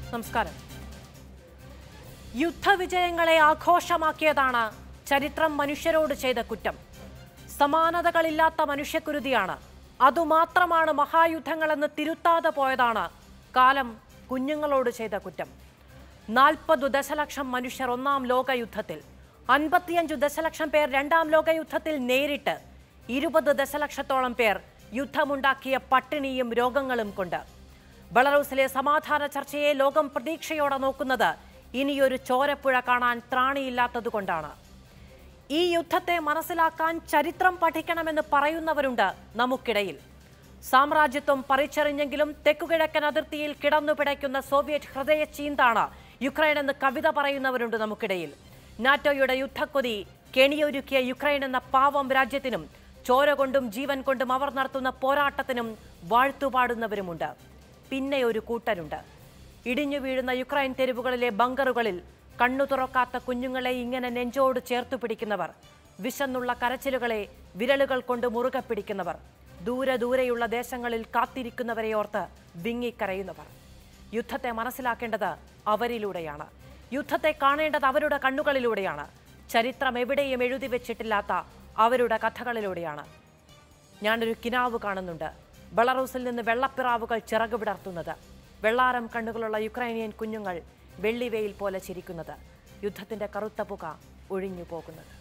നമസ്കാരം യുദ്ധവിജയങ്ങളെ ആഘോഷമാക്കിയതാണ് ചരിത്രം മനുഷ്യരോട് ചെയ്ത കുറ്റം സമാനതകളില്ലാത്ത മനുഷ്യക്കുരുതിയാണ് അതുമാത്രമാണ് മഹായുദ്ധങ്ങളെന്ന് തിരുത്താതെ പോയതാണ് കാലം കുഞ്ഞുങ്ങളോട് ചെയ്ത കുറ്റം നാൽപ്പത് ദശലക്ഷം മനുഷ്യർ ഒന്നാം ലോകയുദ്ധത്തിൽ അൻപത്തിയഞ്ചു ദശലക്ഷം പേർ രണ്ടാം ലോകയുദ്ധത്തിൽ നേരിട്ട് ഇരുപത് ദശലക്ഷത്തോളം പേർ യുദ്ധമുണ്ടാക്കിയ പട്ടിണിയും രോഗങ്ങളും കൊണ്ട് ബളറൂസിലെ സമാധാന ചർച്ചയെ ലോകം പ്രതീക്ഷയോടെ നോക്കുന്നത് ഇനിയൊരു ചോരപ്പുഴ കാണാൻ ത്രാണിയില്ലാത്തതുകൊണ്ടാണ് ഈ യുദ്ധത്തെ മനസ്സിലാക്കാൻ ചരിത്രം പഠിക്കണമെന്ന് പറയുന്നവരുണ്ട് നമുക്കിടയിൽ സാമ്രാജ്യത്വം പറിച്ചെറിഞ്ഞെങ്കിലും തെക്കുകിഴക്കൻ അതിർത്തിയിൽ കിടന്നു പിടയ്ക്കുന്ന സോവിയറ്റ് ഹൃദയ ചീന്താണ് യുക്രൈൻ എന്ന് കവിത പറയുന്നവരുണ്ട് നമുക്കിടയിൽ നാറ്റോയുടെ യുദ്ധക്കൊതി കെണിയൊരുക്കിയ യുക്രൈൻ എന്ന പാവം രാജ്യത്തിനും ചോര കൊണ്ടും ജീവൻ കൊണ്ടും അവർ നടത്തുന്ന പോരാട്ടത്തിനും വാഴ്ത്തുപാടുന്നവരുമുണ്ട് പിന്നെ ഒരു കൂട്ടരുണ്ട് ഇടിഞ്ഞു വീഴുന്ന യുക്രൈൻ തെരുവുകളിലെ ബങ്കറുകളിൽ കണ്ണു തുറക്കാത്ത കുഞ്ഞുങ്ങളെ ഇങ്ങനെ നെഞ്ചോട് ചേർത്തു പിടിക്കുന്നവർ വിശന്നുള്ള കരച്ചിലുകളെ വിരലുകൾ കൊണ്ട് മുറുകെ പിടിക്കുന്നവർ ദൂരെ ദൂരെയുള്ള ദേശങ്ങളിൽ കാത്തിരിക്കുന്നവരെ ഓർത്ത് വിങ്ങിക്കരയുന്നവർ യുദ്ധത്തെ മനസ്സിലാക്കേണ്ടത് അവരിലൂടെയാണ് യുദ്ധത്തെ കാണേണ്ടത് അവരുടെ കണ്ണുകളിലൂടെയാണ് ചരിത്രം എവിടെയും എഴുതി വെച്ചിട്ടില്ലാത്ത അവരുടെ കഥകളിലൂടെയാണ് ഞാനൊരു കിനാവ് കാണുന്നുണ്ട് ബളറൂസിൽ നിന്ന് വെള്ളപ്പിറാവുകൾ ചിറക് വിടർത്തുന്നത് വെള്ളാരം കണ്ണുകളുള്ള യുക്രൈനിയൻ കുഞ്ഞുങ്ങൾ വെള്ളിവെയിൽ പോലെ ചിരിക്കുന്നത് യുദ്ധത്തിന്റെ കറുത്ത പുക ഒഴിഞ്ഞു പോകുന്നത്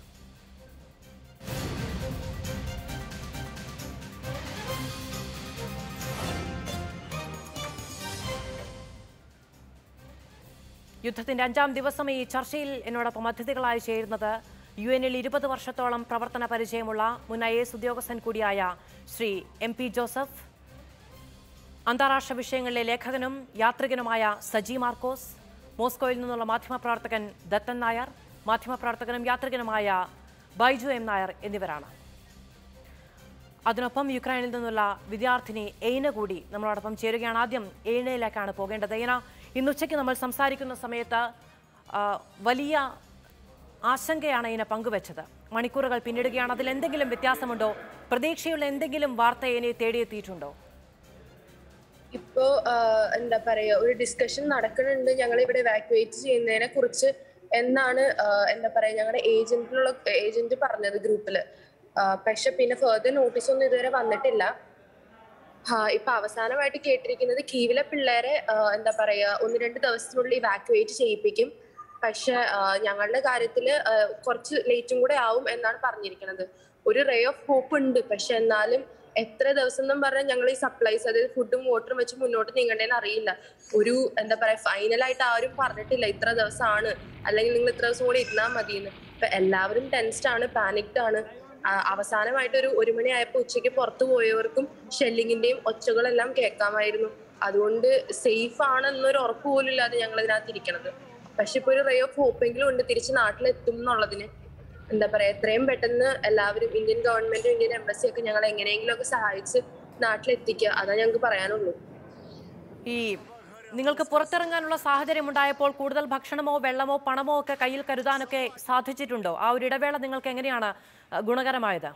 യുദ്ധത്തിന്റെ അഞ്ചാം ദിവസം ഈ ചർച്ചയിൽ എന്നോടൊപ്പം അതിഥികളായി ചേരുന്നത് യു എനിൽ ഇരുപത് വർഷത്തോളം പ്രവർത്തന പരിചയമുള്ള മുൻ ഐ എസ് ഉദ്യോഗസ്ഥൻ കൂടിയായ ശ്രീ എം പി ജോസഫ് അന്താരാഷ്ട്ര വിഷയങ്ങളിലെ ലേഖകനും യാത്രികനുമായ സജി മാർക്കോസ് മോസ്കോയിൽ നിന്നുള്ള മാധ്യമപ്രവർത്തകൻ ദത്തൻ നായർ മാധ്യമപ്രവർത്തകനും യാത്രികനുമായ ബൈജു എം നായർ എന്നിവരാണ് അതിനൊപ്പം യുക്രൈനിൽ നിന്നുള്ള വിദ്യാർത്ഥിനി എയ്ന കൂടി നമ്മളോടൊപ്പം ചേരുകയാണ് ആദ്യം എയ്നയിലേക്കാണ് പോകേണ്ടത് എയ്ന ഇന്ന് ഉച്ചയ്ക്ക് നമ്മൾ സംസാരിക്കുന്ന സമയത്ത് ആ, വലിയ ആശങ്കയാണ് ഇതിനെ പങ്കുവച്ചത് മണിക്കൂറുകൾ പിന്നിടുകയാണ് അതിൽ എന്തെങ്കിലും വ്യത്യാസമുണ്ടോ പ്രതീക്ഷയുള്ള എന്തെങ്കിലും വാർത്ത ഇതിനെ തേടിയെത്തിയിട്ടുണ്ടോ ഇപ്പോ ആഹ്, എന്താ പറയാ ഒരു ഡിസ്കഷൻ നടക്കുന്നുണ്ട് ഞങ്ങൾ ഇവിടെ ഇവാക്യുവേറ്റ് ചെയ്യുന്നതിനെ കുറിച്ച് എന്നാണ് ആഹ്, എന്താ പറയാ ഞങ്ങളുടെ ഏജന്റിനുള്ള ഏജന്റ് പറഞ്ഞത് ഗ്രൂപ്പില് ആഹ്, പക്ഷെ പിന്നെ ഫെർദർ നോട്ടീസ് ഒന്നും ഇതുവരെ വന്നിട്ടില്ല ആ, ഇപ്പൊ അവസാനമായിട്ട് കേട്ടിരിക്കുന്നത് കീവിലെ പിള്ളേരെ ആഹ്, എന്താ പറയാ ഒന്ന് രണ്ട് ദിവസത്തിനുള്ളിൽ ഇവാക്യുവേറ്റ് ചെയ്യിപ്പിക്കും പക്ഷെ ആഹ്, ഞങ്ങളുടെ കാര്യത്തില് ആഹ്, കുറച്ച് ലേറ്റും കൂടെ ആവും എന്നാണ് പറഞ്ഞിരിക്കുന്നത് ഒരു റേ ഓഫ് ഹോപ്പ് ഉണ്ട് പക്ഷെ എന്നാലും എത്ര ദിവസം എന്നും പറഞ്ഞാൽ ഞങ്ങൾ ഈ സപ്ലൈസ് അതായത് ഫുഡും വാട്ടറും വെച്ച് മുന്നോട്ട് നീങ്ങണ്ടേന്ന് അറിയില്ല ഒരു എന്താ പറയാ ഫൈനലായിട്ട് ആരും പറഞ്ഞിട്ടില്ല ഇത്ര ദിവസമാണ് അല്ലെങ്കിൽ നിങ്ങൾ ഇത്ര ദിവസം കൂടി ഇരുന്നാൽ മതിയെന്ന് ഇപ്പൊ എല്ലാവരും ടെൻസ്ഡ് ആണ് പാനിക്ഡ് ആണ് ആ, അവസാനമായിട്ട് ഒരു ഒരു മണി ആയപ്പോ ഉച്ചയ്ക്ക് പുറത്തു പോയവർക്കും ഷെല്ലിങ്ങിന്റെയും ഒച്ചകളെല്ലാം കേൾക്കാമായിരുന്നു അതുകൊണ്ട് സേഫ് ആണെന്നൊരു ഉറപ്പ് പോലും ഇല്ലാതെ ഞങ്ങൾ ഇതിനകത്ത് ഇരിക്കണത് പക്ഷെ ഇപ്പൊ ഒരു റേ ഓഫ് ഹോപ്പെങ്കിലും ഉണ്ട് തിരിച്ച് നാട്ടിലെത്തും എന്നുള്ളതിന് എന്താ പറയാ എത്രയും പെട്ടെന്ന് എല്ലാവരും ഇന്ത്യൻ ഗവൺമെന്റും ഇന്ത്യൻ എംബസി ഒക്കെ ഞങ്ങൾ എങ്ങനെയെങ്കിലും ഒക്കെ സഹായിച്ച് നാട്ടിലെത്തിക്കുക അതാ ഞങ്ങൾക്ക് പറയാനുള്ളൂ ഈ നിങ്ങൾക്ക് പുറത്തിറങ്ങാനുള്ള സാഹചര്യം ഉണ്ടായപ്പോൾ കൂടുതൽ ഭക്ഷണമോ വെള്ളമോ പണമോ ഒക്കെ കയ്യിൽ കരുതാനൊക്കെ സാധിച്ചിട്ടുണ്ടോ ആ ഒരു ഇടവേള നിങ്ങൾക്ക് എങ്ങനെയാണ് അഹ്, ഗുണകരമായത്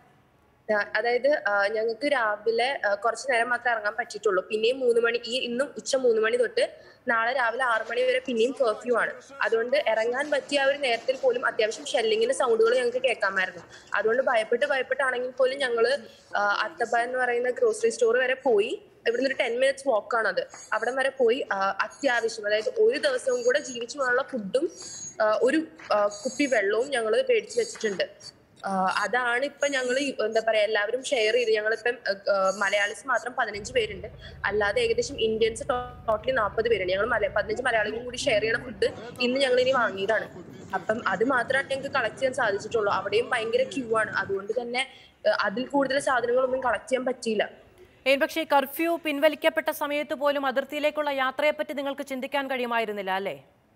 ആ, അതായത് ആ, ഞങ്ങൾക്ക് രാവിലെ ആ, കുറച്ച് നേരം മാത്രമേ ഇറങ്ങാൻ പറ്റിയിട്ടുള്ളൂ പിന്നെയും മൂന്ന് മണി ഈ ഇന്നും ഉച്ച മൂന്ന് മണി തൊട്ട് നാളെ രാവിലെ ആറ് മണി വരെ പിന്നെയും കർഫ്യൂ ആണ് അതുകൊണ്ട് ഇറങ്ങാൻ പറ്റിയ ആ ഒരു നേരത്തിൽ പോലും അത്യാവശ്യം ഷെല്ലിങ്ങിന്റെ സൗണ്ടുകൾ ഞങ്ങൾക്ക് കേൾക്കാമായിരുന്നു അതുകൊണ്ട് ഭയപ്പെട്ട് ഭയപ്പെട്ടാണെങ്കിൽ പോലും ഞങ്ങള് ആ, അത്തപ്പ എന്ന് പറയുന്ന ഗ്രോസറി സ്റ്റോർ വരെ പോയി ഇവിടുന്ന് ഒരു ടെൻ മിനിറ്റ്സ് വാക്കാണത് അവിടം വരെ പോയി ആ, അത്യാവശ്യം അതായത് ഒരു ദിവസവും കൂടെ ജീവിച്ചു പോകാനുള്ള ഫുഡും ഒരു ആ, കുപ്പി വെള്ളവും ഞങ്ങൾ മേടിച്ചു വെച്ചിട്ടുണ്ട് ആഹ് അതാണ് ഇപ്പൊ ഞങ്ങൾ എന്താ പറയാ എല്ലാവരും ഷെയർ ചെയ്ത് ഞങ്ങളിപ്പം മലയാളീസ് മാത്രം പതിനഞ്ച് പേരുണ്ട് അല്ലാതെ ഏകദേശം ഇന്ത്യൻസ് ടോട്ടലി നാൽപ്പത് പേരുണ്ട് ഞങ്ങൾ മല പതിനഞ്ച് മലയാളികളും കൂടി ഷെയർ ചെയ്യണ ഫുഡ് ഇന്ന് ഞങ്ങൾ ഇനി വാങ്ങിയതാണ് അപ്പം അത് മാത്രമാണ് ഞങ്ങൾക്ക് കളക്ട് ചെയ്യാൻ സാധിച്ചിട്ടുള്ളൂ അവിടെയും ഭയങ്കര ക്യൂ ആണ് അതുകൊണ്ട് തന്നെ ആഹ് അതിൽ കൂടുതൽ സാധനങ്ങളൊന്നും കളക്ട് ചെയ്യാൻ പറ്റിയില്ല ഏൻ പക്ഷേ കർഫ്യൂ പിൻവലിക്കപ്പെട്ട സമയത്ത് പോലും അതിർത്തിയിലേക്കുള്ള യാത്രയെപ്പറ്റി നിങ്ങൾക്ക് ചിന്തിക്കാൻ കഴിയുമായിരുന്നില്ല അല്ലേ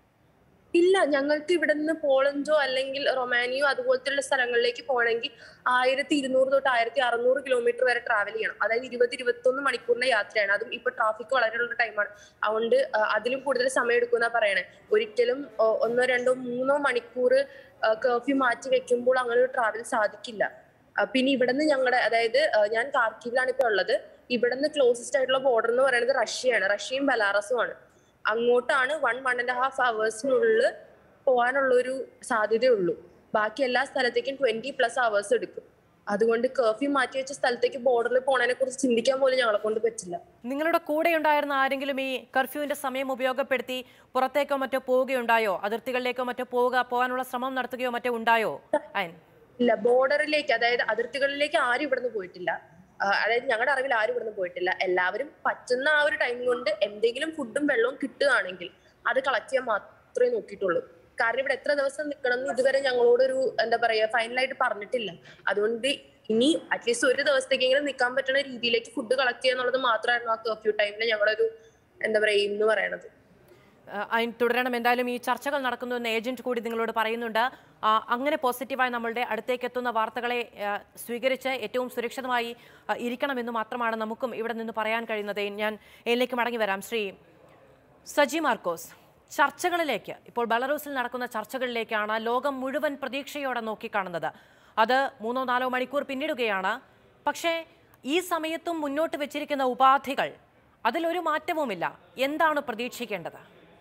ഇല്ല ഞങ്ങൾക്ക് ഇവിടെ നിന്ന് പോളണ്ടോ അല്ലെങ്കിൽ റൊമാനിയോ അതുപോലത്തെ സ്ഥലങ്ങളിലേക്ക് പോകണമെങ്കിൽ ആയിരത്തി ഇരുന്നൂറ് തൊട്ട് ആയിരത്തി അറുന്നൂറ് കിലോമീറ്റർ വരെ ട്രാവൽ ചെയ്യണം അതായത് ഇരുപത് ഇരുപത്തൊന്ന് മണിക്കൂറിന്റെ യാത്രയാണ് അതും ഇപ്പൊ ട്രാഫിക് വളരെ ഉള്ള ടൈമാണ് അതുകൊണ്ട് ആ, അതിലും കൂടുതൽ സമയം എടുക്കുന്ന പറയണേ ഒരിക്കലും ആ, ഒന്നോ രണ്ടോ മൂന്നോ മണിക്കൂർ കർഫ്യൂ മാറ്റി വെക്കുമ്പോൾ അങ്ങനെ ഒരു ട്രാവൽ സാധിക്കില്ല ആ, പിന്നെ ഇവിടുന്ന് ഞങ്ങളുടെ അതായത് ആ, ഞാൻ കാർക്കീവിലാണ് ഇപ്പൊ ഉള്ളത് ഇവിടുന്ന് ക്ലോസസ്റ്റ് ആയിട്ടുള്ള ബോർഡർ എന്ന് പറയുന്നത് റഷ്യയാണ് റഷ്യയും ബലാറസും ആണ് അങ്ങോട്ടാണ് വൺ വൺ ആൻഡ് ഹാഫ് അവേഴ്സിനുള്ളിൽ പോകാനുള്ള ഒരു സാധ്യതയുള്ളൂ ബാക്കി എല്ലാ സ്ഥലത്തേക്കും ട്വന്റി പ്ലസ് അവേഴ്സ് എടുക്കും അതുകൊണ്ട് കർഫ്യൂ മാറ്റി വെച്ച സ്ഥലത്തേക്ക് ബോർഡറിൽ പോണതിനെ കുറിച്ച് ചിന്തിക്കാൻ പോലും ഞങ്ങളെ കൊണ്ട് പറ്റില്ല നിങ്ങളുടെ കൂടെ ഉണ്ടായിരുന്ന ആരെങ്കിലും ഈ കർഫ്യൂവിന്റെ സമയം ഉപയോഗപ്പെടുത്തി പുറത്തേക്കോ മറ്റോ പോവുകയുണ്ടായോ അതിർത്തികളിലേക്കോ മറ്റോ പോവുക പോകാനുള്ള ശ്രമം നടത്തുകയോ മറ്റോ ഉണ്ടായോ അയൻ ഇല്ല ബോർഡറിലേക്ക് അതായത് അതിർത്തികളിലേക്ക് ആരും ഇവിടുന്ന് പോയിട്ടില്ല ആ, അതായത് ഞങ്ങളുടെ അറിവിൽ ആരും ഇവിടുന്ന് പോയിട്ടില്ല എല്ലാവരും പറ്റുന്ന ആ ഒരു ടൈം കൊണ്ട് എന്തെങ്കിലും ഫുഡും വെള്ളവും കിട്ടുകയാണെങ്കിൽ അത് കളക്ട് ചെയ്യാൻ മാത്രമേ നോക്കിയിട്ടുള്ളൂ കാരണം ഇവിടെ എത്ര ദിവസം നിൽക്കണം എന്ന് ഇതുവരെ ഞങ്ങളോടൊരു എന്താ പറയാ ഫൈനലായിട്ട് പറഞ്ഞിട്ടില്ല അതുകൊണ്ട് ഇനി അറ്റ്ലീസ്റ്റ് ഒരു ദിവസത്തേക്കെങ്കിലും നിൽക്കാൻ പറ്റുന്ന രീതിയിലേക്ക് ഫുഡ് കളക്ട് ചെയ്യുക എന്നുള്ളത് മാത്രമായിരുന്നു ആ കർഫ്യൂ ടൈമിൽ ഞങ്ങളുടെ ഒരു എന്താ പറയാ എയിം എന്ന് പറയണത് ഏഹ് അയൻ തുടരണം എന്തായാലും ഈ ചർച്ചകൾ നടക്കുന്നു എന്ന് ഏജന്റ് കൂടി നിങ്ങളോട് പറയുന്നുണ്ട് ആ, അങ്ങനെ പോസിറ്റീവായി നമ്മളുടെ അടുത്തേക്ക് എത്തുന്ന വാർത്തകളെ ഏഹ്, സ്വീകരിച്ച് ഏറ്റവും സുരക്ഷിതമായി ആ, ഇരിക്കണമെന്ന് മാത്രമാണ് നമുക്കും ഇവിടെ നിന്ന് പറയാൻ കഴിയുന്നത് ഞാൻ എന്നിലേക്ക് മടങ്ങി വരാം ശ്രീ സജി മാർക്കോസ് ചർച്ചകളിലേക്ക് ഇപ്പോൾ ബെലറൂസിൽ നടക്കുന്ന ചർച്ചകളിലേക്കാണ് ലോകം മുഴുവൻ പ്രതീക്ഷയോടെ നോക്കിക്കാണുന്നത് അത് മൂന്നോ നാലോ മണിക്കൂർ പിന്നിടുകയാണ് പക്ഷേ ഈ സമയത്തും മുന്നോട്ട് വെച്ചിരിക്കുന്ന ഉപാധികൾ അതിലൊരു മാറ്റവുമില്ല എന്താണ് പ്രതീക്ഷിക്കേണ്ടത്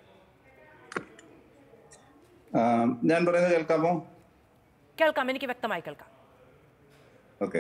ആ, ഞാൻ പറയുന്നത് കേൾക്കാമോ കേൾക്കാം എനിക്ക് വ്യക്തമായി കേൾക്കാം ഓക്കെ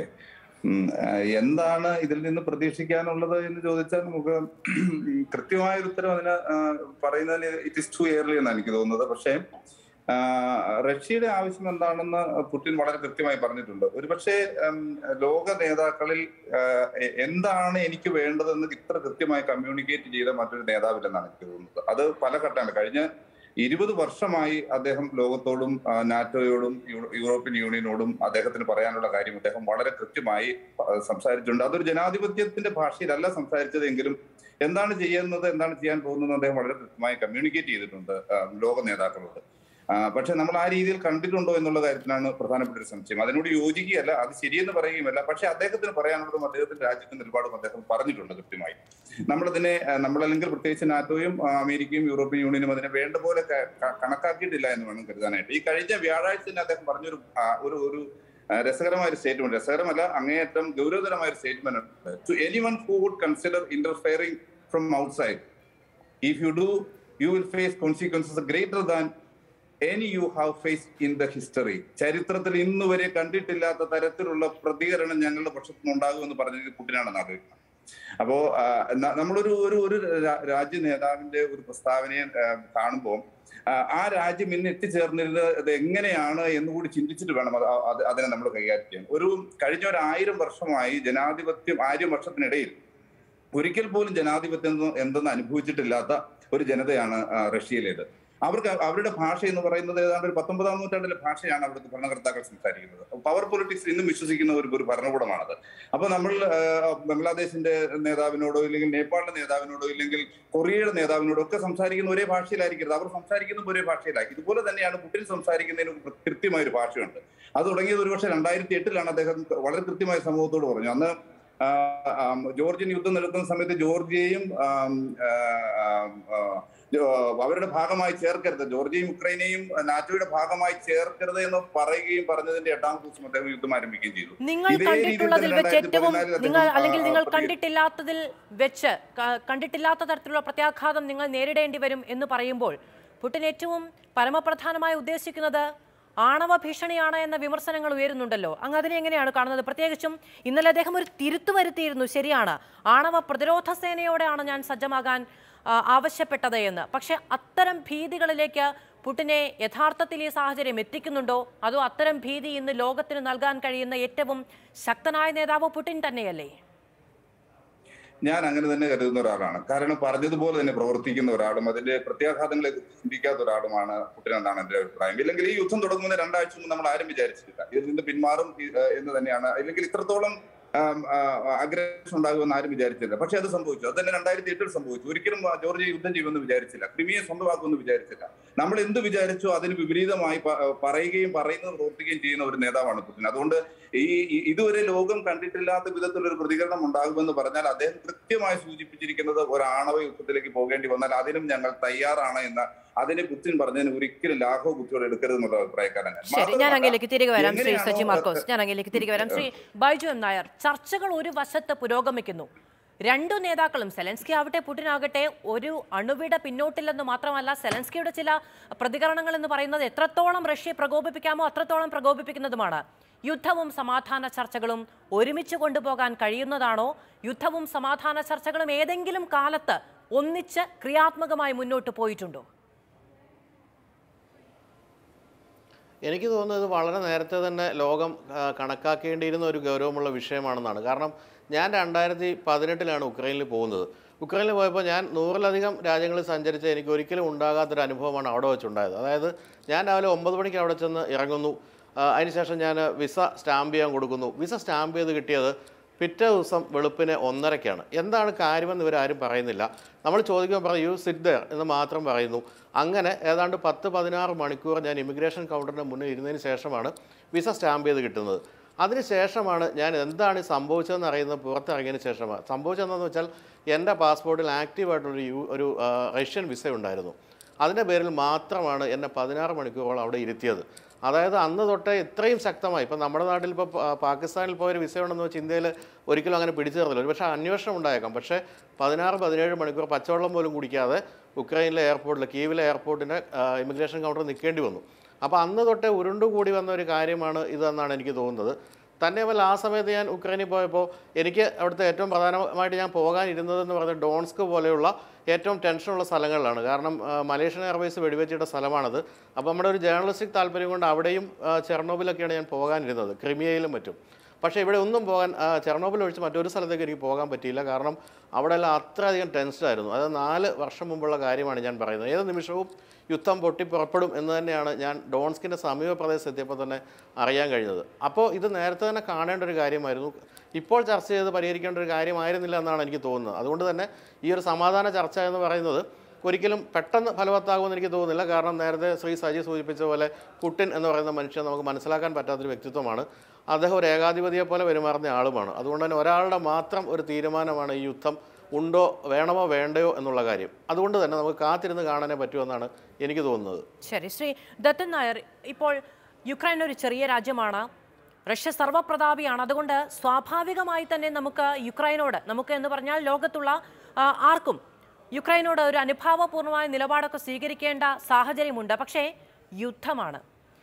എന്താണ് ഇതിൽ നിന്ന് പ്രതീക്ഷിക്കാനുള്ളത് എന്ന് ചോദിച്ചാൽ നമുക്ക് കൃത്യമായ ഒരു ഉത്തരം അതിന് ആ, പറയുന്നതിന് ഇറ്റ് ഇസ് ടു ഇയർലി എന്നാണ് എനിക്ക് തോന്നുന്നത് പക്ഷേ ആ, റഷ്യയുടെ ആവശ്യം എന്താണെന്ന് പുടിൻ വളരെ കൃത്യമായി പറഞ്ഞിട്ടുണ്ട് ഒരുപക്ഷെ ഉം, ലോക നേതാക്കളിൽ ആ, എ- എന്താണ് എനിക്ക് വേണ്ടതെന്ന് ഇത്ര കൃത്യമായി കമ്മ്യൂണിക്കേറ്റ് ചെയ്ത മറ്റൊരു നേതാവില്ലെന്നാണ് എനിക്ക് തോന്നുന്നത് അത് പല ഘട്ടമാണ് കഴിഞ്ഞ ഇരുപത് വർഷമായി അദ്ദേഹം ലോകത്തോടും ആ, നാറ്റോയോടും യു- യൂറോപ്യൻ യൂണിയനോടും അദ്ദേഹത്തിന് പറയാനുള്ള കാര്യം അദ്ദേഹം വളരെ കൃത്യമായി ആ, സംസാരിച്ചിട്ടുണ്ട് അതൊരു ജനാധിപത്യത്തിന്റെ ഭാഷയിലല്ല സംസാരിച്ചതെങ്കിലും എന്താണ് ചെയ്യുന്നത് എന്താണ് ചെയ്യാൻ പോകുന്നത് അദ്ദേഹം വളരെ കൃത്യമായി കമ്മ്യൂണിക്കേറ്റ് ചെയ്തിട്ടുണ്ട് ആ, ലോക നേതാക്കളോട് ആ, പക്ഷെ നമ്മൾ ആ രീതിയിൽ കണ്ടിട്ടുണ്ടോ എന്നുള്ള കാര്യത്തിലാണ് പ്രധാനപ്പെട്ട ഒരു സംശയം അതിനോട് യോജിക്കുകയല്ല അത് ശരിയെന്ന് പറയുകയുമല്ല പക്ഷെ അദ്ദേഹത്തിന് പറയാനുള്ളതും അദ്ദേഹത്തിന്റെ രാജ്യത്തിന്റെ നിലപാടും അദ്ദേഹം പറഞ്ഞിട്ടുണ്ട് കൃത്യമായി നമ്മളതിനെ ആ, നമ്മളല്ലെങ്കിൽ പ്രത്യേകിച്ച് നാറ്റോയും ആ, അമേരിക്കയും യൂറോപ്യൻ യൂണിയനും അതിനെ വേണ്ട പോലെ ക- ക- കണക്കാക്കിയിട്ടില്ല എന്ന് വേണം കരുതാനായിട്ട് ഈ കഴിഞ്ഞ വ്യാഴാഴ്ച തന്നെ അദ്ദേഹം പറഞ്ഞൊരു ആ, ഒരു ഒരു ആ, രസകരമായ ഒരു സ്റ്റേറ്റ്മെന്റ് രസകരമല്ല അങ്ങേയറ്റം ഗൗരവതരമായ ഒരു സ്റ്റേറ്റ്മെന്റ് ഉണ്ട് to anyone who would consider interfering from outside if you do, you will face consequences greater than any you have faced in the history. ചരിത്രത്തിൽ ഇന്ന് വരെ കണ്ടിട്ടില്ലാത്ത തരത്തിലുള്ള പ്രതികരണം ഞങ്ങളുടെ പക്ഷത്തു നിന്നുണ്ടാകുമെന്ന് പറഞ്ഞത് പുടിനാണെന്ന് ആലോചിക്കണം അപ്പോ ആ, ന- നമ്മളൊരു ഒരു ഒരു രാ- രാജ്യ നേതാവിന്റെ ഒരു പ്രസ്താവനയെ കാണുമ്പോൾ ആ രാജ്യം ഇന്ന് എത്തിച്ചേർന്നിരുന്നത് അത് എങ്ങനെയാണ് എന്നുകൂടി ചിന്തിച്ചിട്ട് വേണം അത് അത് അതിനെ നമ്മൾ കൈകാര്യം ചെയ്യാൻ ഒരു കഴിഞ്ഞ ഒരു ആയിരം വർഷമായി ജനാധിപത്യം ആയിരം വർഷത്തിനിടയിൽ ഒരിക്കൽ പോലും ജനാധിപത്യം എന്ത- എന്തെന്ന് അനുഭവിച്ചിട്ടില്ലാത്ത ഒരു ജനതയാണ് ആ, റഷ്യയിലേത് അവർക്ക് അവരുടെ ഭാഷ എന്ന് പറയുന്നത് ഏതാണ്ട് ഒരു പത്തൊമ്പതാം നൂറ്റാണ്ടിലെ ഭാഷയാണ് അവിടുത്തെ ഭരണകർത്താക്കൾ സംസാരിക്കുന്നത് പവർ പൊളിറ്റിക്സ് ഇന്നും വിശ്വസിക്കുന്ന ഒരു ഒരു ഭരണകൂടമാണത് അപ്പൊ നമ്മൾ ആ, ബംഗ്ലാദേശിന്റെ നേതാവിനോടോ ഇല്ലെങ്കിൽ നേപ്പാളിന്റെ നേതാവിനോടോ ഇല്ലെങ്കിൽ കൊറിയയുടെ നേതാവിനോടോ ഒക്കെ സംസാരിക്കുന്ന ഒരേ ഭാഷയിലായിരിക്കരുത് അവർ സംസാരിക്കുന്ന ഒരേ ഭാഷയിലാക്കി ഇതുപോലെ തന്നെയാണ് പുടിൻ സംസാരിക്കുന്നതിന് ഒരു കൃത്യമായ ഒരു ഭാഷയുണ്ട് അത് തുടങ്ങിയത് ഒരുപക്ഷെ രണ്ടായിരത്തി എട്ടിലാണ് അദ്ദേഹം വളരെ കൃത്യമായ സമൂഹത്തോട് പറഞ്ഞു അന്ന് ആ, ആം, ജോർജിയൻ യുദ്ധം നടക്കുന്ന സമയത്ത് ജോർജിയയും ആം, ആ, ആം, ആ, ജോ- അവരുടെ ഭാഗമായി ചേർക്കരുത് ജോർജിയയും ഉക്രൈനെയും നാറ്റോയുടെ ഭാഗമായി ചേർക്കരുത് എന്ന് പറയുകയും പറഞ്ഞതിന്റെ എട്ടാം ദിവസം അദ്ദേഹം യുദ്ധം ആരംഭിക്കുകയും ചെയ്തു നിങ്ങൾ ഇതേ രീതിയിൽ കണ്ടിട്ടുള്ളതിൽ തന്നെ വെച്ച് ഏറ്റവും 2014 നിങ്ങൾ അദ്ദേഹം, അല്ലെങ്കിൽ ആ, നിങ്ങൾ പ്രതി- കണ്ടിട്ടില്ലാത്തതിൽ വെച്ച് ക- കണ്ടിട്ടില്ലാത്ത തരത്തിലുള്ള പ്രത്യാഘാതം നിങ്ങൾ നേരിടേണ്ടി വരും എന്ന് പറയുമ്പോൾ പുടിൻ ഏറ്റവും പരമപ്രധാനമായി ഉദ്ദേശിക്കുന്നത് ആണവ ഭീഷണിയാണ് എന്ന വിമർശനങ്ങൾ ഉയരുന്നുണ്ടല്ലോ അങ്ങ് അതിനെ എങ്ങനെയാണ് കാണുന്നത് പ്രത്യേകിച്ചും ഇന്നലെ അദ്ദേഹം ഒരു തിരുത്തു വരുത്തിയിരുന്നു ശരിയാണ് ആണവ പ്രതിരോധ സേനയോടെയാണ് ഞാൻ സജ്ജമാകാൻ ആ, ആവശ്യപ്പെട്ടത് എന്ന് പക്ഷെ അത്തരം ഭീതികളിലേക്ക് പുടിനെ യഥാർത്ഥത്തിൽ ഈ സാഹചര്യം എത്തിക്കുന്നുണ്ടോ അതോ അത്തരം ഭീതി ഇന്ന് ലോകത്തിന് നൽകാൻ കഴിയുന്ന ഏറ്റവും ശക്തനായ നേതാവ് പുടിൻ തന്നെയല്ലേ ഞാൻ അങ്ങനെ തന്നെ കരുതുന്ന ഒരാളാണ് കാരണം പറഞ്ഞതുപോലെ തന്നെ പ്രവർത്തിക്കുന്ന ഒരാളും അതിന്റെ പ്രത്യാഘാതങ്ങളെ ചിന്തിക്കാത്ത ഒരാളുമാണ് പുടിൻ എന്നാണ് എന്റെ അഭിപ്രായം ഇല്ലെങ്കിൽ ഈ യുദ്ധം തുടങ്ങുന്ന രണ്ടാഴ്ച മുമ്പ് നമ്മൾ ആരും വിചാരിച്ചിട്ടില്ല ഇതിൽ നിന്ന് പിന്മാറും ഈ, ആ, എന്ന് തന്നെയാണ് ഇല്ലെങ്കിൽ ഇത്രത്തോളം അഗ്രഷൻ ഉണ്ടാകുമെന്ന് ആരും വിചാരിച്ചില്ല പക്ഷെ അത് സംഭവിച്ചു അത് തന്നെ രണ്ടായിരത്തി എട്ടിൽ സംഭവിച്ചു ഒരിക്കലും ആ, ജോർജിയ യുദ്ധം ചെയ്യുമെന്ന് വിചാരിച്ചില്ല ക്രിമിയെ സ്വന്തമാക്കുമെന്ന് വിചാരിച്ചില്ല നമ്മൾ എന്ത് വിചാരിച്ചോ അതിന് വിപരീതമായി പ- പറയുകയും പറയുന്നത് പ്രവർത്തിക്കുകയും ചെയ്യുന്ന ഒരു നേതാവാണ് പുടിൻ അതുകൊണ്ട് ഈ ഈ- ഇതുവരെ ലോകം കണ്ടിട്ടില്ലാത്ത വിധത്തിലൊരു പ്രതികരണം ഉണ്ടാകുമെന്ന് പറഞ്ഞാൽ അദ്ദേഹം കൃത്യമായി സൂചിപ്പിച്ചിരിക്കുന്നത് ഒരു ആണവ യുദ്ധത്തിലേക്ക് പോകേണ്ടി വന്നാൽ അതിനും ഞങ്ങൾ തയ്യാറാണ് എന്ന അതിനെ പുത്തിൻ പറഞ്ഞതിന് ഒരിക്കലും ലാഘവ ബുദ്ധിയോടെ എടുക്കരുത് എന്നുള്ള അഭിപ്രായക്കാരൻ ഞാൻ. ശരി ഞാൻ മാത്രമല്ല, അങ്ങയിലേക്ക് തിരികെ വരാം ശ്രീ എങ്ങനെയാണോ സജി മാർക്കോസ് ഞാൻ അങ്ങയിലേക്ക് തിരികെ വരാം ശ്രീ ബൈജു എം നായർ ചർച്ചകൾ ഒരു വശത്ത് പുരോഗമിക്കുന്നു രണ്ടു നേതാക്കളും സെലൻസ്കി ആവട്ടെ പുടിൻ ആകട്ടെ ഒരു അണുവിട പിന്നോട്ടില്ലെന്ന് മാത്രമല്ല സെലൻസ്കിയുടെ ചില പ്രതികരണങ്ങൾ എന്ന് പറയുന്നത് എത്രത്തോളം റഷ്യയെ പ്രകോപിപ്പിക്കാമോ അത്രത്തോളം പ്രകോപിപ്പിക്കുന്നതുമാണ് യുദ്ധവും സമാധാന ചർച്ചകളും ഒരുമിച്ച് കൊണ്ടുപോകാൻ കഴിയുന്നതാണോ യുദ്ധവും സമാധാന ചർച്ചകളും ഏതെങ്കിലും കാലത്ത് ഒന്നിച്ച് ക്രിയാത്മകമായി മുന്നോട്ട് പോയിട്ടുണ്ടോ എനിക്ക് തോന്നുന്നത് ഇത് വളരെ നേരത്തെ തന്നെ ലോകം ആ, കണക്കാക്കേണ്ടിയിരുന്ന ഒരു ഗൗരവമുള്ള വിഷയമാണെന്നാണ് കാരണം ഞാൻ രണ്ടായിരത്തി പതിനെട്ടിലാണ് ഉക്രൈനിൽ പോകുന്നത് ഉക്രൈനിൽ പോയപ്പോൾ ഞാൻ നൂറിലധികം രാജ്യങ്ങളിൽ സഞ്ചരിച്ച എനിക്ക് ഒരിക്കലും ഉണ്ടാകാത്തൊരു അനുഭവമാണ് അവിടെ വെച്ചുണ്ടായത് അതായത് ഞാൻ രാവിലെ ഒമ്പത് മണിക്ക് അവിടെ ചെന്ന് ഇറങ്ങുന്നു ആ, അതിനുശേഷം ഞാൻ വിസ സ്റ്റാമ്പ് ചെയ്യാൻ കൊടുക്കുന്നു വിസ സ്റ്റാമ്പ് ചെയ്ത് കിട്ടിയത് പിറ്റേ ദിവസം വെളുപ്പിന് ഒന്നരയ്ക്കാണ് എന്താണ് കാര്യമെന്ന് ഇവരാരും പറയുന്നില്ല നമ്മൾ ചോദിക്കുമ്പോൾ പറയും യു സിറ്റ് ദർ എന്ന് മാത്രം പറയുന്നു അങ്ങനെ ഏതാണ്ട് പത്ത് പതിനാറ് മണിക്കൂർ ഞാൻ ഇമിഗ്രേഷൻ കൗണ്ടറിൻ്റെ മുന്നിൽ ഇരുന്നതിന് ശേഷമാണ് വിസ സ്റ്റാമ്പ് ചെയ്ത് കിട്ടുന്നത് അതിനുശേഷമാണ് ഞാൻ എന്താണ് ഈ സംഭവിച്ചതെന്ന് അറിയുന്നത് പുറത്തിറങ്ങിയതിന് ശേഷമാണ് സംഭവിച്ചതെന്ന് വെച്ചാൽ എൻ്റെ പാസ്പോർട്ടിൽ ആക്റ്റീവായിട്ടുള്ളൊരു യു ഒരു ആ, റഷ്യൻ വിസ ഉണ്ടായിരുന്നു അതിൻ്റെ പേരിൽ മാത്രമാണ് എന്നെ പതിനാറ് മണിക്കൂറോളം അവിടെ ഇരുത്തിയത് അതായത് അന്ന് തൊട്ടേ ഇത്രയും ശക്തമായി ഇപ്പം നമ്മുടെ നാട്ടിൽ ഇപ്പോൾ പാകിസ്ഥാനിൽ പോയൊരു വിസ ഉണ്ടെന്ന് വെച്ച് ഇന്ത്യയിൽ ഒരിക്കലും അങ്ങനെ പിടിച്ചു തരുന്നില്ല ഒരു പക്ഷേ അന്വേഷണം ഉണ്ടായേക്കാം പക്ഷേ പതിനാറ് പതിനേഴ് മണിക്കൂർ പച്ചവെള്ളം പോലും കുടിക്കാതെ ഉക്രൈനിലെ എയർപോർട്ടിൽ കീവിലെ എയർപോർട്ടിൻ്റെ ഇമിഗ്രേഷൻ കൗണ്ടറിൽ നിൽക്കേണ്ടി വന്നു അപ്പോൾ അന്ന് തൊട്ടേ ഉരുണ്ടുകൂടി വന്ന ഒരു കാര്യമാണ് ഇതെന്നാണ് എനിക്ക് തോന്നുന്നത് തന്നെയുമല്ല ആ സമയത്ത് ഞാൻ ഉക്രൈനിൽ പോയപ്പോൾ എനിക്ക് അവിടുത്തെ ഏറ്റവും പ്രധാനമായിട്ട് ഞാൻ പോകാനിരുന്നതെന്ന് പറയുന്നത് ഡോൺസ്ക് പോലെയുള്ള ഏറ്റവും ടെൻഷനുള്ള സ്ഥലങ്ങളിലാണ് കാരണം ആ, മലേഷ്യൻ എയർവേസ് വെടിവെച്ചിട്ട സ്ഥലമാണത് അപ്പോൾ നമ്മുടെ ഒരു ജേർണലിസ്റ്റിക് താല്പര്യം കൊണ്ട് അവിടെയും ആ, ചെർണോബിലൊക്കെയാണ് ഞാൻ പോകാനിരുന്നത് ക്രിമിയയിലും മറ്റും പക്ഷേ ഇവിടെ ഒന്നും പോകാൻ ആ, ചെർണോബിൽ ഒഴിച്ച് മറ്റൊരു സ്ഥലത്തേക്ക് എനിക്ക് പോകാൻ പറ്റിയില്ല കാരണം അവിടെ എല്ലാം അത്രയധികം ടെൻസ്ഡ് ആയിരുന്നു അത് നാല് വർഷം മുമ്പുള്ള കാര്യമാണ് ഞാൻ പറയുന്നത് ഏത് നിമിഷവും യുദ്ധം പൊട്ടി പുറപ്പെടും എന്ന് തന്നെയാണ് ഞാൻ ഡോൺസ്കിൻ്റെ സമീപ പ്രദേശത്ത് എത്തിയപ്പോൾ തന്നെ അറിയാൻ കഴിഞ്ഞത് അപ്പോൾ ഇത് നേരത്തെ തന്നെ കാണേണ്ട ഒരു കാര്യമായിരുന്നു ഇപ്പോൾ ചർച്ച ചെയ്ത് പരിഹരിക്കേണ്ട ഒരു കാര്യമായിരുന്നില്ല എന്നാണ് എനിക്ക് തോന്നുന്നത് അതുകൊണ്ട് തന്നെ ഈ ഒരു സമാധാന ചർച്ച എന്ന് പറയുന്നത് ഒരിക്കലും പെട്ടെന്ന് ഫലവത്താകുമെന്ന് എനിക്ക് തോന്നുന്നില്ല കാരണം നേരത്തെ ശ്രീ സജി സൂചിപ്പിച്ച പോലെ പുട്ടിൻ എന്ന് പറയുന്ന മനുഷ്യൻ നമുക്ക് മനസ്സിലാക്കാൻ പറ്റാത്തൊരു വ്യക്തിത്വമാണ് അദ്ദേഹം ഒരു ഏകാധിപതിയെ പോലെ പെരുമാറുന്ന ആളുമാണ് അതുകൊണ്ട് തന്നെ ഒരാളുടെ മാത്രം ഒരു തീരുമാനമാണ് ഈ യുദ്ധം ഉണ്ടോ വേണമോ വേണ്ടയോ എന്നുള്ള കാര്യം അതുകൊണ്ട് തന്നെ നമുക്ക് കാത്തിരുന്ന് കാണാനേ പറ്റുമെന്നാണ് എനിക്ക് തോന്നുന്നത് ശരി ശ്രീ ദത്തൻ നായർ ഇപ്പോൾ യുക്രൈൻ ഒരു ചെറിയ രാജ്യമാണ് റഷ്യ സർവ്വപ്രതാപിയാണ് അതുകൊണ്ട് സ്വാഭാവികമായി തന്നെ നമുക്ക് യുക്രൈനോട് നമുക്ക് എന്ന് പറഞ്ഞാൽ ലോകത്തുള്ള ആ, ആർക്കും യുക്രൈനോട് ഒരു അനുഭാവപൂർണ്ണമായ നിലപാടൊക്കെ സ്വീകരിക്കേണ്ട സാഹചര്യമുണ്ട് പക്ഷേ യുദ്ധമാണ്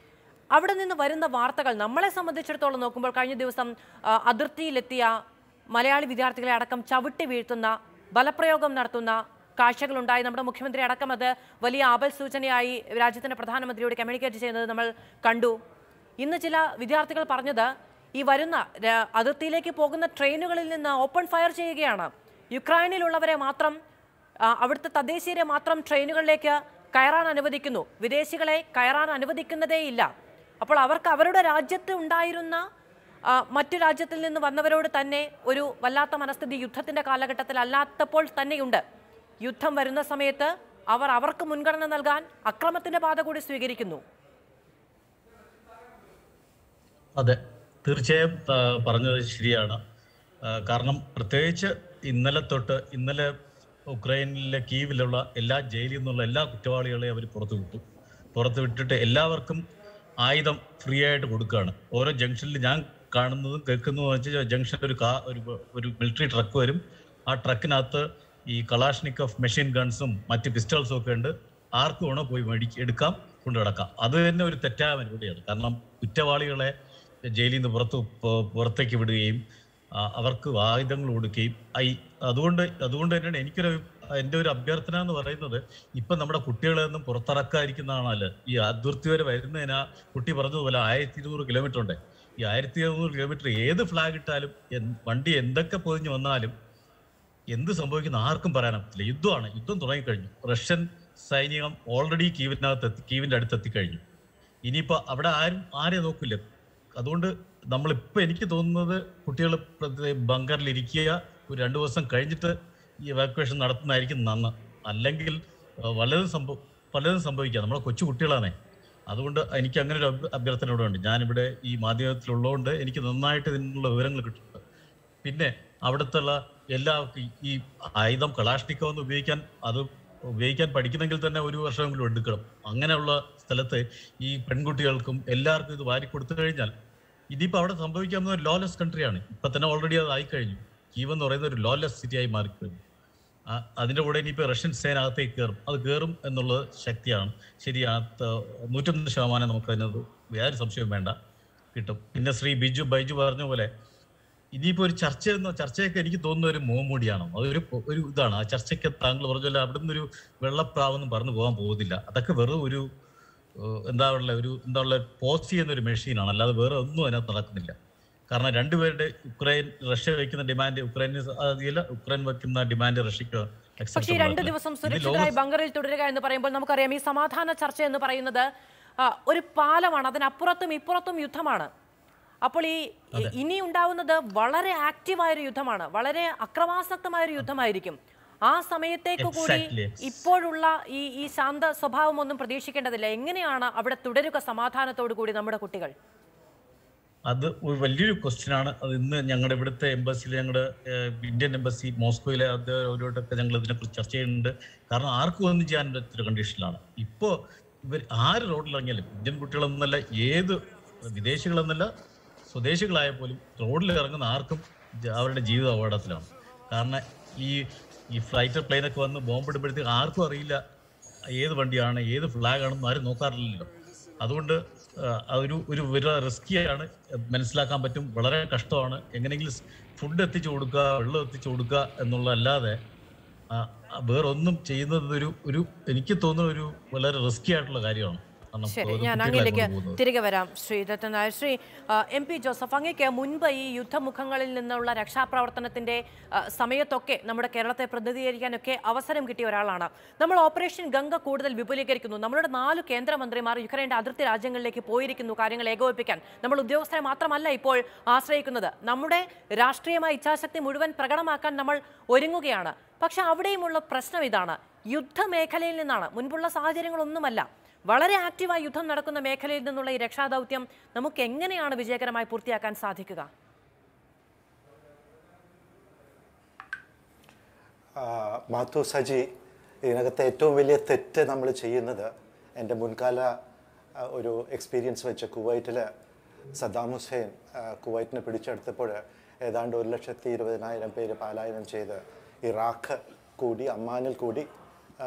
അവിടെ നിന്ന് വരുന്ന വാർത്തകൾ നമ്മളെ സംബന്ധിച്ചിടത്തോളം നോക്കുമ്പോൾ കഴിഞ്ഞ ദിവസം ആ, അതിർത്തിയിലെത്തിയ മലയാളി വിദ്യാർത്ഥികളെ അടക്കം ചവിട്ടി വീഴ്ത്തുന്ന ബലപ്രയോഗം നടത്തുന്ന കാഴ്ചകളുണ്ടായി നമ്മുടെ മുഖ്യമന്ത്രി അടക്കം അത് വലിയ ആപൽ സൂചനയായി രാജ്യത്തിന്റെ പ്രധാനമന്ത്രിയോട് കമ്മ്യൂണിക്കേറ്റ് ചെയ്യുന്നത് നമ്മൾ കണ്ടു ഇന്ന് ചില വിദ്യാർത്ഥികൾ പറഞ്ഞത് ഈ വരുന്ന ര- അതിർത്തിയിലേക്ക് പോകുന്ന ട്രെയിനുകളിൽ നിന്ന് ഓപ്പൺ ഫയർ ചെയ്യുകയാണ് യുക്രൈനിലുള്ളവരെ മാത്രം ആ, അവിടുത്തെ തദ്ദേശീയരെ മാത്രം ട്രെയിനുകളിലേക്ക് കയറാൻ അനുവദിക്കുന്നു വിദേശികളെ കയറാൻ അനുവദിക്കുന്നതേയില്ല അപ്പോൾ അവർക്ക് അവരുടെ രാജ്യത്ത് ഉണ്ടായിരുന്ന ആ, മറ്റു രാജ്യത്തിൽ നിന്ന് വന്നവരോട് തന്നെ ഒരു വല്ലാത്ത മനസ്ഥിതി യുദ്ധത്തിന്റെ കാലഘട്ടത്തിൽ അല്ലാത്തപ്പോൾ തന്നെയുണ്ട് യുദ്ധം വരുന്ന സമയത്ത് അവർ അവർക്ക് മുൻഗണന നൽകാൻ അക്രമത്തിന്റെ പാത കൂടി സ്വീകരിക്കുന്നു അതെ തീർച്ചയായും ആ, പറഞ്ഞത് ശരിയാണ് ആ, കാരണം പ്രത്യേകിച്ച് ഇന്നലെ തൊട്ട് ഇന്നലെ ഉക്രൈനിലെ കീവിലുള്ള എല്ലാ ജയിലിൽ നിന്നുള്ള എല്ലാ കുറ്റവാളികളെയും അവർ പുറത്തു വിട്ടു പുറത്തു വിട്ടിട്ട് എല്ലാവർക്കും ആയുധം ഫ്രീ ആയിട്ട് കൊടുക്കുകയാണ് ഓരോ ജംഗ്ഷനിൽ ഞാൻ കാണുന്നതും കേൾക്കുന്നതും വെച്ചാൽ ജംഗ്ഷനിൽ ഒരു കാ ഒരു ഒരു മിലിറ്ററി ട്രക്ക് വരും ആ ട്രക്കിനകത്ത് ഈ കലാഷ്നിക്കോഫ് മെഷീൻ ഗൺസും മറ്റ് പിസ്റ്റൾസും ഒക്കെ ഉണ്ട് ആർക്ക് വേണോ പോയി മേടിക്ക എടുക്കാം കൊണ്ടു നടക്കാം അത് തന്നെ ഒരു തെറ്റായ മറുപടിയാണ് കാരണം കുറ്റവാളികളെ ജയിലിൽ നിന്ന് പുറത്ത് പു- പുറത്തേക്ക് വിടുകയും ആ, അവർക്ക് ആയുധങ്ങൾ കൊടുക്കുകയും ഐ അതുകൊണ്ട് അതുകൊണ്ട് തന്നെയാണ് എനിക്കൊരു എൻ്റെ ഒരു അഭ്യർത്ഥന എന്ന് പറയുന്നത് ഇപ്പം നമ്മുടെ കുട്ടികളെ ഒന്നും പുറത്തിറക്കാതിരിക്കുന്നതാണല്ലോ ഈ അതിർത്തി വരെ വരുന്നതിനാ കുട്ടി പറഞ്ഞതുപോലെ ആയിരത്തി ഇരുന്നൂറ് കിലോമീറ്റർ ഉണ്ട് ഈ ആയിരത്തി ഇരുന്നൂറ് കിലോമീറ്റർ ഏത് ഫ്ലാഗ് ഇട്ടാലും എന്ത് വണ്ടി എന്തൊക്കെ പൊതിഞ്ഞ് വന്നാലും എന്ത് സംഭവിക്കുന്ന ആർക്കും പറയാൻ പറ്റില്ല യുദ്ധമാണ് യുദ്ധം തുടങ്ങിക്കഴിഞ്ഞു റഷ്യൻ സൈനികം ഓൾറെഡി കീവിനകത്ത് എത്തി കീവിന്റെ അടുത്ത് എത്തിക്കഴിഞ്ഞു ഇനിയിപ്പോ അവിടെ ആരും ആരെയും നോക്കില്ല അതുകൊണ്ട് നമ്മളിപ്പോ എനിക്ക് തോന്നുന്നത് കുട്ടികൾ ബങ്കറിൽ ഇരിക്കുക ഒരു രണ്ടു ദിവസം കഴിഞ്ഞിട്ട് ഈ എവാക്വേഷൻ നടത്തുന്നതായിരിക്കും നന്ന് അല്ലെങ്കിൽ ആ, വല്ലതും സംഭവം പലതും സംഭവിക്കാം നമ്മളെ കൊച്ചു കുട്ടികളാണേ അതുകൊണ്ട് എനിക്ക് അങ്ങനെ ഒരു അഭ്യ- അഭ്യർത്ഥന ഇവിടെ ഉണ്ട് ഞാനിവിടെ ഈ മാധ്യമത്തിലുള്ളതുകൊണ്ട് എനിക്ക് നന്നായിട്ട് ഇതിനുള്ള വിവരങ്ങൾ കിട്ടുന്നുണ്ട് പിന്നെ അവിടുത്തെ എല്ലാവർക്കും ഈ ആയുധം കലാഷ്നിക്കോന്ന് ഉപയോഗിക്കാൻ അത് ഉപയോഗിക്കാൻ പഠിക്കുന്നെങ്കിൽ തന്നെ ഒരു വർഷമെങ്കിലും എടുക്കണം അങ്ങനെയുള്ള സ്ഥലത്ത് ഈ പെൺകുട്ടികൾക്കും എല്ലാവർക്കും ഇത് വാരി കൊടുത്തു കഴിഞ്ഞാൽ ഇതിപ്പോ അവിടെ സംഭവിക്കാവുന്ന ഒരു ലോലെസ് കൺട്രിയാണ് ഇപ്പൊ തന്നെ ഓൾറെഡി അത് ആയിക്കഴിഞ്ഞു കീവ് എന്ന് പറയുന്ന ഒരു ലോലെസ് സിറ്റിയായി മാറിക്കഴിഞ്ഞു ആ- അതിൻ്റെ കൂടെ ഇനിയിപ്പോൾ റഷ്യൻ സേന അകത്തേക്ക് കയറും അത് കയറും എന്നുള്ളത് ശക്തിയാണ് ശരിയാണ് ത- നൂറ്റൊന്ന് ശതമാനം നമുക്ക് അതിനകത്ത് യാതൊരു സംശയവും വേണ്ട കിട്ടും പിന്നെ ശ്രീ ബിജു ബൈജു പറഞ്ഞ പോലെ ഇനിയിപ്പോൾ ഒരു ചർച്ച എന്ന ചർച്ചയൊക്കെ എനിക്ക് തോന്നുന്ന ഒരു മുഖംമൂടിയാണ് അതൊരു പൊ- ഒരു ഇതാണ് ആ ചർച്ചയ്ക്ക് താങ്കൾ പറഞ്ഞല്ല അവിടെ നിന്നൊരു വെള്ളപ്രാവെന്ന് പറഞ്ഞു പോകാൻ പോകുന്നില്ല അതൊക്കെ വെറും ഒരു ഏഹ്, എന്താ ഉള്ള ഒരു എന്താ ഉള്ള പോസ്റ്റ് ചെയ്യുന്ന ഒരു മെഷീനാണ് അല്ലാതെ വേറെ ഒന്നും അതിനകത്ത് നടക്കുന്നില്ല കാരണം രണ്ടുപേരുടെ യുക്രൈൻ റഷ്യ വയ്ക്കുന്ന ഡിമാൻഡ് യുക്രൈന് സാധിക്കില്ല യുക്രൈൻ വയ്ക്കുന്ന ഡിമാൻഡ് റഷ്യക്ക് പക്ഷേ ഈ acceptable രണ്ട് ആകില്ല. ദിവസം ഇത് സുരക്ഷിതരായി ലോക- ബങ്കറിൽ തുടരുക എന്ന് പറയുമ്പോൾ നമുക്കറിയാം ഈ സമാധാന ചർച്ച എന്ന് പറയുന്നത് ആ, ഒരു പാലമാണ് അതിനപ്പുറത്തും ഇപ്പുറത്തും യുദ്ധമാണ് അപ്പോൾ ഈ ഈ- ഇനി ഉണ്ടാവുന്നത് വളരെ ആക്റ്റീവായ ഒരു യുദ്ധമാണ് വളരെ അക്രമാസക്തമായ ഒരു യുദ്ധമായിരിക്കും ആ സമയത്തേക്ക് കൂടി Exactly. ഇപ്പോഴുള്ള ഈ ഈ ശാന്ത സ്വഭാവം ഒന്നും പ്രതീക്ഷിക്കേണ്ടതില്ല എങ്ങനെയാണ് അവിടെ തുടരുക സമാധാനത്തോടു കൂടി നമ്മുടെ കുട്ടികൾ അത് ഒരു വലിയൊരു ക്വസ്റ്റ്യൻ ആണ് അത് ഇന്ന് ഞങ്ങളുടെ ഇവിടുത്തെ എംബസിയിൽ ഞങ്ങളുടെ ഏഹ്, ഇന്ത്യൻ എംബസി മോസ്കോയിലെ അത് അവരോടൊക്കെ ഞങ്ങൾ ഇതിനെക്കുറിച്ച് ചർച്ച ചെയ്യുന്നുണ്ട് കാരണം ആർക്കും ഒന്നും ചെയ്യാൻ പറ്റാത്തൊരു കണ്ടീഷനിലാണ് ഇപ്പോൾ ഇവർ ആര് റോഡിലിറങ്ങിയാലും ഇന്ത്യൻ കുട്ടികളെന്നല്ല ഏത് വിദേശികളെന്നല്ല സ്വദേശികളായ പോലും റോഡിൽ ഇറങ്ങുന്ന ആർക്കും ജ- അവരുടെ ജീവിത അപകടത്തിലാണ് കാരണം ഈ ഈ ഫ്ലൈറ്റ് പ്ലെയിനൊക്കെ വന്ന് ബോംബിടുമ്പോഴത്തേക്ക് ആർക്കും അറിയില്ല ഏത് വണ്ടിയാണ് ഏത് ഫ്ലാഗ് ആണെന്ന് ആരും നോക്കാറില്ലല്ലോ അതുകൊണ്ട് ആ, ഒരു ഒരു വളരെ റിസ്കിയാണ് മനസ്സിലാക്കാൻ പറ്റും വളരെ കഷ്ടമാണ് എങ്ങനെയെങ്കിലും ഫുഡ് എത്തിച്ചു കൊടുക്കുക വെള്ളം എത്തിച്ചു കൊടുക്കുക എന്നുള്ളതല്ലാതെ ആ, ആ, വേറൊന്നും ചെയ്യുന്നത് ഒരു ഒരു എനിക്ക് തോന്നുന്ന ഒരു വളരെ റിസ്കി ആയിട്ടുള്ള കാര്യമാണ് കാരണം ശരി അത് ഞാൻ കുട്ടികളെ അങ്ങിലേക്ക് കൊണ്ടുപോകുന്നത്. തിരികെ വരാം ശ്രീ രത്തൻ നായർ ശ്രീ ആ, എം പി ജോസഫ് അങ്ങേക്ക് മുൻപ് ഈ യുദ്ധമുഖങ്ങളിൽ നിന്നുള്ള രക്ഷാപ്രവർത്തനത്തിന്റെ ആ, സമയത്തൊക്കെ നമ്മുടെ കേരളത്തെ പ്രതിനിധീകരിക്കാനൊക്കെ അവസരം കിട്ടിയ ഒരാളാണ് നമ്മൾ ഓപ്പറേഷൻ ഗംഗ കൂടുതൽ വിപുലീകരിക്കുന്നു നമ്മളുടെ നാല് കേന്ദ്രമന്ത്രിമാർ യുക്രൈൻ്റെ അതിർത്തി രാജ്യങ്ങളിലേക്ക് പോയിരിക്കുന്നു കാര്യങ്ങൾ ഏകോപിപ്പിക്കാൻ നമ്മൾ ഉദ്യോഗസ്ഥരെ മാത്രമല്ല ഇപ്പോൾ ആശ്രയിക്കുന്നത് നമ്മുടെ രാഷ്ട്രീയമായ ഇച്ഛാശക്തി മുഴുവൻ പ്രകടമാക്കാൻ നമ്മൾ ഒരുങ്ങുകയാണ് പക്ഷെ അവിടെയുമുള്ള പ്രശ്നം ഇതാണ് യുദ്ധമേഖലയിൽ നിന്നാണ് മുൻപുള്ള സാഹചര്യങ്ങളൊന്നുമല്ല വളരെ ആക്റ്റീവായി യുദ്ധം നടക്കുന്ന മേഖലയിൽ നിന്നുള്ള ഈ രക്ഷാദൗത്യം നമുക്ക് എങ്ങനെയാണ് വിജയകരമായി പൂർത്തിയാക്കാൻ സാധിക്കുക ആ, മാത്തു സജി ഇതിനകത്ത് ഏറ്റവും വലിയ തെറ്റ് നമ്മൾ ചെയ്യുന്നത് എൻ്റെ മുൻകാല ആ, ഒരു എക്സ്പീരിയൻസ് വെച്ച് കുവൈറ്റിൽ സദ്ദാം ഹുസൈൻ ആ, കുവൈറ്റിനെ പിടിച്ചെടുത്തപ്പോൾ ഏതാണ്ട് ഒരു ലക്ഷത്തി ഇരുപതിനായിരം പേര് പലായനം ചെയ്ത് ഇറാഖ് കൂടി അമ്മാനിൽ കൂടി ആ,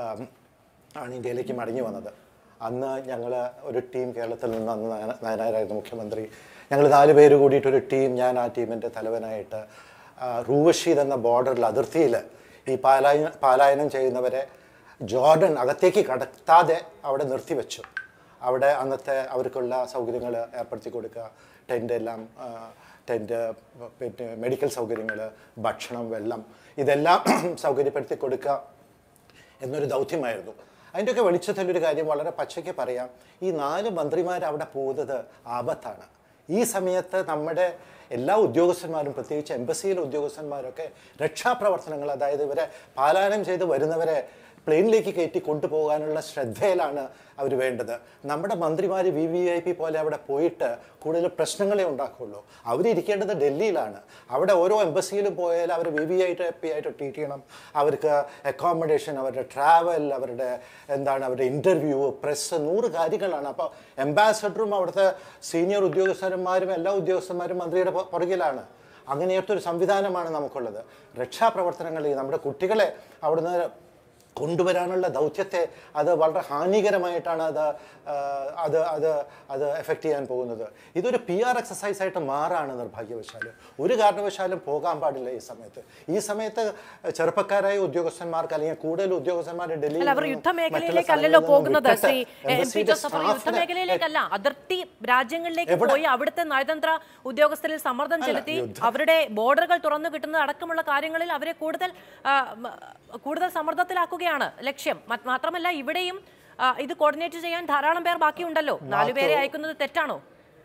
ആണ് ഇന്ത്യയിലേക്ക് മടങ്ങി വന്നത് അന്ന് ഞങ്ങൾ ഒരു ടീം കേരളത്തിൽ നിന്ന് അന്ന് നായ- നായനാരായിരുന്നു മുഖ്യമന്ത്രി ഞങ്ങൾ നാല് പേര് കൂടിയിട്ട് ഒരു ടീം ഞാൻ ആ ടീമിൻ്റെ തലവനായിട്ട് ആ, റൂവഷീദ് എന്ന ബോർഡറിൽ അതിർത്തിയിൽ ഈ പാലായന പാലായനം ചെയ്യുന്നവരെ ജോർഡൻ അകത്തേക്ക് കടത്താതെ അവിടെ നിർത്തിവെച്ചു അവിടെ അന്നത്തെ അവർക്കുള്ള സൗകര്യങ്ങൾ ഏർപ്പെടുത്തി കൊടുക്കുക ടെൻ്റ് എല്ലാം ടെൻ്റ് പിന്നെ മെഡിക്കൽ സൗകര്യങ്ങൾ ഭക്ഷണം വെള്ളം ഇതെല്ലാം സൗകര്യപ്പെടുത്തി കൊടുക്കുക എന്നൊരു ദൗത്യമായിരുന്നു അതിൻ്റെയൊക്കെ വെളിച്ചത്തിലൊരു കാര്യം വളരെ പച്ചയ്ക്ക് പറയാം ഈ നാല് മന്ത്രിമാർ അവിടെ പോകുന്നത് ആപത്താണ് ഈ സമയത്ത് നമ്മുടെ എല്ലാ ഉദ്യോഗസ്ഥന്മാരും പ്രത്യേകിച്ച് എംബസിയിലെ ഉദ്യോഗസ്ഥന്മാരൊക്കെ രക്ഷാപ്രവർത്തനങ്ങൾ അതായത് ഇവരെ പാലായനം ചെയ്ത് വരുന്നവരെ പ്ലെയിനിലേക്ക് കയറ്റി കൊണ്ടുപോകാനുള്ള ശ്രദ്ധയിലാണ് അവർ വേണ്ടത് നമ്മുടെ മന്ത്രിമാർ വി വി ഐ പി പോലെ അവിടെ പോയിട്ട് കൂടുതൽ പ്രശ്നങ്ങളെ ഉണ്ടാക്കുള്ളൂ അവരിരിക്കേണ്ടത് ഡൽഹിയിലാണ് അവിടെ ഓരോ എംബസിയിലും പോയാൽ അവർ വി വി ഐ പി ആയിട്ട് ട്രീറ്റ് ചെയ്യണം അവർക്ക് അക്കോമഡേഷൻ അവരുടെ ട്രാവൽ അവരുടെ എന്താണ് അവരുടെ ഇൻ്റർവ്യൂ പ്രസ് നൂറ് കാര്യങ്ങളാണ് അപ്പോൾ എംബാസഡറും അവിടുത്തെ സീനിയർ ഉദ്യോഗസ്ഥന്മാരും എല്ലാ ഉദ്യോഗസ്ഥന്മാരും മന്ത്രിയുടെ പുറ- പുറകിലാണ് അങ്ങനെയൊരു സംവിധാനമാണ് നമുക്കുള്ളത് രക്ഷാപ്രവർത്തനങ്ങൾ ഈ നമ്മുടെ കുട്ടികളെ അവിടുന്ന് കൊണ്ടുവരാനുള്ള ദൗത്യത്തെ അത് വളരെ ഹാനികരമായിട്ടാണ് അത് ആ, അത് അത് അത് എഫക്റ്റ് ചെയ്യാൻ പോകുന്നത് ഇതൊരു പി ആർ എക്സസൈസ് ആയിട്ട് മാറാണ് നിർഭാഗ്യവശാൽ ഒരു കാരണവശാലും പോകാൻ പാടില്ല ഈ സമയത്ത് ഈ സമയത്ത് ചെറുപ്പക്കാരായ ഉദ്യോഗസ്ഥന്മാർക്ക് അല്ലെങ്കിൽ കൂടുതൽ ഉദ്യോഗസ്ഥന്മാർ ഡൽഹിയിൽ അല്ല അവർ നിന്നും യുദ്ധമേഖലയിലേക്കല്ലല്ലോ മറ്റുള്ള പോകുന്നത് സ്ഥലങ്ങളിൽ ശ്രീ നിന്നും എം പി embassy യുടെ ജോസഫ് അവർ staff നെ യുദ്ധമേഖലയിലേക്കല്ല അതിർത്തി രാജ്യങ്ങളിലേക്ക് എവിടെ? പോയി അവിടുത്തെ നയതന്ത്ര ഉദ്യോഗസ്ഥരിൽ സമ്മർദ്ദം അല്ല, ചെലുത്തി യുദ്ധം- അവരുടെ ബോർഡറുകൾ തുറന്നു കിട്ടുന്നത് അടക്കമുള്ള കാര്യങ്ങളിൽ അവരെ കൂടുതൽ ആ, മ, കൂടുതൽ സമ്മർദ്ദത്തിലാക്കുകയാണ് ലക്ഷ്യം മറ്റ് മാത്രമല്ല ഇവിടെയും ആ, ഇത് കോർഡിനേറ്റ് ചെയ്യാൻ ധാരാളം പേർ ബാക്കിയുണ്ടല്ലോ നാലുപേരെ അയക്കുന്നത് തെറ്റാണോ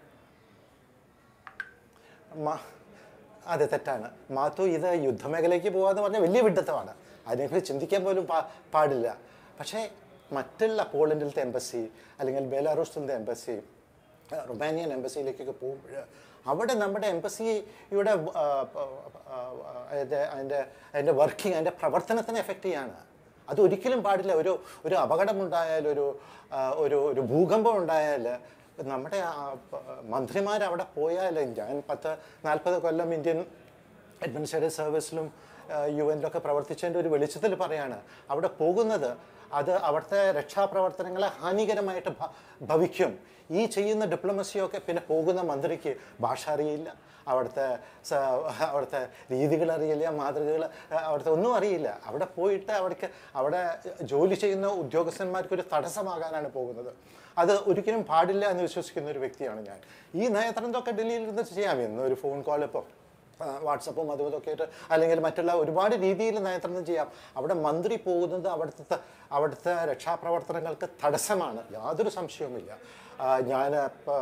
മ- അതെ തെറ്റാണ് മാത്തു ഇത് യുദ്ധമേഖലയ്ക്ക് പോകാന്ന് പറഞ്ഞാൽ വലിയ വിഡ്ഢിത്തമാണ് അതിനെക്കുറിച്ച് ചിന്തിക്കാൻ പോലും പാ പാടില്ല പക്ഷേ മറ്റുള്ള പോളണ്ടിലത്തെ എംബസി അല്ലെങ്കിൽ ബെലാറൂസിൻ്റെ എംബസി റൊമാനിയൻ എംബസിയിലേക്കൊക്കെ പോകുമ്പോൾ അവിടെ നമ്മുടെ എംബസിയുടെ ആ, ആ, ആ, അതിൻ്റെ അതിൻ്റെ അതിൻ്റെ വർക്കിംഗ് അതിൻ്റെ പ്രവർത്തനത്തിനെ എഫക്റ്റ് ചെയ്യാണ് അത് ഒരിക്കലും പാടില്ല ഒരു ഒരു അപകടമുണ്ടായാൽ ഒരു ആ, ഒരു ഒരു ഭൂകമ്പം ഉണ്ടായാൽ നമ്മുടെ മന്ത്രിമാർ അവിടെ പോയാൽ ഞാൻ പത്ത് നാൽപ്പത് കൊല്ലം ഇന്ത്യൻ അഡ്മിനിസ്ട്രേറ്റീവ് സർവീസിലും യു എനിലൊക്കെ പ്രവർത്തിച്ചതിൻ്റെ ഒരു വെളിച്ചത്തിൽ പറയാണ് അവിടെ പോകുന്നത് അത് അവിടുത്തെ രക്ഷാപ്രവർത്തനങ്ങളെ ഹാനികരമായിട്ട് ഭ- ഭവിക്കും ഈ ചെയ്യുന്ന ഡിപ്ലോമസിയൊക്കെ പിന്നെ പോകുന്ന മന്ത്രിക്ക് ഭാഷ അറിയില്ല അവിടുത്തെ സ- അവിടുത്തെ രീതികൾ അറിയില്ല മാതൃകകൾ അവിടുത്തെ ഒന്നും അറിയില്ല അവിടെ പോയിട്ട് അവിടേക്ക് അവിടെ ജോലി ചെയ്യുന്ന ഉദ്യോഗസ്ഥന്മാർക്ക് ഒരു തടസ്സമാകാനാണ് പോകുന്നത് അത് ഒരിക്കലും പാടില്ല എന്ന് വിശ്വസിക്കുന്ന ഒരു വ്യക്തിയാണ് ഞാൻ ഈ നയതന്ത്രമൊക്കെ ഡൽഹിയിൽ ഇരുന്ന് ചെയ്യാം ഇന്ന് ഒരു ഫോൺ കോൾ ഇപ്പോൾ വാട്സപ്പും അതും ഇതൊക്കെ ആയിട്ട് അല്ലെങ്കിൽ മറ്റുള്ള ഒരുപാട് രീതിയിൽ നയതന്ത്രം ചെയ്യാം അവിടെ മന്ത്രി പോകുന്നത് അവിടുത്തെ അവിടുത്തെ രക്ഷാപ്രവർത്തനങ്ങൾക്ക് തടസ്സമാണ് യാതൊരു സംശയവുമില്ല ഞാൻ ഇപ്പോൾ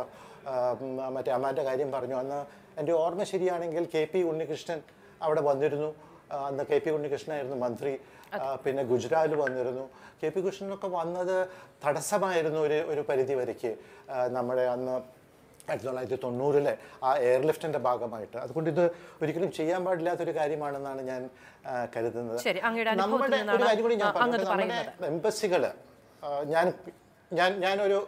മറ്റേ അമ്മാൻ്റെ കാര്യം പറഞ്ഞു അന്ന് എൻ്റെ ഓർമ്മ ശരിയാണെങ്കിൽ കെ പി ഉണ്ണികൃഷ്ണൻ അവിടെ വന്നിരുന്നു ആ, അന്ന് കെ പി ഉണ്ണികൃഷ്ണനായിരുന്നു മന്ത്രി ആ, പിന്നെ ഗുജറാത്തിൽ വന്നിരുന്നു കെ പി കൃഷ്ണനൊക്കെ വന്നത് തടസ്സമായിരുന്നു ഒരു ഒരു പരിധി വരയ്ക്ക് ആ, നമ്മുടെ അന്ന് ആയിരത്തി തൊള്ളായിരത്തി തൊണ്ണൂറിലെ ആ എയർലിഫ്റ്റിന്റെ ഭാഗമായിട്ട് അതുകൊണ്ട് ഇത് ഒരിക്കലും ചെയ്യാൻ പാടില്ലാത്തൊരു കാര്യമാണെന്നാണ് ഞാൻ ആ, കരുതുന്നത് ശരി, അങ്ങയുടെ അനുഭവത്തിൽ നമ്മുടെ ഒരു നിന്നാണ് കാര്യം കൂടി ഞാൻ ആ, അങ്ങ് പറഞ്ഞോട്ടെ. നമ്മുടെ പറയുന്നത്. എംബസികൾ ഞാൻ ഞാൻ ഞാനൊരു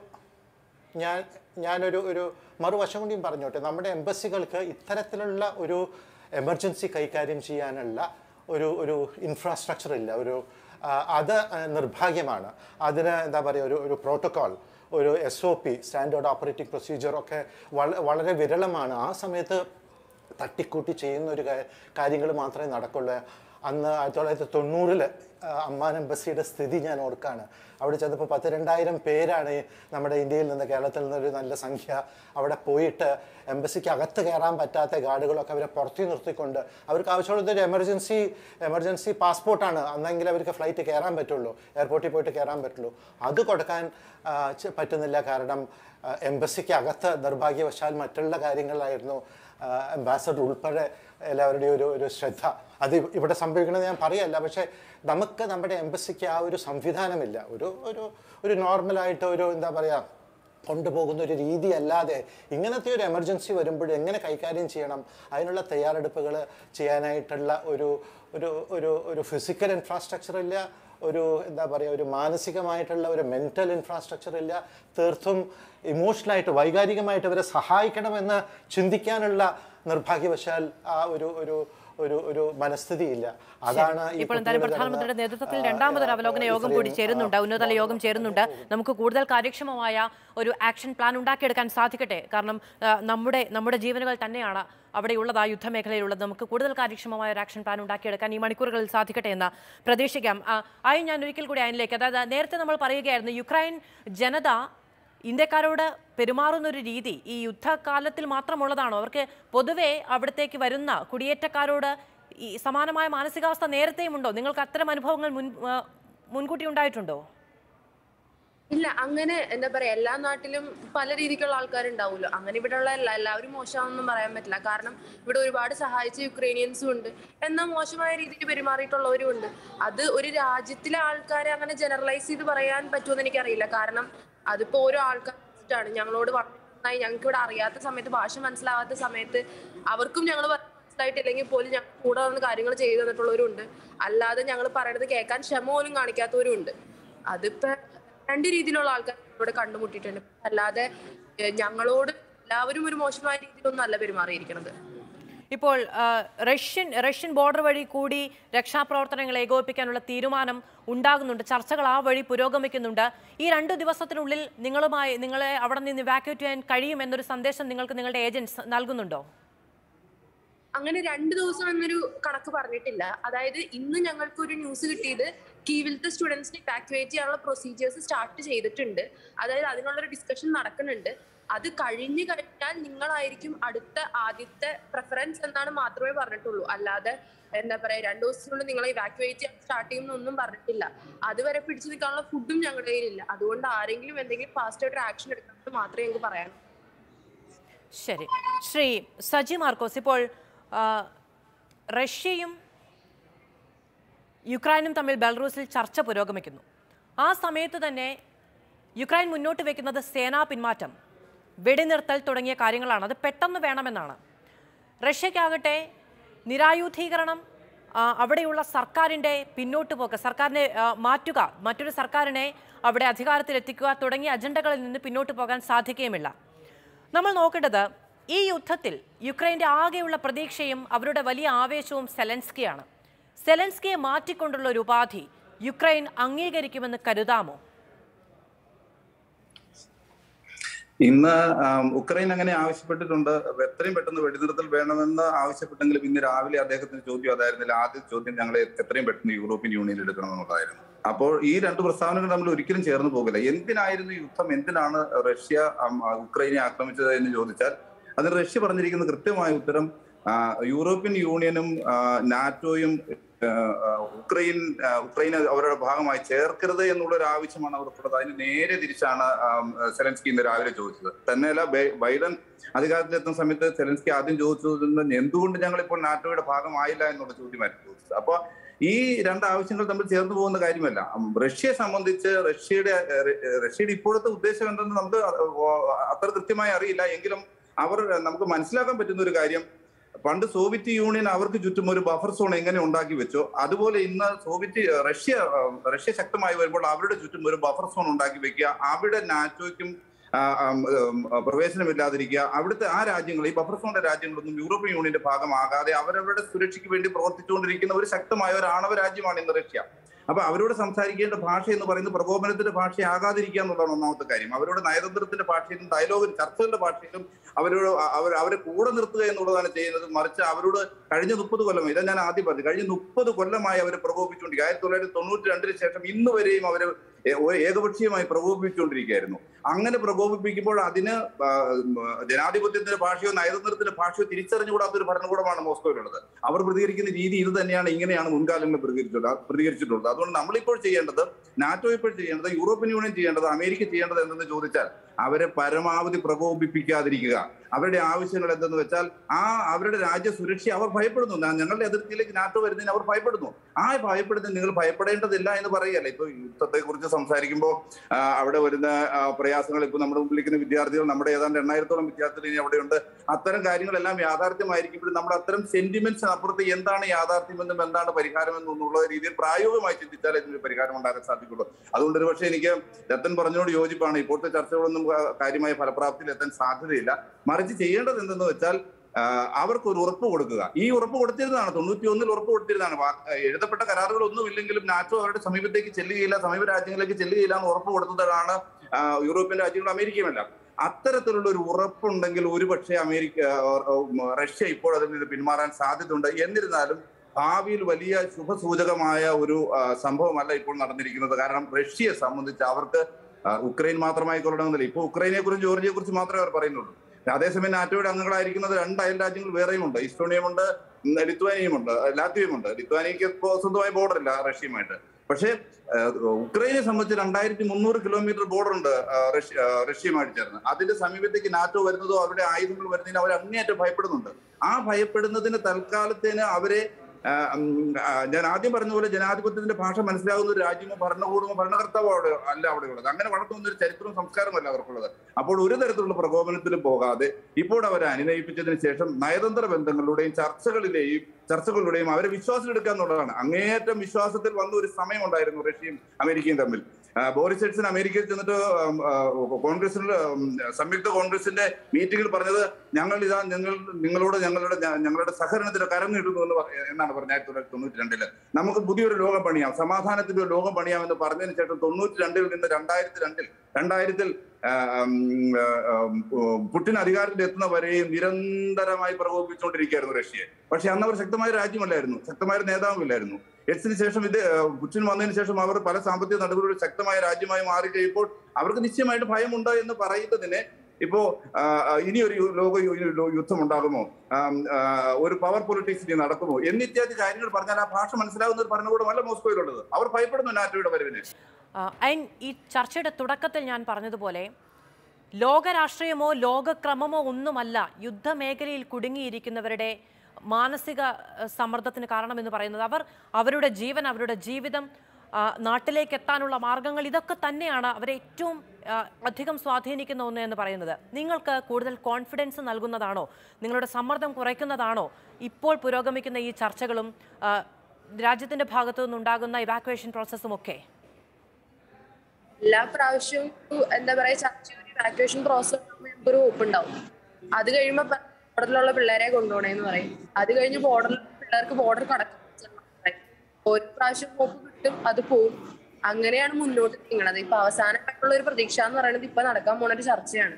ഞാൻ ഞാനൊരു ഒരു മറുവശം കൂടിയും പറഞ്ഞോട്ടെ നമ്മുടെ എംബസികൾക്ക് ഇത്തരത്തിലുള്ള ഒരു എമർജൻസി കൈകാര്യം ചെയ്യാനുള്ള ഒരു ഒരു ഇൻഫ്രാസ്ട്രക്ചർ ഇല്ല ഒരു ആ, അത് നിർഭാഗ്യമാണ് അതിന് എന്താ പറയുക ഒരു ഒരു പ്രോട്ടോക്കോൾ ഒരു S O P standard operating procedure ഒക്കെ വള- വളരെ വിരളമാണ് ആ സമയത്ത് തട്ടിക്കൂട്ടി ചെയ്യുന്ന ഒരു കാര്യങ്ങൾ മാത്രമേ നടക്കുള്ളൂ അന്ന് ആയിരത്തി തൊള്ളായിരത്തി തൊണ്ണൂറിൽ അമ്മാൻ എംബസിയുടെ സ്ഥിതി ഞാൻ ഓർക്കാണ് അവിടെ ചെന്നപ്പോൾ പത്ത് രണ്ടായിരം പേരാണ് ഈ നമ്മുടെ ഇന്ത്യയിൽ നിന്ന് കേരളത്തിൽ നിന്ന് ഒരു നല്ല സംഖ്യ അവിടെ പോയിട്ട് എംബസിക്ക് അകത്ത് കയറാൻ പറ്റാത്ത ഗാർഡുകളൊക്കെ അവരെ പുറത്തു നിർത്തിക്കൊണ്ട് അവർക്ക് ആവശ്യമുള്ളത് ഒരു എമർജൻസി എമർജൻസി പാസ്പോർട്ടാണ് അന്നെങ്കിൽ അവർക്ക് ഫ്ലൈറ്റ് കയറാൻ പറ്റുള്ളൂ എയർപോർട്ടിൽ പോയിട്ട് കയറാൻ പറ്റുള്ളൂ അത് കൊടുക്കാൻ ആ, ചെ- പറ്റുന്നില്ല കാരണം ആ, എംബസിക്ക് അകത്ത് നിർഭാഗ്യവശാൽ മറ്റുള്ള കാര്യങ്ങളിലായിരുന്നു അംബാസഡർ ഉൾപ്പെടെ എല്ലാവരുടെയും ഒരു ഒരു ശ്രദ്ധ അത് ഇവ- ഇവിടെ സംഭവിക്കണമെന്ന് ഞാൻ പറയല്ല പക്ഷേ നമുക്ക് നമ്മുടെ എംബസിക്ക് ആ ഒരു സംവിധാനമില്ല ഒരു ഒരു ഒരു നോർമലായിട്ട് ഒരു എന്താ പറയുക കൊണ്ടുപോകുന്ന ഒരു രീതി അല്ലാതെ ഇങ്ങനത്തെ ഒരു എമർജൻസി വരുമ്പോൾ എങ്ങനെ കൈകാര്യം ചെയ്യണം അതിനുള്ള തയ്യാറെടുപ്പുകൾ ചെയ്യാനായിട്ടുള്ള ഒരു ഒരു ഒരു ഒരു ഫിസിക്കൽ ഇൻഫ്രാസ്ട്രക്ചർ ഇല്ല ഒരു എന്താ പറയുക ഒരു മാനസികമായിട്ടുള്ള ഒരു മെൻ്റൽ ഇൻഫ്രാസ്ട്രക്ചർ ഇല്ല തീർത്തും ഇമോഷണലായിട്ട് വൈകാരികമായിട്ട് അവരെ സഹായിക്കണമെന്ന് ചിന്തിക്കാനുള്ള നിർഭാഗ്യവശാൽ ആ ഒരു ഒരു ഒരു ഒരു മനസ്ഥിതി ഇല്ല അതാണ് ഈ ഇപ്പോൾ എന്തായാലും കുട്ടികൾ പ്രധാനമന്ത്രിയുടെ നടന്ന, നേതൃത്വത്തിൽ ആ, രണ്ടാമതൊരു ആ, അവലോകന യോഗം ഇത്രയും, കൂടി ചേരുന്നുണ്ട് ആ, ഉന്നതതല യോഗം ചേരുന്നുണ്ട് നമുക്ക് കൂടുതൽ കാര്യക്ഷമമായ ഒരു ആക്ഷൻ പ്ലാൻ ഉണ്ടാക്കിയെടുക്കാൻ സാധിക്കട്ടെ കാരണം ആ, നമ്മുടെ നമ്മുടെ ജീവനുകൾ തന്നെയാണ് അവിടെയുള്ളത് ആ യുദ്ധമേഖലയിലുള്ളത് നമുക്ക് കൂടുതൽ കാര്യക്ഷമമായ ഒരു ആക്ഷൻ പ്ലാൻ ഉണ്ടാക്കിയെടുക്കാൻ ഈ മണിക്കൂറുകളിൽ സാധിക്കട്ടെ എന്ന് പ്രതീക്ഷിക്കാം ആ, ആയി ഞാൻ ഒരിക്കൽ കൂടി അതിലേക്ക് അതായത് നേരത്തെ നമ്മൾ പറയുകയായിരുന്നു യുക്രൈൻ ജനത ഇന്ത്യക്കാരോട് പെരുമാറുന്ന ഒരു രീതി ഈ യുദ്ധകാലത്തിൽ മാത്രമുള്ളതാണോ അവർക്ക് പൊതുവെ അവിടത്തേക്ക് വരുന്ന കുടിയേറ്റക്കാരോട് ഈ സമാനമായ മാനസികാവസ്ഥ നേരത്തെയും ഉണ്ടോ നിങ്ങൾക്ക് അത്തരം അനുഭവങ്ങൾ മുൻ ആ, മുൻകൂട്ടി ഉണ്ടായിട്ടുണ്ടോ ഇല്ല അങ്ങനെ എന്താ പറയാ എല്ലാ നാട്ടിലും പല രീതിക്കുള്ള ആൾക്കാരുണ്ടാവുമല്ലോ അങ്ങനെ ഇവിടെയുള്ള എല്ലാ എല്ലാവരും മോശമാണെന്നും പറയാൻ പറ്റില്ല കാരണം ഇവിടെ ഒരുപാട് സഹായിച്ച യുക്രൈനിയൻസും ഉണ്ട് എന്നാൽ മോശമായ രീതിയിൽ പെരുമാറിയിട്ടുള്ളവരും ഉണ്ട് അത് ഒരു രാജ്യത്തിലെ ആൾക്കാരെ അങ്ങനെ ജനറലൈസ് ചെയ്ത് പറയാൻ പറ്റുമെന്ന് എനിക്കറിയില്ല കാരണം അതിപ്പോ ഓരോ ആൾക്കാരാണ് ഞങ്ങളോട് വളരെ നന്നായി ഞങ്ങൾക്ക് ഇവിടെ അറിയാത്ത സമയത്ത് ഭാഷ മനസ്സിലാവാത്ത സമയത്ത് അവർക്കും ഞങ്ങൾ മനസ്സിലായിട്ടില്ലെങ്കിൽ പോലും ഞങ്ങൾ കൂടെ വന്ന് കാര്യങ്ങൾ ചെയ്തു തന്നിട്ടുള്ളവരും ഉണ്ട് അല്ലാതെ ഞങ്ങൾ പറയണത് കേൾക്കാൻ ക്ഷമ പോലും കാണിക്കാത്തവരും ഉണ്ട് അതിപ്പോ രണ്ട് രീതിയിലുള്ള ആൾക്കാർ ഇവിടെ കണ്ടുമുട്ടിയിട്ടുണ്ട് അല്ലാതെ ഏഹ്, ഞങ്ങളോട് എല്ലാവരും ഒരു മോശമായ രീതിയിലൊന്നും അല്ല പെരുമാറിയിരിക്കുന്നത് ഇപ്പോൾ ആ, റഷ്യൻ റഷ്യൻ ബോർഡർ വഴി കൂടി രക്ഷാപ്രവർത്തനങ്ങൾ ഏകോപിപ്പിക്കാനുള്ള തീരുമാനം ഉണ്ടാകുന്നുണ്ട് ചർച്ചകൾ ആ വഴി പുരോഗമിക്കുന്നുണ്ട് ഈ രണ്ടു ദിവസത്തിനുള്ളിൽ നിങ്ങളുമായി നിങ്ങളെ അവിടെ നിന്ന് ഇവാക്യുവേറ്റ് ചെയ്യാൻ കഴിയും എന്നൊരു സന്ദേശം നിങ്ങൾക്ക് നിങ്ങളുടെ ഏജൻസ് നൽകുന്നുണ്ടോ അങ്ങനെ രണ്ട് ദിവസം എന്നൊരു കണക്ക് പറഞ്ഞിട്ടില്ല അതായത് ഇന്ന് ഞങ്ങൾക്ക് ഒരു ന്യൂസ് കിട്ടിയത് കീവിലത്തെ സ്റ്റുഡൻസിനെ ഇവാക്യുവേറ്റ് ചെയ്യാനുള്ള പ്രൊസീജിയേഴ്സ് സ്റ്റാർട്ട് ചെയ്തിട്ടുണ്ട് അതായത് അതിനുള്ള ഒരു ഡിസ്കഷൻ നടക്കുന്നുണ്ട് അത് കഴിഞ്ഞു കഴിഞ്ഞാൽ നിങ്ങളായിരിക്കും അടുത്ത ആദ്യത്തെ പ്രിഫറൻസ് എന്നാണ് മാത്രമേ പറഞ്ഞിട്ടുള്ളൂ അല്ലാതെ എന്താ പറയാ രണ്ടു ദിവസത്തിനുള്ളിൽ നിങ്ങളെ ഇവാക്യുവേറ്റ് ചെയ്യാൻ സ്റ്റാർട്ട് ചെയ്യുമെന്നൊന്നും പറഞ്ഞിട്ടില്ല അതുവരെ പിടിച്ചു നിൽക്കാനുള്ള ഫുഡും ഞങ്ങളുടെ കയ്യിലില്ല അതുകൊണ്ട് ആരെങ്കിലും എന്തെങ്കിലും ഫാസ്റ്റ് ആയിട്ട് ആക്ഷൻ എടുക്കുന്നത് മാത്രമേ ഞങ്ങൾക്ക് പറയാൻ ശരി ശ്രീ സജി മാർക്കോസ് ഇപ്പോൾ ആ, റഷ്യയും യുക്രൈനും തമ്മിൽ ബെലറൂസിൽ ചർച്ച പുരോഗമിക്കുന്നു ആ സമയത്ത് തന്നെ യുക്രൈൻ മുന്നോട്ട് വെക്കുന്നത് സേനാ പിന്മാറ്റം വെടിനിർത്തൽ തുടങ്ങിയ കാര്യങ്ങളാണ് അത് പെട്ടെന്ന് വേണമെന്നാണ് റഷ്യക്കാകട്ടെ നിരായുധീകരണം ആ, അവിടെയുള്ള സർക്കാരിൻ്റെ പിന്നോട്ട് പോക്ക് സർക്കാരിനെ ആ, മാറ്റുക മറ്റൊരു സർക്കാരിനെ അവിടെ അധികാരത്തിലെത്തിക്കുക തുടങ്ങിയ അജണ്ടകളിൽ നിന്ന് പിന്നോട്ട് പോകാൻ സാധിക്കുകയുമില്ല നമ്മൾ നോക്കേണ്ടത് ഈ യുദ്ധത്തിൽ യുക്രൈന്റെ ആകെയുള്ള പ്രതീക്ഷയും അവരുടെ വലിയ ആവേശവും സെലൻസ്കിയാണ് സെലൻസ്കിയെ മാറ്റിക്കൊണ്ടുള്ള ഒരു ഉപാധി യുക്രൈൻ അംഗീകരിക്കുമെന്ന് കരുതാമോ ഇന്ന് ആം, ഉക്രൈൻ അങ്ങനെ ആവശ്യപ്പെട്ടിട്ടുണ്ട് എത്രയും പെട്ടെന്ന് വെടിനിർത്തൽ വേണമെന്ന് ആവശ്യപ്പെട്ടെങ്കിലും ഇന്ന് രാവിലെ അദ്ദേഹത്തിന്റെ ചോദ്യം അതായിരുന്നില്ല ആദ്യ ചോദ്യം ഞങ്ങൾ എത്രയും പെട്ടെന്ന് യൂറോപ്യൻ യൂണിയനിൽ എടുക്കണമെന്നുള്ളതായിരുന്നു അപ്പോൾ ഈ രണ്ട് പ്രസ്താവനകൾ തമ്മിൽ ഒരിക്കലും ചേർന്ന് പോകില്ല എന്തിനായിരുന്നു ഈ യുദ്ധം എന്തിനാണ് റഷ്യ ആം, ഉക്രൈനെ ആക്രമിച്ചത് എന്ന് ചോദിച്ചാൽ അതിന് റഷ്യ പറഞ്ഞിരിക്കുന്ന കൃത്യമായ ഉത്തരം ആ, യൂറോപ്യൻ യൂണിയനും ആ, നാറ്റോയും ആ, ആ, ഉക്രൈൻ ആ, ഉക്രൈനെ അവരുടെ ഭാഗമായി ചേർക്കരുത് എന്നുള്ള ഒരു ആവശ്യമാണ് അവർക്കുള്ളത് അതിന് നേരെ തിരിച്ചാണ് ആം, സെലൻസ്കി ഇന്ന് രാവിലെ ചോദിച്ചത് തന്നെയല്ല ബൈ- ബൈഡൻ അധികാരത്തിലെത്തുന്ന സമയത്ത് സെലൻസ്കി ആദ്യം ചോദിച്ചത് എന്തുകൊണ്ട് ഞങ്ങൾ ഇപ്പോൾ നാറ്റോയുടെ ഭാഗമായില്ല എന്നുള്ള ചോദ്യമായിരുന്നു ചോദിച്ചത് അപ്പൊ ഈ രണ്ട് ആവശ്യങ്ങൾ തമ്മിൽ ചേർന്ന് പോകുന്ന കാര്യമല്ല ഉം, റഷ്യയെ സംബന്ധിച്ച് റഷ്യയുടെ ഏഹ്, ര- റഷ്യയുടെ ഇപ്പോഴത്തെ ഉദ്ദേശം എന്തെന്ന് നമുക്ക് അത്ര കൃത്യമായി അറിയില്ല എങ്കിലും അവർ നമുക്ക് മനസ്സിലാക്കാൻ പറ്റുന്ന ഒരു കാര്യം പണ്ട് സോവിയറ്റ് യൂണിയൻ അവർക്ക് ചുറ്റും ഒരു ബഫർ സോൺ എങ്ങനെ ഉണ്ടാക്കി വെച്ചോ അതുപോലെ ഇന്ന് സോവിയറ്റ് റഷ്യ ഏഹ്, റഷ്യ ശക്തമായി വരുമ്പോൾ അവരുടെ ചുറ്റും ഒരു ബഫർ സോൺ ഉണ്ടാക്കി വെക്കുക അവിടെ നാറ്റോയ്ക്കും ആ, ആം, ഉം, പ്രവേശനമില്ലാതിരിക്കുക അവിടുത്തെ ആ രാജ്യങ്ങൾ ഈ ബഫർ സോണിന്റെ രാജ്യങ്ങളൊന്നും യൂറോപ്യൻ യൂണിയന്റെ ഭാഗമാകാതെ അവരവരുടെ സുരക്ഷയ്ക്ക് വേണ്ടി പ്രവർത്തിച്ചുകൊണ്ടിരിക്കുന്ന ഒരു ശക്തമായ ഒരു ആണവ രാജ്യമാണ് ഇന്ന് റഷ്യ അപ്പൊ അവരോട് സംസാരിക്കേണ്ട ഭാഷ എന്ന് പറയുന്നത് പ്രകോപനത്തിന്റെ ഭാഷയാകാതിരിക്കുക എന്നുള്ളതാണ് ഒന്നാമത്തെ കാര്യം അവരോട് നയതന്ത്രത്തിന്റെ ഭാഷയിലും ഡയലോഗിലും ചർച്ചകളുടെ ഭാഷയിലും അവരോട് അ- അവർ അവരെ കൂടെ നിർത്തുക എന്നുള്ളതാണ് ചെയ്യുന്നത് മറിച്ച് അവരോട് കഴിഞ്ഞ മുപ്പത് കൊല്ലം ഇതാ ഞാൻ ആദ്യം പറഞ്ഞു കഴിഞ്ഞ മുപ്പത് കൊല്ലമായി അവരെ പ്രകോപിച്ചുകൊണ്ടിരിക്കുക ആയിരത്തി തൊള്ളായിരത്തി തൊണ്ണൂറ്റി രണ്ടിന് ശേഷം ഇന്ന് വരെയും അവരെ ഏ- ഒരു ഏകപക്ഷീയമായി പ്രകോപിപ്പിച്ചുകൊണ്ടിരിക്കുകയായിരുന്നു അങ്ങനെ പ്രകോപിപ്പിക്കുമ്പോൾ അതിന് ആ, ഉം, ജനാധിപത്യത്തിന്റെ ഭാഷയോ നയതന്ത്രത്തിന്റെ ഭാഷയോ തിരിച്ചറിഞ്ഞുകൂടാത്ത ഒരു ഭരണകൂടമാണ് മോസ്കോയിലുള്ളത് അവർ പ്രതികരിക്കുന്ന രീതി ഇത് തന്നെയാണ് ഇങ്ങനെയാണ് മുൻകാലങ്ങളിൽ പ്രതികരിച്ചിട്ടുള്ളത് പ്രതികരിച്ചിട്ടുള്ളത് അതുകൊണ്ട് നമ്മളിപ്പോൾ ചെയ്യേണ്ടത് നാറ്റോ ഇപ്പോൾ ചെയ്യേണ്ടത് യൂറോപ്യൻ യൂണിയൻ ചെയ്യേണ്ടത് അമേരിക്ക ചെയ്യേണ്ടത് എന്തെന്ന് ചോദിച്ചാൽ അവരെ പരമാവധി പ്രകോപിപ്പിക്കാതിരിക്കുക അവരുടെ ആവശ്യങ്ങൾ എന്തെന്ന് വെച്ചാൽ ആ അവരുടെ രാജ്യ സുരക്ഷ അവർ ഭയപ്പെടുന്നു ഞാൻ- ഞങ്ങളുടെ അതിർത്തിയിലേക്ക് നാറ്റോ വരുന്നതിന് അവർ ഭയപ്പെടുന്നു ആ ഭയപ്പെടുന്നതിന് നിങ്ങൾ ഭയപ്പെടേണ്ടതില്ല എന്ന് പറയുകയല്ല ഇപ്പൊ യുദ്ധത്തെ കുറിച്ച് സംസാരിക്കുമ്പോൾ ആ, അവിടെ വരുന്ന ആ, പ്രയാസങ്ങൾ ഇപ്പൊ നമ്മുടെ മുമ്പിലിരിക്കുന്ന വിദ്യാർത്ഥികൾ നമ്മുടെ ഏതാണ്ട് എണ്ണായിരത്തോളം വിദ്യാർത്ഥികൾ ഇനി അവിടെയുണ്ട് അത്തരം കാര്യങ്ങളെല്ലാം യാഥാർത്ഥ്യമായിരിക്കുമ്പോഴും നമ്മൾ അത്തരം സെന്റിമെന്റ്സിന് അപ്പുറത്ത് എന്താണ് യാഥാർത്ഥ്യമെന്നും എന്താണ് പരിഹാരമെന്നും എന്നുള്ള രീതിയിൽ പ്രായോഗികമായി ചിന്തിച്ചാൽ ഇതിന് പരിഹാരം ഉണ്ടാക്കാൻ സാധിക്കുള്ളൂ അതുകൊണ്ട് ഒരു പക്ഷേ എനിക്ക് രത്തൻ പറഞ്ഞോട് യോജിപ്പാണ് ഇപ്പോഴത്തെ ചർച്ചകളൊന്നും ആ, കാര്യമായ ഫലപ്രാപ്തിയിൽ എത്താൻ സാധ്യതയില്ല മറിച്ച് ചെയ്യേണ്ടത് എന്തെന്ന് വെച്ചാൽ ആ, അവർക്ക് ഒരു ഉറപ്പ് കൊടുക്കുക ഈ ഉറപ്പ് കൊടുത്തിരുന്നതാണ് തൊണ്ണൂറ്റി ഒന്നിൽ ഉറപ്പ് കൊടുത്തിരുന്നതാണ് വാ- എഴുതപ്പെട്ട കരാറുകളൊന്നും ഇല്ലെങ്കിലും നാറ്റോ അവരുടെ സമീപത്തേക്ക് ചെല്ലുകയില്ല സമീപ രാജ്യങ്ങളിലേക്ക് ചെല്ലുകയില്ല എന്ന് ഉറപ്പ് കൊടുത്തതാണ് ആ, യൂറോപ്യൻ രാജ്യങ്ങളും അമേരിക്കയുമല്ല അത്തരത്തിലുള്ള ഒരു ഉറപ്പുണ്ടെങ്കിൽ ഒരുപക്ഷെ അമേരിക്ക ആ, ഉം, റഷ്യ ഇപ്പോൾ അതിൽ നിന്ന് പിന്മാറാൻ സാധ്യതയുണ്ട് എന്നിരുന്നാലും ഭാവിയിൽ വലിയ ശുഭസൂചകമായ ഒരു ആ, സംഭവമല്ല ഇപ്പോൾ നടന്നിരിക്കുന്നത് കാരണം റഷ്യയെ സംബന്ധിച്ച് അവർക്ക് ആ, ഉക്രൈൻ മാത്രമായി കൊള്ളണമെന്നില്ല ഇപ്പൊ ഉക്രൈനെ കുറിച്ചും ജോർജിയെ കുറിച്ച് മാത്രമേ അവർ പറയുന്നുള്ളൂ അതേസമയം നാറ്റോയുടെ അംഗങ്ങളായിരിക്കുന്നത് രണ്ട് അയൽ രാജ്യങ്ങൾ വേറെയും ഉണ്ട് ഇസ്റ്റോണിയം ഉണ്ട് ഉം, ലിത്വാനിയും ഉണ്ട് ലാത്വിയും ഉണ്ട് ലിത്വാനിയക്ക് ഇപ്പോൾ സ്വന്തമായി ബോർഡർ ഇല്ല റഷ്യയുമായിട്ട് പക്ഷേ ആ, ഉക്രൈനെ സംബന്ധിച്ച് രണ്ടായിരത്തി മുന്നൂറ് കിലോമീറ്റർ ബോർഡർ ഉണ്ട് ആ, റഷ്യ ആ, റഷ്യയുമായിട്ട് ചേർന്ന് അതിന്റെ സമീപത്തേക്ക് നാറ്റോ വരുന്നതോ അവരുടെ ആയുധങ്ങൾ വരുന്നതിന് അവർ അങ്ങേയറ്റം ഭയപ്പെടുന്നുണ്ട് ആ ഭയപ്പെടുന്നതിന് തൽക്കാലത്തേന് അവരെ ആ, ഉം, ആ, ഞാൻ ആദ്യം പറഞ്ഞ പോലെ ജനാധിപത്യത്തിന്റെ ഭാഷ മനസ്സിലാകുന്ന ഒരു രാജ്യമോ ഭരണകൂടമോ ഭരണകർത്താവോ അവിടെ അല്ല അവിടെ ഉള്ളത് അങ്ങനെ വളർത്തുന്ന ഒരു ചരിത്രവും സംസ്കാരമല്ല അവർക്കുള്ളത് അപ്പോൾ ഒരു തരത്തിലുള്ള പ്രകോപനത്തിലും പോകാതെ ഇപ്പോൾ അവരെ അനുനയിപ്പിച്ചതിന് ശേഷം നയതന്ത്ര ബന്ധങ്ങളിലൂടെയും ചർച്ചകളിലെയും ചർച്ചകളിലൂടെയും അവരെ വിശ്വാസത്തിലെടുക്കുക എന്നുള്ളതാണ് അങ്ങേയറ്റം വിശ്വാസത്തിൽ വന്ന ഒരു സമയമുണ്ടായിരുന്നു റഷ്യയും അമേരിക്കയും തമ്മിൽ ആ, ബോറിസ് ജോൺസൺ അമേരിക്കയിൽ ചെന്നിട്ട് ഉം, ആ, കോൺഗ്രസിൽ ഉം, സംയുക്ത കോൺഗ്രസിന്റെ മീറ്റിംഗിൽ പറഞ്ഞത് ഞങ്ങൾ ഇതാ ഞങ്ങൾ നിങ്ങളോട് ഞങ്ങളുടെ ഞ- ഞങ്ങളുടെ സഹകരണത്തിന് കരം നീട്ടുന്നു എന്ന് പറ- എന്നാണ് പറഞ്ഞത് ആയിരത്തി തൊള്ളായിരത്തി തൊണ്ണൂറ്റി രണ്ടില് നമുക്ക് പുതിയൊരു ലോകം പണിയാം സമാധാനത്തിന്റെ ഒരു ലോകം പണിയാം എന്ന് പറഞ്ഞതിന് ശേഷം തൊണ്ണൂറ്റി രണ്ടിൽ നിന്ന് രണ്ടായിരത്തി രണ്ടിൽ രണ്ടായിരത്തിൽ ആ, ഉം, ആ, ഉം, പുടിൻ അധികാരത്തിൽ എത്തുന്ന വരെയും നിരന്തരമായി പ്രകോപിപ്പിച്ചുകൊണ്ടിരിക്കുകയായിരുന്നു റഷ്യയെ പക്ഷെ അന്ന് അവർ ശക്തമായ രാജ്യമല്ലായിരുന്നു ശക്തമായ ഒരു നേതാവുമില്ലായിരുന്നു എഡ്സിന് ശേഷം ഇത് ആ, പുടിൻ വന്നതിന് ശേഷം അവർ പല സാമ്പത്തിക നടപടികളും ശക്തമായ രാജ്യമായി മാറി കഴിയുമ്പോൾ അവർക്ക് നിശ്ചയമായിട്ട് ഭയമുണ്ട് എന്ന് പറയുന്നതിന് ഇപ്പോ ആ, ആ, ഇനിയൊരു യു- ലോക യു- യു- ലോ- യുദ്ധം ഉണ്ടാകുമോ ആം, ആ, ഒരു പവർ പൊളിറ്റിക്സ് ഇനി നടക്കുമോ എന്നിത്യാദി കാര്യങ്ങൾ പറഞ്ഞാൽ ആ ഭാഷ മനസ്സിലാകുന്ന ഒരു ഭരണകൂടമല്ല മോസ്കോയിലുള്ളത് അവർ ഭയപ്പെടുന്നു നാറ്റോയുടെ വരവിന് ആ, അയൻ ഈ ചർച്ചയുടെ തുടക്കത്തിൽ ഞാൻ പറഞ്ഞതുപോലെ ലോകരാഷ്ട്രീയമോ ലോകക്രമമോ ഒന്നുമല്ല യുദ്ധമേഖലയിൽ കുടുങ്ങിയിരിക്കുന്നവരുടെ മാനസിക ആ, സമ്മർദ്ദത്തിന് കാരണമെന്ന് പറയുന്നത് അവർ അവരുടെ ജീവൻ അവരുടെ ജീവിതം ആ, നാട്ടിലേക്ക് എത്താനുള്ള മാർഗങ്ങൾ ഇതൊക്കെ തന്നെയാണ് അവരെ ഏറ്റവും ആ, അധികം സ്വാധീനിക്കുന്ന ഒന്ന് എന്ന് പറയുന്നത് നിങ്ങൾക്ക് കൂടുതൽ കോൺഫിഡൻസ് നൽകുന്നതാണോ നിങ്ങളുടെ സമ്മർദ്ദം കുറയ്ക്കുന്നതാണോ ഇപ്പോൾ പുരോഗമിക്കുന്ന ഈ ചർച്ചകളും ആ, രാജ്യത്തിന്റെ ഭാഗത്തു നിന്നുണ്ടാകുന്ന ഇവാക്വേഷൻ പ്രോസസ്സും ഒക്കെ എല്ലാ പ്രാവശ്യവും ഒരു എന്താ പറയാ ചർച്ച ഒരു ഇവാക്യുവേഷൻ പ്രോസസ് നമുക്കൊരു ഹോപ്പ് ഉണ്ടാവും അത് കഴിയുമ്പോ ബോർഡറിലുള്ള പിള്ളേരെ കൊണ്ടുപോകണേന്ന് പറയും അത് കഴിഞ്ഞ് ബോർഡറിൽ പിള്ളേർക്ക് ബോർഡർ കടക്കും ഒരു പ്രാവശ്യം പോക്ക് കിട്ടും അത് പോവും അങ്ങനെയാണ് മുന്നോട്ട് നീങ്ങണത് ഇപ്പൊ അവസാനമായിട്ടുള്ള ഒരു പ്രതീക്ഷ എന്ന് പറയുന്നത് ഇപ്പൊ നടക്കാൻ പോണ ഒരു ചർച്ചയാണ്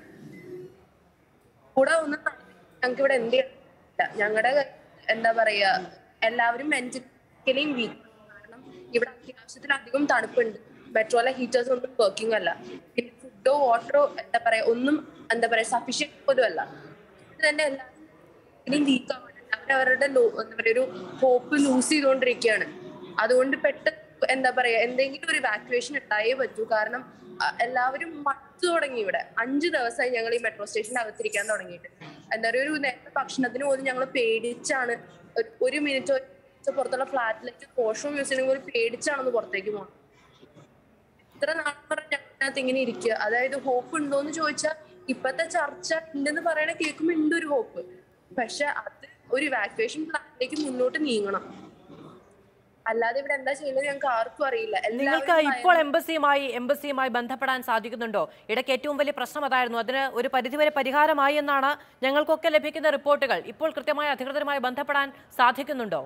കൂടെ ഒന്നും ഞങ്ങൾക്ക് ഇവിടെ എന്ത് ചെയ്യാൻ ഞങ്ങളുടെ എന്താ പറയാ എല്ലാവരും മെന്റലിയും വീക്ക് കാരണം ഇവിടെ അത്യാവശ്യത്തിലധികം തണുപ്പുണ്ട് മെട്രോയിലെ ഹീറ്റേഴ്സ് ഒന്നും വർക്കിംഗ് അല്ല പിന്നെ ഫുഡോ വാട്ടറോ എന്താ പറയാ ഒന്നും എന്താ പറയാ സഫീഷ്യന്റ് പോലും അല്ല ഇത് തന്നെ എല്ലാവരും വീക്ക് ആവാണ് അവരവരുടെ ലോ- എന്താ പറയാ ഒരു ഹോപ്പ് ലൂസ് ചെയ്തുകൊണ്ടിരിക്കുകയാണ് അതുകൊണ്ട് പെട്ടെന്ന് എന്താ പറയാ എന്തെങ്കിലും ഒരു വാക്യുവേഷൻ ഉണ്ടായേ പറ്റൂ കാരണം അ, എല്ലാവരും മടുത്തു തുടങ്ങി ഇവിടെ അഞ്ചു ദിവസമായി ഞങ്ങൾ ഈ മെട്രോ സ്റ്റേഷന്റെ അകത്തിരിക്കാൻ തുടങ്ങിയിട്ട് എന്താ പറയുക ഒരു നേരത്തെ ഭക്ഷണത്തിന് പോലും ഞങ്ങൾ പേടിച്ചാണ് ഒരു- ഒരു മിനിറ്റ് പുറത്തുള്ള ഫ്ലാറ്റിലേക്ക് വാഷ്റൂം യൂസ് ചെയ്യണമെങ്കിൽ ഒരു പേടിച്ചാണെന്ന് പുറത്തേക്ക് പോകുന്നത് ഇത്ര നാൾ പറഞ്ഞ അതിനകത്ത് ഇങ്ങനെ ഇരിക്കുക അതായത് ഹോപ്പ് ഉണ്ടോന്ന് ചോദിച്ചാൽ ഇപ്പത്തെ ചർച്ച ഉണ്ടെന്ന് പറയണ കേൾക്കുമ്പോ ഉണ്ട് ഒരു ഹോപ്പ് പക്ഷെ അത് ഒരു വാക്യുവേഷൻ പ്ലാനിലേക്ക് മുന്നോട്ട് നീങ്ങണം അല്ലാതെ ഇവിടെ എന്താ ചെയ്യുന്നത് ഞങ്ങൾക്ക് ആർക്കും അറിയില്ല നിങ്ങൾക്ക് എല്ലാവരും ഇപ്പോൾ എംബസിയുമായി എംബസിയുമായി ബന്ധപ്പെടാൻ സാധിക്കുന്നുണ്ടോ ഇടയ്ക്ക് ഏറ്റവും വലിയ പ്രശ്നം അതായിരുന്നു അതിന് ഒരു പരിധിവരെ പരിഹാരമായി എന്നാണ് ഞങ്ങൾക്കൊക്കെ ലഭിക്കുന്ന റിപ്പോർട്ടുകൾ ഇപ്പോൾ കൃത്യമായി അധികൃതരുമായി ബന്ധപ്പെടാൻ സാധിക്കുന്നുണ്ടോ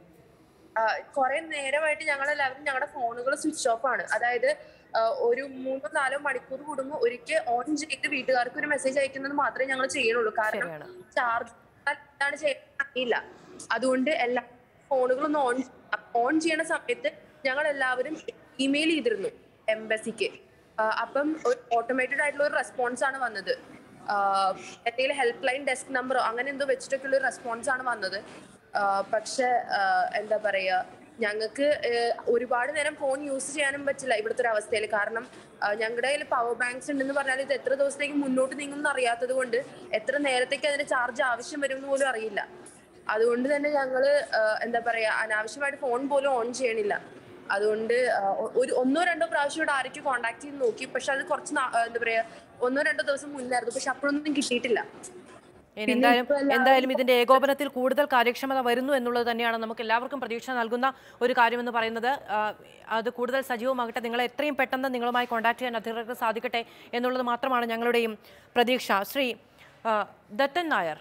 കുറെ നേരമായിട്ട് ഞങ്ങൾ എല്ലാവരും ഞങ്ങളുടെ ഫോണുകൾ സ്വിച്ച് ഓഫ് ആണ് അതായത് ആ, ഒരു മൂന്നോ നാലോ മണിക്കൂർ കൂടുമ്പോൾ ഒരിക്കൽ ഓൺ ചെയ്ത് വീട്ടുകാർക്ക് ഒരു മെസ്സേജ് അയക്കുന്നത് മാത്രമേ ഞങ്ങൾ ചെയ്യണുള്ളൂ കാരണം ശരിയാണ്. ചാർജ് എന്താണ് ചെയ്യുന്നത് അറിയില്ല അതുകൊണ്ട് എല്ലാ ഫോണുകളും ഒന്ന് ഓൺ ഓൺ ചെയ്യണ സമയത്ത് ഞങ്ങൾ എല്ലാവരും ഇമെയിൽ ചെയ്തിരുന്നു എംബസിക്ക് അപ്പം ഒരു ഓട്ടോമേറ്റഡ് ആയിട്ടുള്ള ഒരു റെസ്പോൺസ് ആണ് വന്നത് ആഹ് എന്തെങ്കിലും ഹെൽപ്പ് ലൈൻ ഡെസ്ക് നമ്പറോ അങ്ങനെ എന്തോ വെച്ചിട്ടൊക്കെ ഉള്ള റെസ്പോൺസ് ആണ് വന്നത് ആഹ് പക്ഷെ ആഹ് എന്താ പറയാ ഞങ്ങൾക്ക് ഒരുപാട് നേരം ഫോൺ യൂസ് ചെയ്യാനും പറ്റില്ല ഇവിടുത്തെ ഒരു അവസ്ഥയിൽ കാരണം ഞങ്ങളുടെ കയ്യിൽ പവർ ബാങ്ക്സ് ഉണ്ടെന്ന് പറഞ്ഞാൽ ഇത് എത്ര ദിവസത്തേക്ക് മുന്നോട്ട് നീങ്ങുമെന്ന് അറിയാത്തത് കൊണ്ട് എത്ര നേരത്തേക്ക് അതിന് ചാർജ് ആവശ്യം വരും എന്ന് പോലും അറിയില്ല അതുകൊണ്ട് തന്നെ ഞങ്ങള് ആഹ് എന്താ പറയാ അനാവശ്യമായിട്ട് ഫോൺ പോലും ഓൺ ചെയ്യണില്ല അതുകൊണ്ട് ആഹ് ഒ- ഒരു ഒന്നോ രണ്ടോ പ്രാവശ്യം ഇവിടെ ആരൊക്കെ കോണ്ടാക്ട് ചെയ്ത് നോക്കി പക്ഷെ അത് കുറച്ച് നാ- ആഹ് എന്താ പറയാ ഒന്നോ രണ്ടോ ദിവസം മുന്നായിരുന്നു പക്ഷെ അപ്പോഴൊന്നും കിട്ടിയിട്ടില്ല ഇനി പിന്നെ എന്തായാലും ഇപ്പൊ എല്ലാവരും എന്തായാലും ഇതിന്റെ ഏകോപനത്തിൽ കൂടുതൽ കാര്യക്ഷമത വരുന്നു എന്നുള്ളത് തന്നെയാണ് നമുക്ക് എല്ലാവർക്കും പ്രതീക്ഷ നൽകുന്ന ഒരു കാര്യമെന്ന് പറയുന്നത് ആ, അത് കൂടുതൽ സജീവമാകട്ടെ നിങ്ങളെ എത്രയും പെട്ടെന്ന് നിങ്ങളുമായി കോൺടാക്ട് ചെയ്യാൻ അധികൃതർക്ക് സാധിക്കട്ടെ എന്നുള്ളത് മാത്രമാണ് ഞങ്ങളുടെയും പ്രതീക്ഷ ശ്രീ ആ, ദത്തൻ നായർ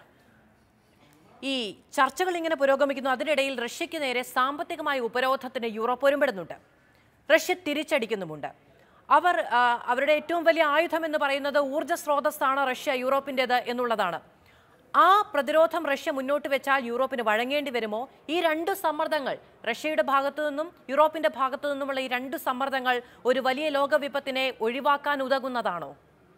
ഈ ചർച്ചകൾ ഇങ്ങനെ പുരോഗമിക്കുന്നു അതിനിടയിൽ റഷ്യയ്ക്ക് നേരെ സാമ്പത്തികമായ ഉപരോധത്തിന് യൂറോപ്പ് ഒരുമ്പെടുന്നുണ്ട് റഷ്യ തിരിച്ചടിക്കുന്നുമുണ്ട് അവർ ആ, അവരുടെ ഏറ്റവും വലിയ ആയുധം എന്ന് പറയുന്നത് ഊർജ്ജ സ്രോതസ്സാണ് റഷ്യ യൂറോപ്പിൻ്റെത് എന്നുള്ളതാണ് ആ പ്രതിരോധം റഷ്യ മുന്നോട്ട് വെച്ചാൽ യൂറോപ്പിന് വഴങ്ങേണ്ടി വരുമോ ഈ രണ്ട് സമ്മർദ്ദങ്ങൾ റഷ്യയുടെ ഭാഗത്തു നിന്നും യൂറോപ്പിന്റെ ഭാഗത്തു നിന്നുമുള്ള ഈ രണ്ട് സമ്മർദ്ദങ്ങൾ ഒരു വലിയ ലോകവിപത്തിനെ ഒഴിവാക്കാൻ ഉതകുന്നതാണോ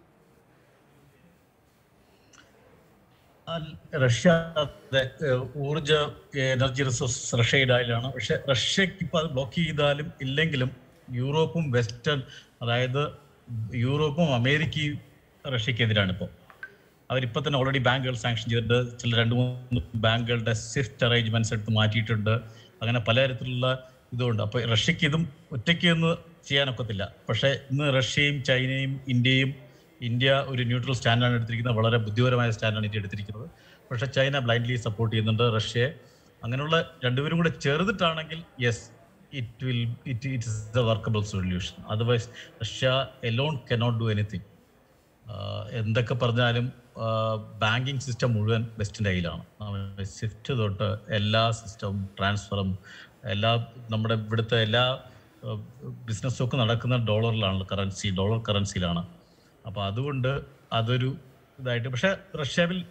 അൽ- റഷ്യ അതെ, ഏഹ്, ഊർജ എനർജി റിസോഴ്സ് റഷ്യയുടെ കയ്യിലാണ് പക്ഷെ റഷ്യക്ക് ഇപ്പൊ അത് ബ്ലോക്ക് ചെയ്താലും ഇല്ലെങ്കിലും യൂറോപ്പും വെസ്റ്റേൺ അതായത് യൂറോപ്പും അമേരിക്കയും റഷ്യക്കെതിരാണ് ഇപ്പോൾ അവരിപ്പോൾ തന്നെ ഓൾറെഡി ബാങ്കുകൾ സാങ്ഷൻ ചെയ്തിട്ടുണ്ട് ചില രണ്ട് മൂന്ന് ബാങ്കുകളുടെ സ്വിഫ്റ്റ് അറേഞ്ച്മെന്റ്സ് എടുത്ത് മാറ്റിയിട്ടുണ്ട് അങ്ങനെ പലതരത്തിലുള്ള ഇതുണ്ട് അപ്പോൾ റഷ്യക്ക് ഇതും ഒറ്റയ്ക്ക് ഒന്ന് ചെയ്യാനൊക്കത്തില്ല പക്ഷേ ഇന്ന് റഷ്യയും ചൈനയും ഇന്ത്യയും ഇന്ത്യ ഒരു ന്യൂട്രൽ സ്റ്റാൻഡാണ് എടുത്തിരിക്കുന്നത് വളരെ ബുദ്ധിപരമായ സ്റ്റാൻഡാണ് ഇന്ത്യ എടുത്തിരിക്കുന്നത് പക്ഷേ ചൈന ബ്ലൈൻഡ്ലി സപ്പോർട്ട് ചെയ്യുന്നുണ്ട് റഷ്യയെ അങ്ങനെയുള്ള രണ്ടുപേരും കൂടെ ചേർന്നിട്ടാണെങ്കിൽ yes it will it it is a workable solution otherwise Russia alone cannot do anything ah എന്തൊക്കെ പറഞ്ഞാലും ബാങ്കിങ് സിസ്റ്റം മുഴുവൻ വെസ്റ്റിൻ്റെ കയ്യിലാണ് സ്വിഫ്റ്റ് തൊട്ട് എല്ലാ സിസ്റ്റവും ട്രാൻസ്ഫറും എല്ലാ നമ്മുടെ ഇവിടുത്തെ എല്ലാ ബിസിനസ്സും ഒക്കെ നടക്കുന്ന ഡോളറിലാണ് കറൻസി ഡോളർ കറൻസിയിലാണ് അപ്പോൾ അതുകൊണ്ട് അതൊരു ഇതായിട്ട് പക്ഷേ Russia will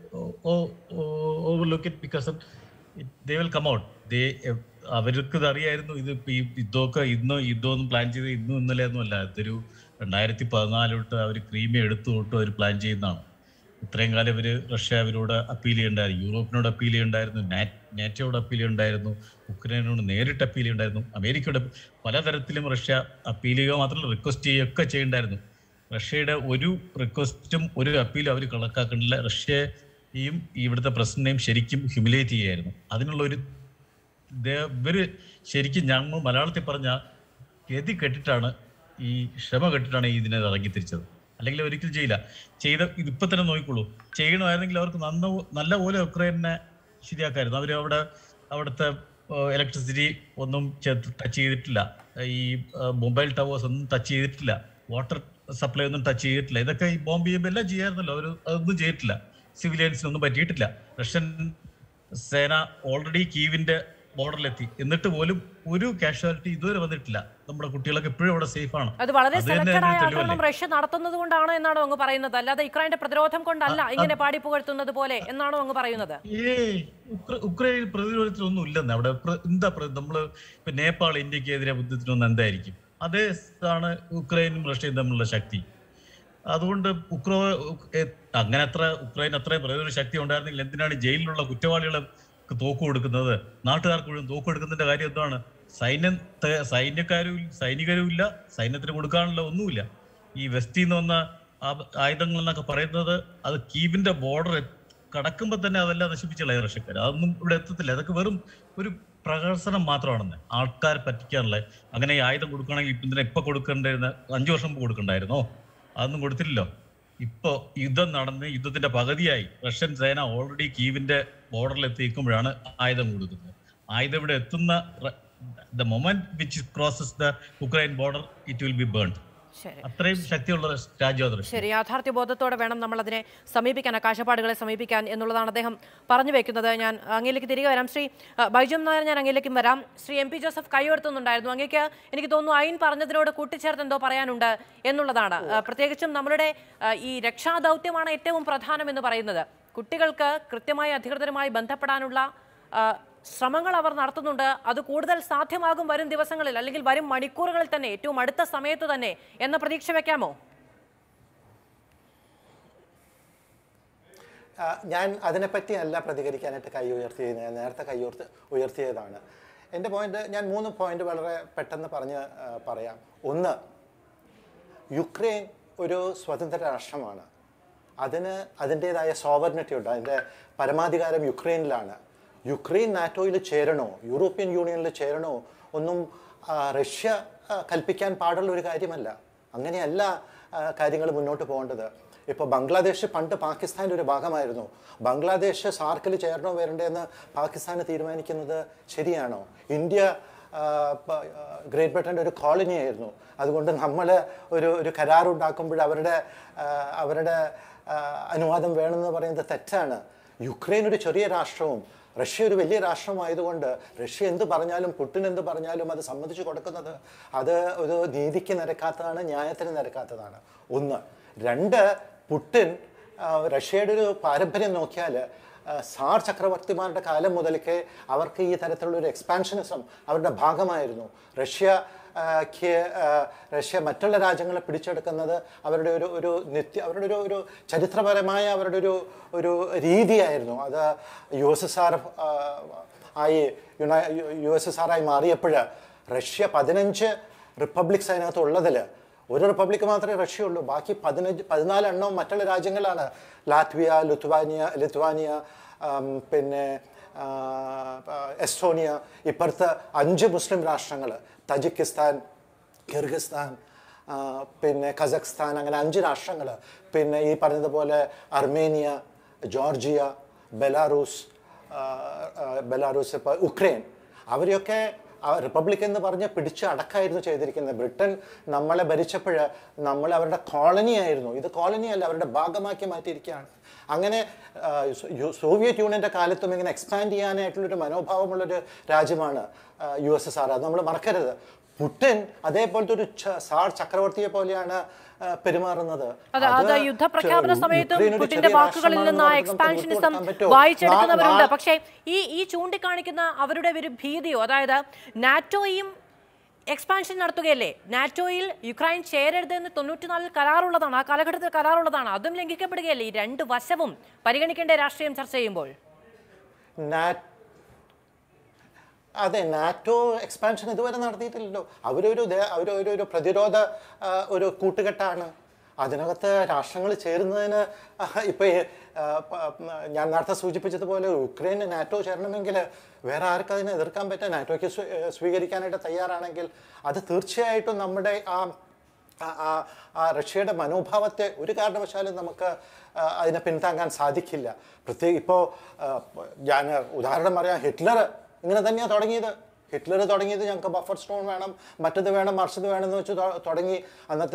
overlook it because they will come out they അവർക്ക് ഇത് അറിയായിരുന്നു ഇത് ഇപ്പൊ ഈ യുദ്ധമൊക്കെ ഇന്ന് യുദ്ധമൊന്നും പ്ലാൻ ചെയ്ത് ഇന്നും ഇന്നലെ ഒന്നും അല്ല ഇതൊരു രണ്ടായിരത്തി പതിനാല് തൊട്ട് അവർ ക്രീമിയ എടുത്തു തൊട്ട് അവർ പ്ലാൻ ചെയ്യുന്നതാണ് ഇത്രയും കാലം ഇവർ റഷ്യ അവരോട് അപ്പീൽ ചെയ്യണ്ടായിരുന്നു യൂറോപ്പിനോട് അപ്പീൽ ചെയ്യണ്ടായിരുന്നു നാറ്റോട് അപ്പീൽ ചെയ്യണ്ടായിരുന്നു ഉക്രൈനോട് നേരിട്ട് അപ്പീൽ ചെയ്യണ്ടായിരുന്നു അമേരിക്കയോട് പലതരത്തിലും റഷ്യ അപ്പീൽ ചെയ്യുക മാത്രമല്ല റിക്വസ്റ്റ് ചെയ്യുകയൊക്കെ ചെയ്യണ്ടായിരുന്നു റഷ്യയുടെ ഒരു റിക്വസ്റ്റും ഒരു അപ്പീലും അവർ കണക്കാക്കണില്ല റഷ്യയും ഇവിടുത്തെ പ്രസിഡന്റിനെയും ശരിക്കും ഹ്യൂമിലേറ്റ് ചെയ്യായിരുന്നു അതിനുള്ള ഒരു ദേ- ഇവര് ശരിക്കും ഞങ്ങൾ മലയാളത്തിൽ പറഞ്ഞ ഗതി കെട്ടിട്ടാണ് ഈ ക്ഷമ കെട്ടിട്ടാണ് ഈ ഇതിനെ ഇറങ്ങി തിരിച്ചത് അല്ലെങ്കിൽ ഒരിക്കലും ചെയ്യില്ല ചെയ്ത ഇതിപ്പോ തന്നെ നോക്കിക്കോളൂ ചെയ്യണമായിരുന്നെങ്കിൽ അവർക്ക് നന്ന നല്ല പോലെ ഉക്രൈനെ ശരിയാക്കായിരുന്നു അവർ അവിടെ അവിടുത്തെ ഇലക്ട്രിസിറ്റി ഒന്നും ടച്ച് ചെയ്തിട്ടില്ല ഈ മൊബൈൽ ടവേഴ്സ് ഒന്നും ടച്ച് ചെയ്തിട്ടില്ല വാട്ടർ സപ്ലൈ ഒന്നും ടച്ച് ചെയ്തിട്ടില്ല ഇതൊക്കെ ഈ ബോംബ് ചെയ്യുമ്പോൾ എല്ലാം ചെയ്യായിരുന്നല്ലോ അവർ അതൊന്നും ചെയ്തിട്ടില്ല സിവിലിയൻസിനൊന്നും പറ്റിയിട്ടില്ല റഷ്യൻ സേന ഓൾറെഡി കീവിന്റെ ബോർഡറിലെത്തി എന്നിട്ട് പോലും ഒരു കാഷ്വാലിറ്റി ഇതുവരെ വന്നിട്ടില്ല നമ്മുടെ കുട്ടികളൊക്കെ ഇപ്പോഴും അവിടെ സേഫ് ആണ് അത് വളരെ അത് തന്നെ സെലക്ടഡ് ആയ അതിന് തെളിവല്ലേ? ആക്രമണം റഷ്യ നടത്തുന്നത് കൊണ്ടാണ് എന്നാണോ അങ്ങ് പറയുന്നത് അല്ലാതെ യുക്രൈന്റെ പ്രതിരോധം കൊണ്ടല്ല ഇങ്ങനെ പാടിപ്പുകഴ്ത്തുന്നത് പോലെ എന്നാണോ അങ്ങ് പറയുന്നത് ഏയ് ഉക്ര- ഉക്രൈൻ പ്രതിരോധത്തിലൊന്നും ഇല്ലെന്ന് അവിടെ പ്ര- എന്താ പ്ര- നമ്മള് ഇപ്പൊ നേപ്പാൾ ഇന്ത്യക്കെതിരെ യുദ്ധത്തിനൊന്നും എന്തായിരിക്കും അതേ ആണ് ഉക്രൈനും റഷ്യയും തമ്മിലുള്ള ശക്തി അതുകൊണ്ട് ഉക്രോ ഉക്- എ- അങ്ങനെ അത്ര ഉക്രൈൻ അത്രയും പ്രതിരോധ ശക്തി ഉണ്ടായിരുന്നെങ്കിൽ എന്തിനാണ് ജയിലിലുള്ള കുറ്റവാളികളെ തോക്ക് കൊടുക്കുന്നത് നാട്ടുകാർക്ക് മുഴുവൻ തോക്ക് കൊടുക്കുന്നതിന്റെ കാര്യം എന്താണ് സൈന്യം ത- സൈന്യക്കാരും ഇല്ല- സൈനികരും ഇല്ല സൈന്യത്തിന് കൊടുക്കാനുള്ള ഒന്നുമില്ല ഈ വെസ്റ്റിൽ നിന്ന് വന്ന ആ- ആയുധങ്ങൾ എന്നൊക്കെ പറയുന്നത് അത് കീവിന്റെ ബോർഡർ കടക്കുമ്പോൾ തന്നെ അതെല്ലാം നശിപ്പിച്ചുള്ള റഷ്യക്കാർ അതൊന്നും ഇവിടെ എത്തത്തില്ല അതൊക്കെ വെറും ഒരു പ്രഹസനം മാത്രമാണെന്ന് ആൾക്കാരെ പറ്റിക്കാനുള്ള അങ്ങനെ ഈ ആയുധം കൊടുക്കുകയാണെങ്കിൽ ഇപ്പം ഇതിനെ ഇപ്പൊ കൊടുക്കേണ്ടിരുന്ന അഞ്ചു വർഷം മുമ്പ് കൊടുക്കണ്ടായിരുന്നോ അതൊന്നും കൊടുത്തില്ലല്ലോ ഇപ്പൊ യുദ്ധം നടന്ന് യുദ്ധത്തിന്റെ പകുതിയായി റഷ്യൻ സേന ഓൾറെഡി കീവിന്റെ ബോർഡറിൽ എത്തിക്കുമ്പോഴാണ് ആയുധം കൊടുക്കുന്നത് ആയുധം ഇവിടെ എത്തുന്ന the moment which crosses the Ukraine border it will be burn ശരി അത്രയും ശക്തിയുള്ള രാജ്യം അത് റഷ്യ ശരി യാഥാർത്ഥ്യ ബോധത്തോടെ വേണം നമ്മൾ അതിനെ സമീപിക്കാൻ ആ കാഴ്ചപ്പാടുകളെ സമീപിക്കാൻ എന്നുള്ളതാണ് അദ്ദേഹം പറഞ്ഞു വെക്കുന്നത് ഞാൻ അങ്ങയിലേക്ക് തിരികെ വരാം ശ്രീ അഹ്, ബൈജു നായർ ഞാൻ അങ്ങയിലേക്കും വരാം ശ്രീ എം പി ജോസഫ് കൈയുയർത്തുന്നുണ്ടായിരുന്നു അങ്ങേക്ക് എനിക്ക് തോന്നുന്നു ഐൻ പറഞ്ഞതിനോട് കൂട്ടിച്ചേർത്ത് എന്തോ പറയാനുണ്ട് എന്നുള്ളതാണ് അഹ്, പ്രത്യേകിച്ചും നമ്മുടെ അഹ്, ഈ രക്ഷാദൗത്യമാണ് ഏറ്റവും പ്രധാനം എന്ന് പറയുന്നത് കുട്ടികൾക്ക് കൃത്യമായി അധികൃതരുമായി ബന്ധപ്പെടാനുള്ള അഹ്, ശ്രമങ്ങൾ അവർ നടത്തുന്നുണ്ട് അത് കൂടുതൽ സാധ്യമാകും വരും ദിവസങ്ങളിൽ അല്ലെങ്കിൽ വരും മണിക്കൂറുകളിൽ തന്നെ ഏറ്റവും അടുത്ത സമയത്ത് തന്നെ എന്ന പ്രതീക്ഷ വെക്കാമോ ആ, ഞാൻ അതിനെപ്പറ്റി അല്ല പ്രതികരിക്കാനായിട്ട് കൈ ഉയർത്തിയത് ഞാൻ നേരത്തെ കൈ ഉയർത്തി ഉയർത്തിയതാണ് എൻ്റെ പോയിന്റ് ഞാൻ മൂന്ന് പോയിന്റ് വളരെ പെട്ടെന്ന് പറഞ്ഞ് ആ, പറയാം ഒന്ന് യുക്രൈൻ ഒരു സ്വതന്ത്ര രാഷ്ട്രമാണ് അതിന് അതിൻ്റേതായ സോവർണിറ്റി ഉണ്ട് അതിൻ്റെ പരമാധികാരം യുക്രൈനിലാണ് യുക്രൈൻ നാറ്റോയിൽ ചേരണോ യൂറോപ്യൻ യൂണിയനിൽ ചേരണോ ഒന്നും ആ, റഷ്യ ആ, കൽപ്പിക്കാൻ പാടുള്ള ഒരു കാര്യമല്ല അങ്ങനെയല്ല കാര്യങ്ങൾ മുന്നോട്ട് പോകേണ്ടത് ഇപ്പോൾ ബംഗ്ലാദേശ് പണ്ട് പാകിസ്ഥാൻ്റെ ഒരു ഭാഗമായിരുന്നു ബംഗ്ലാദേശ് സാർക്കിൽ ചേരണോ വരണ്ടേ എന്ന് പാകിസ്ഥാന് തീരുമാനിക്കുന്നത് ശരിയാണോ ഇന്ത്യ ആ, പ- ആ, ഗ്രേറ്റ് ബ്രിട്ടൻ്റെ ഒരു കോളനി ആയിരുന്നു അതുകൊണ്ട് നമ്മൾ ഒരു ഒരു കരാറുണ്ടാക്കുമ്പോൾ അവരുടെ ആ, അവരുടെ ആ, അനുവാദം വേണമെന്ന് പറയുന്നത് തെറ്റാണ് യുക്രൈൻ ഒരു ചെറിയ രാഷ്ട്രവും റഷ്യ ഒരു വലിയ രാഷ്ട്രമായതുകൊണ്ട് റഷ്യ എന്ത് പറഞ്ഞാലും പുട്ടിൻ എന്ത് പറഞ്ഞാലും അത് സമ്മതിച്ചു കൊടുക്കുന്നത് അത് ഒരു നീതിക്ക് നിരക്കാത്തതാണ് ന്യായത്തിന് നിരക്കാത്തതാണ് ഒന്ന് രണ്ട് പുട്ടിൻ ആ, റഷ്യയുടെ ഒരു പാരമ്പര്യം നോക്കിയാൽ ആ, സാർ ചക്രവർത്തിമാരുടെ കാലം മുതൽക്കേ അവർക്ക് ഈ തരത്തിലുള്ള ഒരു എക്സ്പാൻഷനിസം അവരുടെ ഭാഗമായിരുന്നു റഷ്യ ആ, ക്ക്, ആ, റഷ്യ മറ്റുള്ള രാജ്യങ്ങളെ പിടിച്ചെടുക്കുന്നത് അവരുടെ ഒരു ഒരു നിത്യ അവരുടെ ഒരു ഒരു ചരിത്രപരമായ അവരുടെ ഒരു ഒരു രീതിയായിരുന്നു അത് യു എസ് എസ് ആർ ആയി യുണൈ യു എസ് എസ് ആർ ആയി മാറിയപ്പോൾ റഷ്യ പതിനഞ്ച് റിപ്പബ്ലിക്സ് അതിനകത്ത് ഉള്ളതിൽ ഒരു റിപ്പബ്ലിക് മാത്രമേ റഷ്യ ഉള്ളൂ ബാക്കി പതിനഞ്ച് പതിനാലെണ്ണവും മറ്റുള്ള രാജ്യങ്ങളാണ് ലാത്വിയ ലുത്വാനിയ ലിത്വാനിയ ആം, പിന്നെ ആ, ആ, എസ്റ്റോണിയ ഇപ്പുറത്ത് അഞ്ച് മുസ്ലിം രാഷ്ട്രങ്ങൾ തജിക്കിസ്ഥാൻ കിർഗിസ്ഥാൻ ആ, പിന്നെ കസഖ്സ്ഥാൻ അങ്ങനെ അഞ്ച് രാഷ്ട്രങ്ങൾ പിന്നെ ഈ പറഞ്ഞതുപോലെ അർമേനിയ ജോർജിയ ബെലാറൂസ് ആ, ആ, ബെലാറൂസ് ഇപ്പോൾ ഉക്രൈൻ അവരെയൊക്കെ ആ റിപ്പബ്ലിക് എന്ന് പറഞ്ഞ് പിടിച്ച് അടക്കമായിരുന്നു ചെയ്തിരിക്കുന്നത് ബ്രിട്ടൻ നമ്മളെ ഭരിച്ചപ്പോൾ നമ്മൾ അവരുടെ കോളനി ആയിരുന്നു ഇത് കോളനി അല്ല അവരുടെ ഭാഗമാക്കി മാറ്റിയിരിക്കുകയാണ് അങ്ങനെ ആ, സോ- യു- സോവിയറ്റ് യൂണിയൻ്റെ കാലത്തും ഇങ്ങനെ എക്സ്പാൻഡ് ചെയ്യാനായിട്ടുള്ളൊരു മനോഭാവമുള്ളൊരു രാജ്യമാണ് യു എസ് എസ് ആർ അത് നമ്മൾ മറക്കരുത് പുടിൻ അതേപോലത്തെ ഒരു ച- സാർ ചക്രവർത്തിയെ പോലെയാണ് ആ, പെരുമാറുന്നത് അതെ അത് അത് യുദ്ധപ്രഖ്യാപന ചെ- സമയത്തും യുക്രൈൻ ഒരു പുടിന്റെ ചെറിയ വാക്കുകളിൽ രാഷ്ട്രമാണെന്ന് നിന്ന് ആ പറഞ്ഞിട്ട് നമുക്ക് എക്സ്പാൻഷനിസം വിട്ടുകൊടുക്കാൻ പറ്റുമോ? വായിച്ചെടുക്കുന്നവരുണ്ട് നാ- പക്ഷേ ഈ ഈ ചൂണ്ടിക്കാണിക്കുന്ന അവരുടെ ഒരു ഭീതിയോ അതായത് നാറ്റോയും എക്സ്പാൻഷൻ നടത്തുകയല്ലേ നാറ്റോയിൽ യുക്രൈൻ ചേരരുത് എന്ന് തൊണ്ണൂറ്റിനാലിൽ കരാറുള്ളതാണ് ആ കാലഘട്ടത്തിൽ കരാറുള്ളതാണ് അതും ലംഘിക്കപ്പെടുകയല്ലേ ഈ രണ്ട് വശവും പരിഗണിക്കേണ്ട രാഷ്ട്രീയം ചർച്ച ചെയ്യുമ്പോൾ നാറ്റ് അതെ നാറ്റോ എക്സ്പാൻഷൻ ഇതുവരെ നടത്തിയിട്ടില്ലല്ലോ അവരൊരു ദേ- അവരൊരു ഒരു പ്രതിരോധ ആ, ഒരു കൂട്ടുകെട്ടാണ് അതിനകത്ത് രാഷ്ട്രങ്ങൾ ചേരുന്നതിന് ഇപ്പോൾ ഞാൻ നേരത്തെ സൂചിപ്പിച്ചതുപോലെ ഉക്രൈന് നാറ്റോ ചേരണമെങ്കിൽ വേറെ ആർക്കും അതിനെ എതിർക്കാൻ പറ്റുക നാറ്റോയ്ക്ക് സ്വീ- ഏ, സ്വീകരിക്കാനായിട്ട് തയ്യാറാണെങ്കിൽ അത് തീർച്ചയായിട്ടും നമ്മുടെ ആ ആ- ആ ആ റഷ്യയുടെ മനോഭാവത്തെ ഒരു കാരണവശാലും നമുക്ക് ആ, അതിനെ പിന്താങ്ങാൻ സാധിക്കില്ല പ്രത്യേക ഇപ്പോൾ ഞാൻ ഉദാഹരണം പറയാം ഹിറ്റ്ലർ ഇങ്ങനെ തന്നെയാണ് തുടങ്ങിയത് ഹിറ്റ്ലർ തുടങ്ങിയത് ഞങ്ങൾക്ക് ബഫർ സ്റ്റോൺ വേണം മറ്റത് വേണം മറിച്ചത് വേണം എന്ന് വെച്ച് തൊ- തുടങ്ങി അന്നത്തെ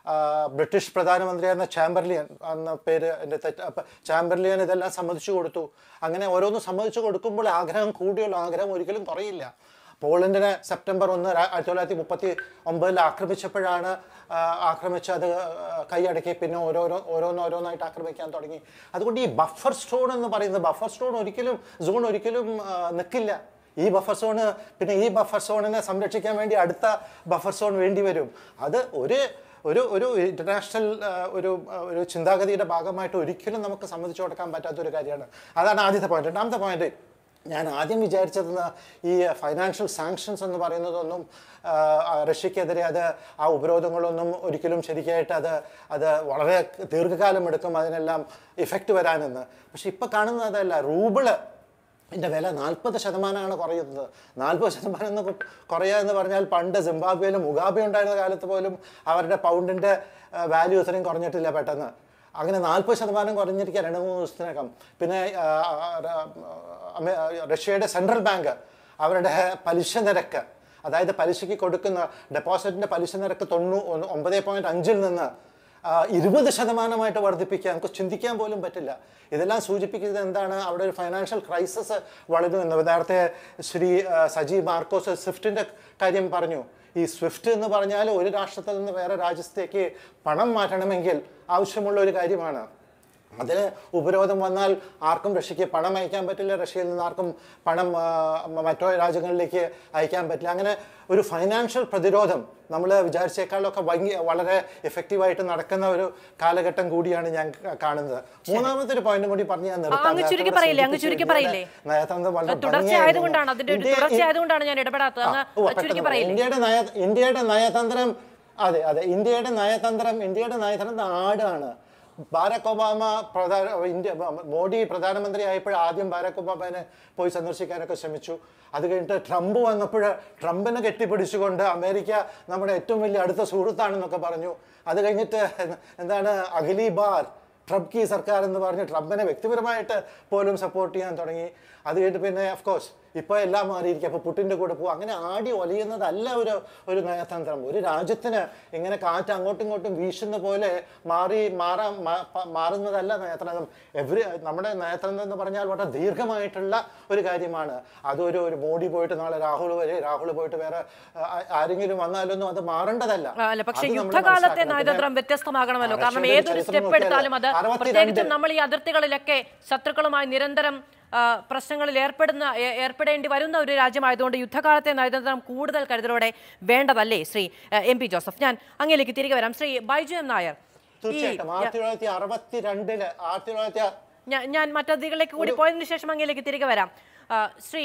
ആ, ബ്രിട്ടീഷ് പ്രധാനമന്ത്രിയായിരുന്ന ചാമ്പർലിയൻ എന്ന പേര് എൻ്റെ തെറ്റ് അപ്പം ചാമ്പർലിയൻ ഇതെല്ലാം സമ്മതിച്ചു കൊടുത്തു അങ്ങനെ ഓരോന്നും സമ്മതിച്ചു കൊടുക്കുമ്പോൾ ആഗ്രഹം കൂടിയുള്ള ആഗ്രഹം ഒരിക്കലും കുറയില്ല പോളണ്ടിനെ സെപ്റ്റംബർ ഒന്ന് ര- ആയിരത്തി തൊള്ളായിരത്തി മുപ്പത്തി ഒമ്പതിൽ ആക്രമിച്ചപ്പോഴാണ് ആ, ആക്രമിച്ച് അത് ആ, കൈയടക്കി പിന്നെ ഓരോരോ ഓരോന്നോരോന്നായിട്ട് ആക്രമിക്കാൻ തുടങ്ങി അതുകൊണ്ട് ഈ ബഫർ സ്റ്റോൺ എന്ന് പറയുന്നത് ബഫർ സ്റ്റോൺ ഒരിക്കലും സോൺ ഒരിക്കലും ആ, നിൽക്കില്ല ഈ ബഫർ സോണ് പിന്നെ ഈ ബഫർ സോണിനെ സംരക്ഷിക്കാൻ വേണ്ടി അടുത്ത ബഫർ സോൺ വേണ്ടി വരും അത് ഒരു ഒരു ഒരു ഇന്റർനാഷണൽ ഒരു ആ, ഒരു ചിന്താഗതിയുടെ ഭാഗമായിട്ട് ഒരിക്കലും നമുക്ക് സമ്മതിച്ചു കൊടുക്കാൻ പറ്റാത്ത ഒരു കാര്യമാണ് അതാണ് ആദ്യത്തെ പോയിന്റ് രണ്ടാമത്തെ പോയിന്റ് ഞാൻ ആദ്യം വിചാരിച്ചത് ഈ ഫൈനാൻഷ്യൽ സാങ്ഷൻസ് എന്ന് പറയുന്നതൊന്നും ആ, ആ, റഷ്യക്കെതിരെ അത് ആ ഉപരോധങ്ങളൊന്നും ഒരിക്കലും ശരിക്കായിട്ട് അത് അത് വളരെ ദീർഘകാലം എടുക്കും അതിനെല്ലാം ഇഫക്റ്റ് വരാനെന്ന് പക്ഷെ ഇപ്പം കാണുന്നത് അതല്ല റൂബിള് ഇതിൻ്റെ വില നാൽപ്പത് ശതമാനമാണ് കുറയുന്നത് നാൽപ്പത് ശതമാനം എന്ന് കു- കുറയുക എന്ന് പറഞ്ഞാൽ പണ്ട് സിംബാബ്വേയിൽ മുഗാബെ ഉണ്ടായിരുന്ന കാലത്ത് പോലും അവരുടെ പൗണ്ടിൻ്റെ വാല്യൂ ഇത്രയും കുറഞ്ഞിട്ടില്ല പെട്ടെന്ന് അങ്ങനെ നാൽപ്പത് ശതമാനം കുറഞ്ഞിരിക്കുക രണ്ട് മൂന്ന് ദിവസത്തിനകം പിന്നെ ആ, ആ, ആ, അമേ- റഷ്യയുടെ സെൻട്രൽ ബാങ്ക് അവരുടെ പലിശ നിരക്ക് അതായത് പലിശയ്ക്ക് കൊടുക്കുന്ന ഡെപ്പോസിറ്റിൻ്റെ പലിശ നിരക്ക് തൊണ്ണൂ ഒമ്പത് പോയിൻറ്റ് അഞ്ചിൽ നിന്ന് ആ, ഇരുപത് ശതമാനമായിട്ട് വർദ്ധിപ്പിക്കാൻ നമുക്ക് ചിന്തിക്കാൻ പോലും പറ്റില്ല ഇതെല്ലാം സൂചിപ്പിക്കുന്നത് എന്താണ് അവിടെ ഒരു ഫൈനാൻഷ്യൽ ക്രൈസിസ് വളരുമെന്ന് നേരത്തെ ശ്രീ ആ, സജി മാർക്കോസ് സ്വിഫ്റ്റിൻ്റെ കാര്യം പറഞ്ഞു ഈ സ്വിഫ്റ്റ് എന്ന് പറഞ്ഞാൽ ഒരു രാഷ്ട്രത്തിൽ നിന്ന് വേറെ രാജ്യത്തേക്ക് പണം മാറ്റണമെങ്കിൽ ആവശ്യമുള്ള ഒരു കാര്യമാണ് അതിന് ഉപരോധം വന്നാൽ ആർക്കും റഷ്യക്ക് പണം അയക്കാൻ പറ്റില്ല റഷ്യയിൽ നിന്ന് ആർക്കും പണം ആ, മ- മറ്റോ രാജ്യങ്ങളിലേക്ക് അയക്കാൻ പറ്റില്ല അങ്ങനെ ഒരു ഫൈനാൻഷ്യൽ പ്രതിരോധം നമ്മൾ വിചാരിച്ചേക്കാളൊക്കെ ഭംഗി വളരെ എഫക്റ്റീവായിട്ട് നടക്കുന്ന ഒരു കാലഘട്ടം കൂടിയാണ് ഞാൻ ക- കാണുന്നത് മൂന്നാമത്തെ ഒരു പോയിന്റും കൂടി പറഞ്ഞ് ഞാൻ നിർത്താം. അങ്ങ് ചുരുക്കി നേരത്തെ പറയില്ലേ? അങ്ങ് സൂചിപ്പിച്ചു ചുരുക്കി ഇന്ത്യയുടെ പറയില്ലേ? നയതന്ത്രം വളരെ തുടർച്ചയായതുകൊണ്ടാണ് അതിന്റെ ഒരു ഇന്ത്യ- തുടർച്ചയായതുകൊണ്ടാണ് ഞാൻ ഇടപെടാത്തത് അങ്ങ് ആ, ഉവ്വ, ചുരുക്കി പെട്ടെന്ന് പറയില്ലേ ഇന്ത്യയുടെ നയ ഇന്ത്യയുടെ നയതന്ത്രം അതെ അതെ ഇന്ത്യയുടെ നയതന്ത്രം ഇന്ത്യയുടെ നയതന്ത്രം ആടാണ് ബാരക് ഒബാമ പ്രധാന ഇന്ത്യ മോഡി പ്രധാനമന്ത്രി ആയപ്പോൾ ആദ്യം ബാരക് ഒബാമനെ പോയി സന്ദർശിക്കാനൊക്കെ ശ്രമിച്ചു അത് കഴിഞ്ഞിട്ട് ട്രംപ് വന്നപ്പോൾ ട്രംപിനെ കെട്ടിപ്പിടിച്ചുകൊണ്ട് അമേരിക്ക നമ്മുടെ ഏറ്റവും വലിയ അടുത്ത സുഹൃത്താണെന്നൊക്കെ പറഞ്ഞു അത് കഴിഞ്ഞിട്ട് എന്താണ് അഖിലി ബാർ ട്രംപ് കി സർക്കാർ എന്ന് പറഞ്ഞ് ട്രംപിനെ വ്യക്തിപരമായിട്ട് പോലും സപ്പോർട്ട് ചെയ്യാൻ തുടങ്ങി അത് കഴിഞ്ഞിട്ട് പിന്നെ ഓഫ് കോഴ്സ് ഇപ്പോൾ എല്ലാം മാറിയിരിക്കും അപ്പോൾ പുട്ടിൻ്റെ കൂടെ പോകും അങ്ങനെ ആടി ഒലിയുന്നതല്ല ഒരു ഒരു നയതന്ത്രം ഒരു രാജ്യത്തിന് ഇങ്ങനെ കാറ്റ് അങ്ങോട്ടും ഇങ്ങോട്ടും വീശുന്ന പോലെ മാറി മാറാൻ മാ- പ- മാറുന്നതല്ല നയതന്ത്രം എവരി നമ്മുടെ നയതന്ത്രം എന്ന് പറഞ്ഞാൽ വളരെ ദീർഘമായിട്ടുള്ള ഒരു കാര്യമാണ് അതൊരു ഒരു മോഡി പോയിട്ട് നാളെ രാഹുൽ വരെ രാഹുൽ പോയിട്ട് വേറെ ആ- ആരെങ്കിലും വന്നാലൊന്നും അത് മാറേണ്ടതല്ല ആ, അല്ല പക്ഷേ അത് നമ്മൾ യുദ്ധകാലത്തെ മനസ്സിലാക്കണം. പിന്നെ നയതന്ത്രം വ്യത്യസ്തമാകണമല്ലോ ആ, കാരണം റഷ്യയുടെ ഏതൊരു ചരിത്രം സ്റ്റെപ്പ് നോക്കിയാൽ എടുത്താലും അത് അറുപത്തിരണ്ട് പ്രത്യേകിച്ചും നമ്മൾ ഈ അതിർത്തികളിലൊക്കെ ശത്രുക്കളുമായി നിരന്തരം ആ, പ്രശ്നങ്ങളിൽ ഏർപ്പെടുന്ന ഏ- ഏർപ്പെടേണ്ടി വരുന്ന ഒരു രാജ്യമായതുകൊണ്ട് യുദ്ധകാലത്തെ നയതന്ത്രം കൂടുതൽ കരുതലോടെ വേണ്ടതല്ലേ ശ്രീ ആ, എം പി ജോസഫ് ഞാൻ അങ്ങയിലേക്ക് തിരികെ വരാം ശ്രീ ബൈജു എം നായർ ഈ തീർച്ചയായിട്ടും ആയിരത്തി തൊള്ളായിരത്തി അറുപത്തി രണ്ടില് ആയിരത്തി തൊള്ളായിരത്തി ഞാൻ ഞാൻ മറ്റതികളിലേക്ക് കൂടി പോയതിനു ശേഷം അങ്ങയിലേക്ക് തിരികെ വരാം ആ, ശ്രീ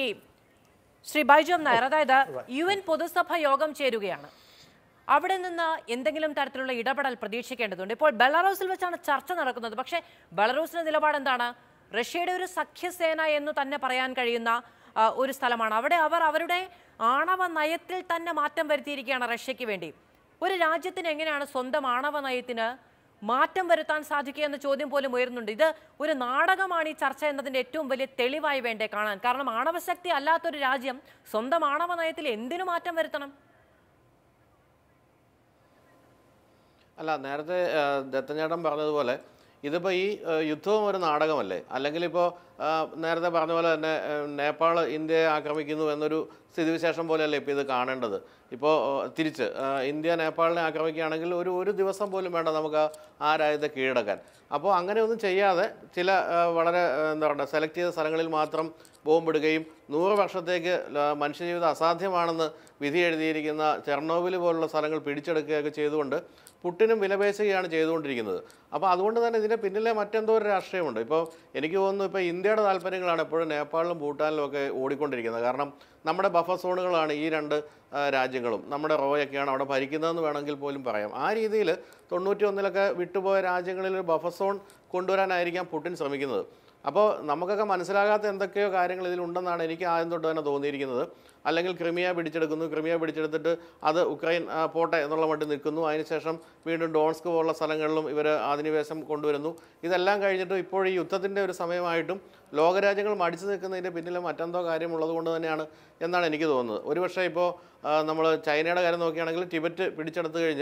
ശ്രീ ബൈജു എം നായർ അതായത് യു എൻ പൊതുസഭ യോഗം ചേരുകയാണ് അവിടെ നിന്ന് എന്തെങ്കിലും തരത്തിലുള്ള ഇടപെടൽ പ്രതീക്ഷിക്കേണ്ടതുണ്ട് ഇപ്പോൾ ബെലാറൂസിൽ വെച്ചാണ് ചർച്ച നടക്കുന്നത് പക്ഷേ ബെലാറൂസിന്റെ നിലപാട് എന്താണ് റഷ്യയുടെ ഒരു സഖ്യസേന എന്ന് തന്നെ പറയാൻ കഴിയുന്ന ആ, ഒരു സ്ഥലമാണ് അവിടെ അവർ അവരുടെ ആണവ നയത്തിൽ തന്നെ മാറ്റം വരുത്തിയിരിക്കുകയാണ് റഷ്യയ്ക്ക് വേണ്ടി ഒരു രാജ്യത്തിന് എങ്ങനെയാണ് സ്വന്തം ആണവ നയത്തിന് മാറ്റം വരുത്താൻ സാധിക്കുക എന്ന ചോദ്യം പോലും ഉയരുന്നുണ്ട് ഇത് ഒരു നാടകമാണ് ഈ ചർച്ച എന്നതിന്റെ ഏറ്റവും വലിയ തെളിവായി വേണ്ടേ കാണാൻ കാരണം ആണവശക്തി അല്ലാത്തൊരു രാജ്യം സ്വന്തം ആണവ നയത്തിൽ എന്തിനു മാറ്റം വരുത്തണം അല്ല നേരത്തെ ആ, ദത്തഞ്ഞേട്ടൻ പറഞ്ഞതുപോലെ ഇതിപ്പോൾ ഈ ആ, യുദ്ധവും ഒരു നാടകമല്ലേ അല്ലെങ്കിൽ ഇപ്പോൾ നേരത്തെ പറഞ്ഞ പോലെ തന്നെ ആ, നേപ്പാൾ ഇന്ത്യയെ ആക്രമിക്കുന്നു എന്നൊരു സ്ഥിതിവിശേഷം പോലെയല്ലേ ഇപ്പോൾ ഇത് കാണേണ്ടത് ഇപ്പോൾ ആ, തിരിച്ച് ആ, ഇന്ത്യ നേപ്പാളിനെ ആക്രമിക്കുകയാണെങ്കിൽ ഒരു ഒരു ദിവസം പോലും വേണ്ട നമുക്ക് ആ- ആ രാജ്യത്തെ കീഴടക്കാൻ അപ്പോൾ അങ്ങനെയൊന്നും ചെയ്യാതെ ചില ആ, വളരെ ആ, എന്താ പറയുക സെലക്ട് ചെയ്ത സ്ഥലങ്ങളിൽ മാത്രം ബോംബിടുകയും നൂറ് വർഷത്തേക്ക് ല- മനുഷ്യജീവിതം അസാധ്യമാണെന്ന് വിധി എഴുതിയിരിക്കുന്ന ചെർണോബിൽ പോലുള്ള സ്ഥലങ്ങൾ പിടിച്ചെടുക്കുകയൊക്കെ ചെയ്തുകൊണ്ട് പുട്ടിനും വിലപേശുകയാണ് ചെയ്തുകൊണ്ടിരിക്കുന്നത് അപ്പോൾ അതുകൊണ്ട് തന്നെ ഇതിൻ്റെ പിന്നിലെ മറ്റെന്തോ ഒരു രാഷ്ട്രീയമുണ്ട് ഇപ്പോൾ എനിക്ക് തോന്നുന്നു ഇപ്പോൾ ഇന്ത്യയുടെ താല്പര്യങ്ങളാണ് എപ്പോഴും നേപ്പാളിലും ഭൂട്ടാനിലും ഒക്കെ ഓടിക്കൊണ്ടിരിക്കുന്നത് കാരണം നമ്മുടെ ബഫർ സോണുകളാണ് ഈ രണ്ട് ആ, രാജ്യങ്ങളും നമ്മുടെ റോയൊക്കെയാണ് അവിടെ ഭരിക്കുന്നതെന്ന് വേണമെങ്കിൽ പോലും പറയാം ആ രീതിയിൽ തൊണ്ണൂറ്റി ഒന്നിലൊക്കെ വിട്ടുപോയ രാജ്യങ്ങളിൽ ഒരു ബഫർ സോൺ കൊണ്ടുവരാനായിരിക്കാം പുടിൻ ശ്രമിക്കുന്നത് അപ്പോൾ നമുക്കൊക്കെ മനസ്സിലാകാത്ത എന്തൊക്കെയോ കാര്യങ്ങൾ ഇതിലുണ്ടെന്നാണ് എനിക്ക് ആദ്യം തൊട്ട് തന്നെ തോന്നിയിരിക്കുന്നത് അല്ലെങ്കിൽ ക്രിമിയ പിടിച്ചെടുക്കുന്നു ക്രിമിയ പിടിച്ചെടുത്തിട്ട് അത് ഉക്രൈൻ ആ, പോട്ടെ എന്നുള്ള മട്ടിൽ നിൽക്കുന്നു അതിനുശേഷം വീണ്ടും ഡോൺസ്ക് പോലുള്ള സ്ഥലങ്ങളിലും ഇവർ അധിനിവേശം കൊണ്ടുവരുന്നു ഇതെല്ലാം കഴിഞ്ഞിട്ട് ഇപ്പോൾ ഈ യുദ്ധത്തിൻ്റെ ഒരു സമയമായിട്ടും ലോകരാജ്യങ്ങൾ മടിച്ചു നിൽക്കുന്നതിൻ്റെ പിന്നിൽ മറ്റെന്തോ കാര്യമുള്ളത് കൊണ്ട് തന്നെയാണ് എന്നാണ് എനിക്ക് തോന്നുന്നത് ഒരുപക്ഷെ ഇപ്പോൾ നമ്മൾ ചൈനയുടെ കാര്യം നോക്കുകയാണെങ്കിൽ ടിബറ്റ് പിടിച്ചെടുത്ത് കഴിഞ്ഞ്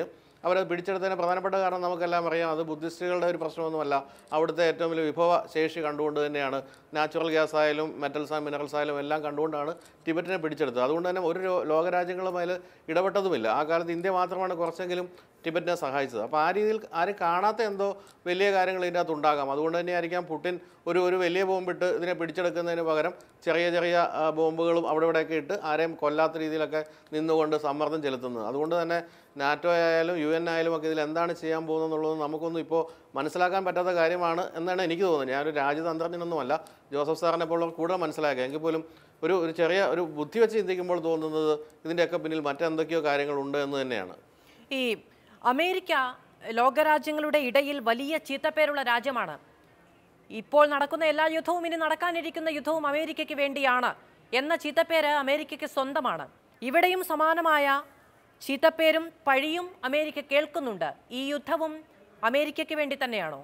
അവരത് പിടിച്ചെടുത്തതിന് പ്രധാനപ്പെട്ട കാരണം നമുക്കെല്ലാം അറിയാം അത് ബുദ്ധിസ്റ്റുകളുടെ ഒരു പ്രശ്നമൊന്നുമല്ല അവിടുത്തെ ഏറ്റവും വലിയ വിഭവ ശേഷി കണ്ടുകൊണ്ട് തന്നെയാണ് നാച്ചുറൽ ഗ്യാസ് ആയാലും മെറ്റൽസ് ആൻഡ് മിനറൽസ് ആയാലും എല്ലാം കണ്ടുകൊണ്ടാണ് ടിബറ്റിനെ പിടിച്ചെടുത്തത് അതുകൊണ്ട് തന്നെ ഒരു ലോ- ലോകരാജ്യങ്ങളും അതിൽ ഇടപെട്ടതുമില്ല ആ കാലത്ത് ഇന്ത്യ മാത്രമാണ് കുറച്ചെങ്കിലും ടിബറ്റിനെ സഹായിച്ചത് അപ്പോൾ ആ രീതിയിൽ ആരും കാണാത്ത എന്തോ വലിയ കാര്യങ്ങൾ ഇതിൻ്റെ അകത്ത് ഉണ്ടാകാം അതുകൊണ്ട് തന്നെയായിരിക്കാം പുടിൻ ഒരു ഒരു വലിയ ബോംബിട്ട് ഇതിനെ പിടിച്ചെടുക്കുന്നതിന് പകരം ചെറിയ ചെറിയ ആ, ബോംബുകളും അവിടെ ഇവിടെയൊക്കെ ഇട്ട് ആരെയും കൊല്ലാത്ത രീതിയിലൊക്കെ നിന്നുകൊണ്ട് സമ്മർദ്ദം ചെലുത്തുന്നത് അതുകൊണ്ട് തന്നെ നാറ്റോ ആയാലും യു എൻ ആയാലും ഒക്കെ ഇതിൽ എന്താണ് ചെയ്യാൻ പോകുന്നത് എന്നുള്ളത് നമുക്കൊന്നും ഇപ്പോൾ മനസ്സിലാക്കാൻ പറ്റാത്ത കാര്യമാണ് എന്നാണ് എനിക്ക് തോന്നുന്നത് ഞാനൊരു രാജ്യതന്ത്രജ്ഞനൊന്നുമല്ല ജോസഫ് സാറിനെ പോലുള്ള കൂടുതൽ മനസ്സിലാക്കുക എങ്കിൽ പോലും ഒരു ഒരു ചെറിയ ഒരു ബുദ്ധി വെച്ച് ചിന്തിക്കുമ്പോൾ തോന്നുന്നത് ഇതിൻ്റെയൊക്കെ പിന്നിൽ മറ്റെന്തൊക്കെയോ കാര്യങ്ങളുണ്ട് എന്ന് തന്നെയാണ് ഈ അമേരിക്ക ലോകരാജ്യങ്ങളുടെ ഇടയിൽ വലിയ ചീത്തപ്പേരുള്ള രാജ്യമാണ് ഇപ്പോൾ നടക്കുന്ന എല്ലാ യുദ്ധവും ഇനി നടക്കാനിരിക്കുന്ന യുദ്ധവും അമേരിക്കയ്ക്ക് വേണ്ടിയാണ് എന്ന ചീത്തപ്പേര് അമേരിക്കയ്ക്ക് സ്വന്തമാണ് ഇവിടെയും സമാനമായ ചീത്തപ്പേരും പഴിയും അമേരിക്ക കേൾക്കുന്നുണ്ട് ഈ യുദ്ധവും അമേരിക്കയ്ക്ക് വേണ്ടി തന്നെയാണോ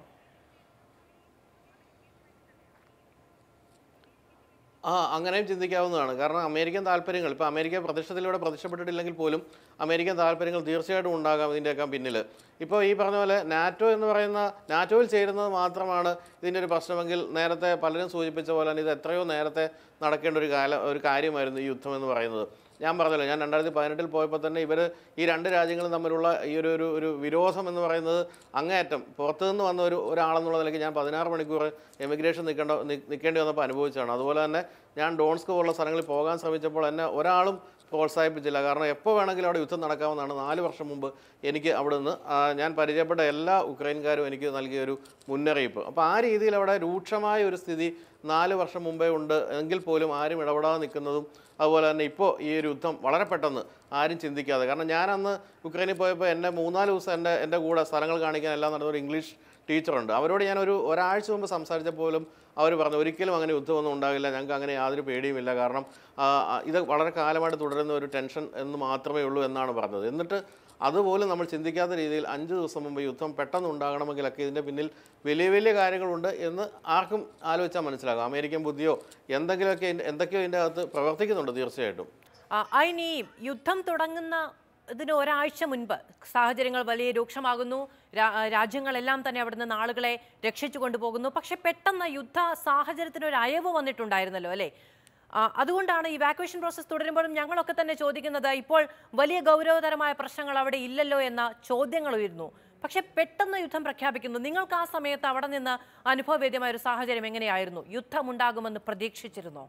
ആ അങ്ങനെയും ചിന്തിക്കാവുന്നതാണ് കാരണം അമേരിക്കൻ താല്പര്യങ്ങൾ ഇപ്പോൾ അമേരിക്ക പ്രത്യക്ഷത്തിലൂടെ പ്രത്യക്ഷപ്പെട്ടിട്ടില്ലെങ്കിൽ പോലും അമേരിക്കൻ താല്പര്യങ്ങൾ തീർച്ചയായിട്ടും ഉണ്ടാകാം ഇതിൻ്റെയൊക്കെ പിന്നിൽ ഇപ്പോൾ ഈ പറഞ്ഞ പോലെ നാറ്റോ എന്ന് പറയുന്ന നാറ്റോയിൽ ചേരുന്നത് മാത്രമാണ് ഇതിൻ്റെ ഒരു പ്രശ്നമെങ്കിൽ നേരത്തെ പലരും സൂചിപ്പിച്ച പോലെ തന്നെ ഇത് എത്രയോ നേരത്തെ നടക്കേണ്ട ഒരു കാല ഒരു കാര്യമായിരുന്നു ഈ യുദ്ധം എന്ന് പറയുന്നത് ഞാൻ പറഞ്ഞല്ലോ ഞാൻ രണ്ടായിരത്തി പതിനെട്ടിൽ പോയപ്പോൾ തന്നെ ഇവർ ഈ രണ്ട് രാജ്യങ്ങളും തമ്മിലുള്ള ഈ ഒരു ഒരു ഒരു വിരോധം എന്ന് പറയുന്നത് അങ്ങേയറ്റം പുറത്തുനിന്ന് വന്ന ഒരു ഒരാളെന്നുള്ള നിലയ്ക്ക് ഞാൻ പതിനാറ് മണിക്കൂർ എമിഗ്രേഷൻ നിൽക്കേണ്ട നി- നിൽക്കേണ്ടി വന്നപ്പോൾ അനുഭവിച്ചതാണ് അതുപോലെ തന്നെ ഞാൻ ഡോൺസ്ക് പോലുള്ള സ്ഥലങ്ങളിൽ പോകാൻ ശ്രമിച്ചപ്പോൾ എന്നെ ഒരാളും പ്രോത്സാഹിപ്പിച്ചില്ല കാരണം എപ്പോൾ വേണമെങ്കിലും അവിടെ യുദ്ധം നടക്കാവുന്നതാണ് നാല് വർഷം മുമ്പ് എനിക്ക് അവിടെ നിന്ന് ആ, ഞാൻ പരിചയപ്പെട്ട എല്ലാ ഉക്രൈൻകാരും എനിക്ക് നൽകിയ ഒരു മുന്നറിയിപ്പ് അപ്പോൾ ആ രീതിയിൽ അവിടെ രൂക്ഷമായ ഒരു സ്ഥിതി നാല് വർഷം മുമ്പേ ഉണ്ട് എങ്കിൽ പോലും ആരും ഇടപെടാതെ നിൽക്കുന്നതും അതുപോലെ തന്നെ ഇപ്പോൾ ഈ ഒരു യുദ്ധം വളരെ പെട്ടെന്ന് ആരും ചിന്തിക്കാതെ കാരണം ഞാൻ അന്ന് ഉക്രൈനിൽ പോയപ്പോൾ എന്നെ മൂന്നാല് ദിവസം എൻ്റെ എൻ്റെ കൂടെ സ്ഥലങ്ങൾ കാണിക്കാൻ എല്ലാം നടന്ന ഒരു ഇംഗ്ലീഷ് ടീച്ചറുണ്ട് അവരോട് ഞാൻ ഒരു ഒരാഴ്ച മുമ്പ് സംസാരിച്ചപ്പോലും അവർ പറഞ്ഞു ഒരിക്കലും അങ്ങനെ യുദ്ധമൊന്നും ഉണ്ടാകില്ല ഞങ്ങൾക്ക് അങ്ങനെ യാതൊരു പേടിയുമില്ല കാരണം ആ, ആ, ഇത് വളരെ കാലമായിട്ട് തുടരുന്ന ഒരു ടെൻഷൻ എന്ന് മാത്രമേ ഉള്ളൂ എന്നാണ് പറഞ്ഞത് എന്നിട്ട് അതുപോലും നമ്മൾ ചിന്തിക്കാത്ത രീതിയിൽ അഞ്ച് ദിവസം മുമ്പ് യുദ്ധം പെട്ടെന്ന് ഉണ്ടാകണമെങ്കിലൊക്കെ ഇതിൻ്റെ പിന്നിൽ വലിയ വലിയ കാര്യങ്ങളുണ്ട് എന്ന് ആർക്കും ആലോചിച്ചാൽ മനസ്സിലാകും അമേരിക്കൻ ബുദ്ധിയോ എന്തെങ്കിലുമൊക്കെ ഇതിൻ്റെ- എന്തൊക്കെയോ ഇതിൻ്റെ അകത്ത് പ്രവർത്തിക്കുന്നുണ്ട് തീർച്ചയായിട്ടും ആ, അതിന് ഈ യുദ്ധം തുടങ്ങുന്ന ഇതിന് ഒരാഴ്ച മുൻപ് സാഹചര്യങ്ങൾ വലിയ രൂക്ഷമാകുന്നു രാ- രാജ്യങ്ങളെല്ലാം തന്നെ അവിടെ നിന്ന് ആളുകളെ രക്ഷിച്ചു കൊണ്ടുപോകുന്നു പക്ഷെ പെട്ടെന്ന് യുദ്ധ സാഹചര്യത്തിന് ഒരു അയവ് വന്നിട്ടുണ്ടായിരുന്നല്ലോ അല്ലേ ആ, അതുകൊണ്ടാണ് ഈ വാക്വേഷൻ പ്രോസസ്സ് തുടരുമ്പോഴും ഞങ്ങളൊക്കെ തന്നെ ചോദിക്കുന്നത് ഇപ്പോൾ വലിയ ഗൗരവതരമായ പ്രശ്നങ്ങൾ അവിടെ ഇല്ലല്ലോ എന്ന ചോദ്യങ്ങൾ ഉയരുന്നു പക്ഷെ പെട്ടെന്ന് യുദ്ധം പ്രഖ്യാപിക്കുന്നു നിങ്ങൾക്ക് ആ സമയത്ത് അവിടെ നിന്ന് അനുഭവവേദ്യമായ ഒരു സാഹചര്യം എങ്ങനെയായിരുന്നു യുദ്ധമുണ്ടാകുമെന്ന് പ്രതീക്ഷിച്ചിരുന്നോ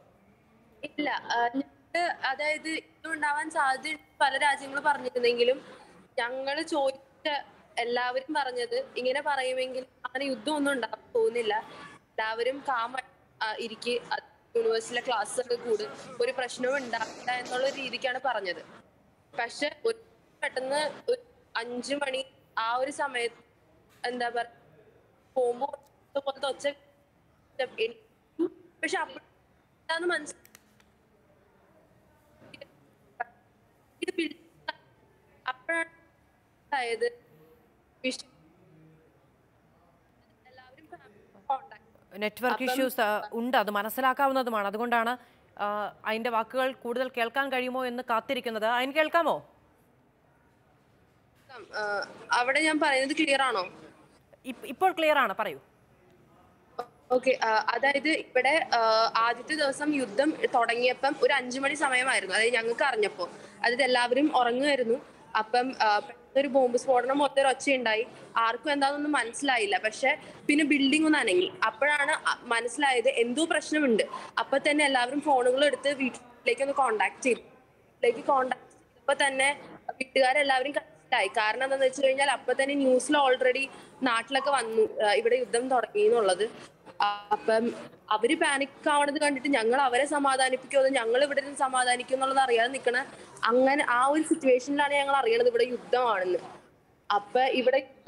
ഇല്ല ആ, ഞങ്ങള് അതായത് ഇതുണ്ടാവാൻ സാധ്യത പല രാജ്യങ്ങൾ പറഞ്ഞിരുന്നെങ്കിലും ഞങ്ങള് ചോദിച്ച എല്ലാവരും പറഞ്ഞത് ഇങ്ങനെ പറയുമെങ്കിൽ അങ്ങനെ യുദ്ധമൊന്നും ഉണ്ടാകാൻ പോകുന്നില്ല എല്ലാവരും കാമ ഇരിക്കെ യൂണിവേഴ്സിറ്റിയിലെ ക്ലാസ്സൊക്കെ കൂട് ഒരു പ്രശ്നവും ഉണ്ടാവില്ല എന്നുള്ള രീതിക്കാണ് പറഞ്ഞത് പക്ഷെ ഒരു പെട്ടെന്ന് ഒരു അഞ്ചു മണി ആ ഒരു സമയത്ത് എന്താ പറയാ പോകുമ്പോ പോലത്തെ ഒച്ച എനിക്ക് പക്ഷെ അപ്പോഴാണ് മനസ്സിലായി ഇത് build അപ്പോഴാണ് അതായത് വിഷ എല്ലാവരും കോണ്ടാക്ട് നെറ്റ്വർക്ക് ഇഷ്യൂസ് ഉണ്ട് അത് മനസ്സിലാക്കാവുന്നതുമാണ് അതുകൊണ്ടാണ് ആ, അതിന്റെ വാക്കുകൾ കൂടുതൽ കേൾക്കാൻ കഴിയുമോ എന്ന് കാത്തിരിക്കുന്നത് അതിന് കേൾക്കാമോ അവിടെ ഞാൻ പറയുന്നത് ക്ലിയർ ആണോ ഇപ്പ- ഇപ്പോൾ ക്ലിയർ ആണ് പറയൂ ഓക്കെ അതായത് ഇവിടെ ആ, ആദ്യത്തെ ദിവസം യുദ്ധം തുടങ്ങിയപ്പം ഒരു അഞ്ചു മണി സമയമായിരുന്നു അതായത് ഞങ്ങൾക്ക് അറിഞ്ഞപ്പോ അതായത് എല്ലാവരും ഉറങ്ങുമായിരുന്നു അപ്പം ആ, പെട്ടെന്ന് ഒരു ബോംബ് സ്ഫോടനം മൊത്തം ഒരു ഒച്ചയുണ്ടായി ആർക്കും എന്താണെന്നൊന്നും മനസ്സിലായില്ല പക്ഷെ പിന്നെ ബിൽഡിംഗ് ഒന്ന് അനങ്ങി അപ്പോഴാണ് അ- മനസ്സിലായത് എന്തോ പ്രശ്നമുണ്ട് അപ്പൊ തന്നെ എല്ലാവരും ഫോണുകൾ എടുത്ത് വീട്ടിലേക്ക് ഒന്ന് കോണ്ടാക്ട് ചെയ്തു വീട്ടിലേക്ക് കോണ്ടാക്ട് ചെയ്തപ്പോ തന്നെ വീട്ടുകാരെല്ലാവരും കറക്റ്റായി കാരണം എന്താണെന്ന് വെച്ച് കഴിഞ്ഞാൽ അപ്പൊ തന്നെ ന്യൂസിൽ ഓൾറെഡി നാട്ടിലൊക്കെ വന്നു ആ, ഇവിടെ യുദ്ധം തുടങ്ങി എന്നുള്ളത് ആ, അപ്പം അവര് പാനിക് ആവണത് കണ്ടിട്ട് ഞങ്ങൾ അവരെ സമാധാനിപ്പിക്കുമോ അതോ ഞങ്ങൾ ഇവിടെ ഇരുന്ന് സമാധാനിക്കും എന്നുള്ളത് അറിയാതെ നിൽക്കണ അങ്ങനെ ആ ഒരു സിറ്റുവേഷനിലാണ് ഞങ്ങൾ അറിയണത് ഇവിടെ യുദ്ധമാണെന്ന് അപ്പൊ ഇവിടെ യുദ്ധം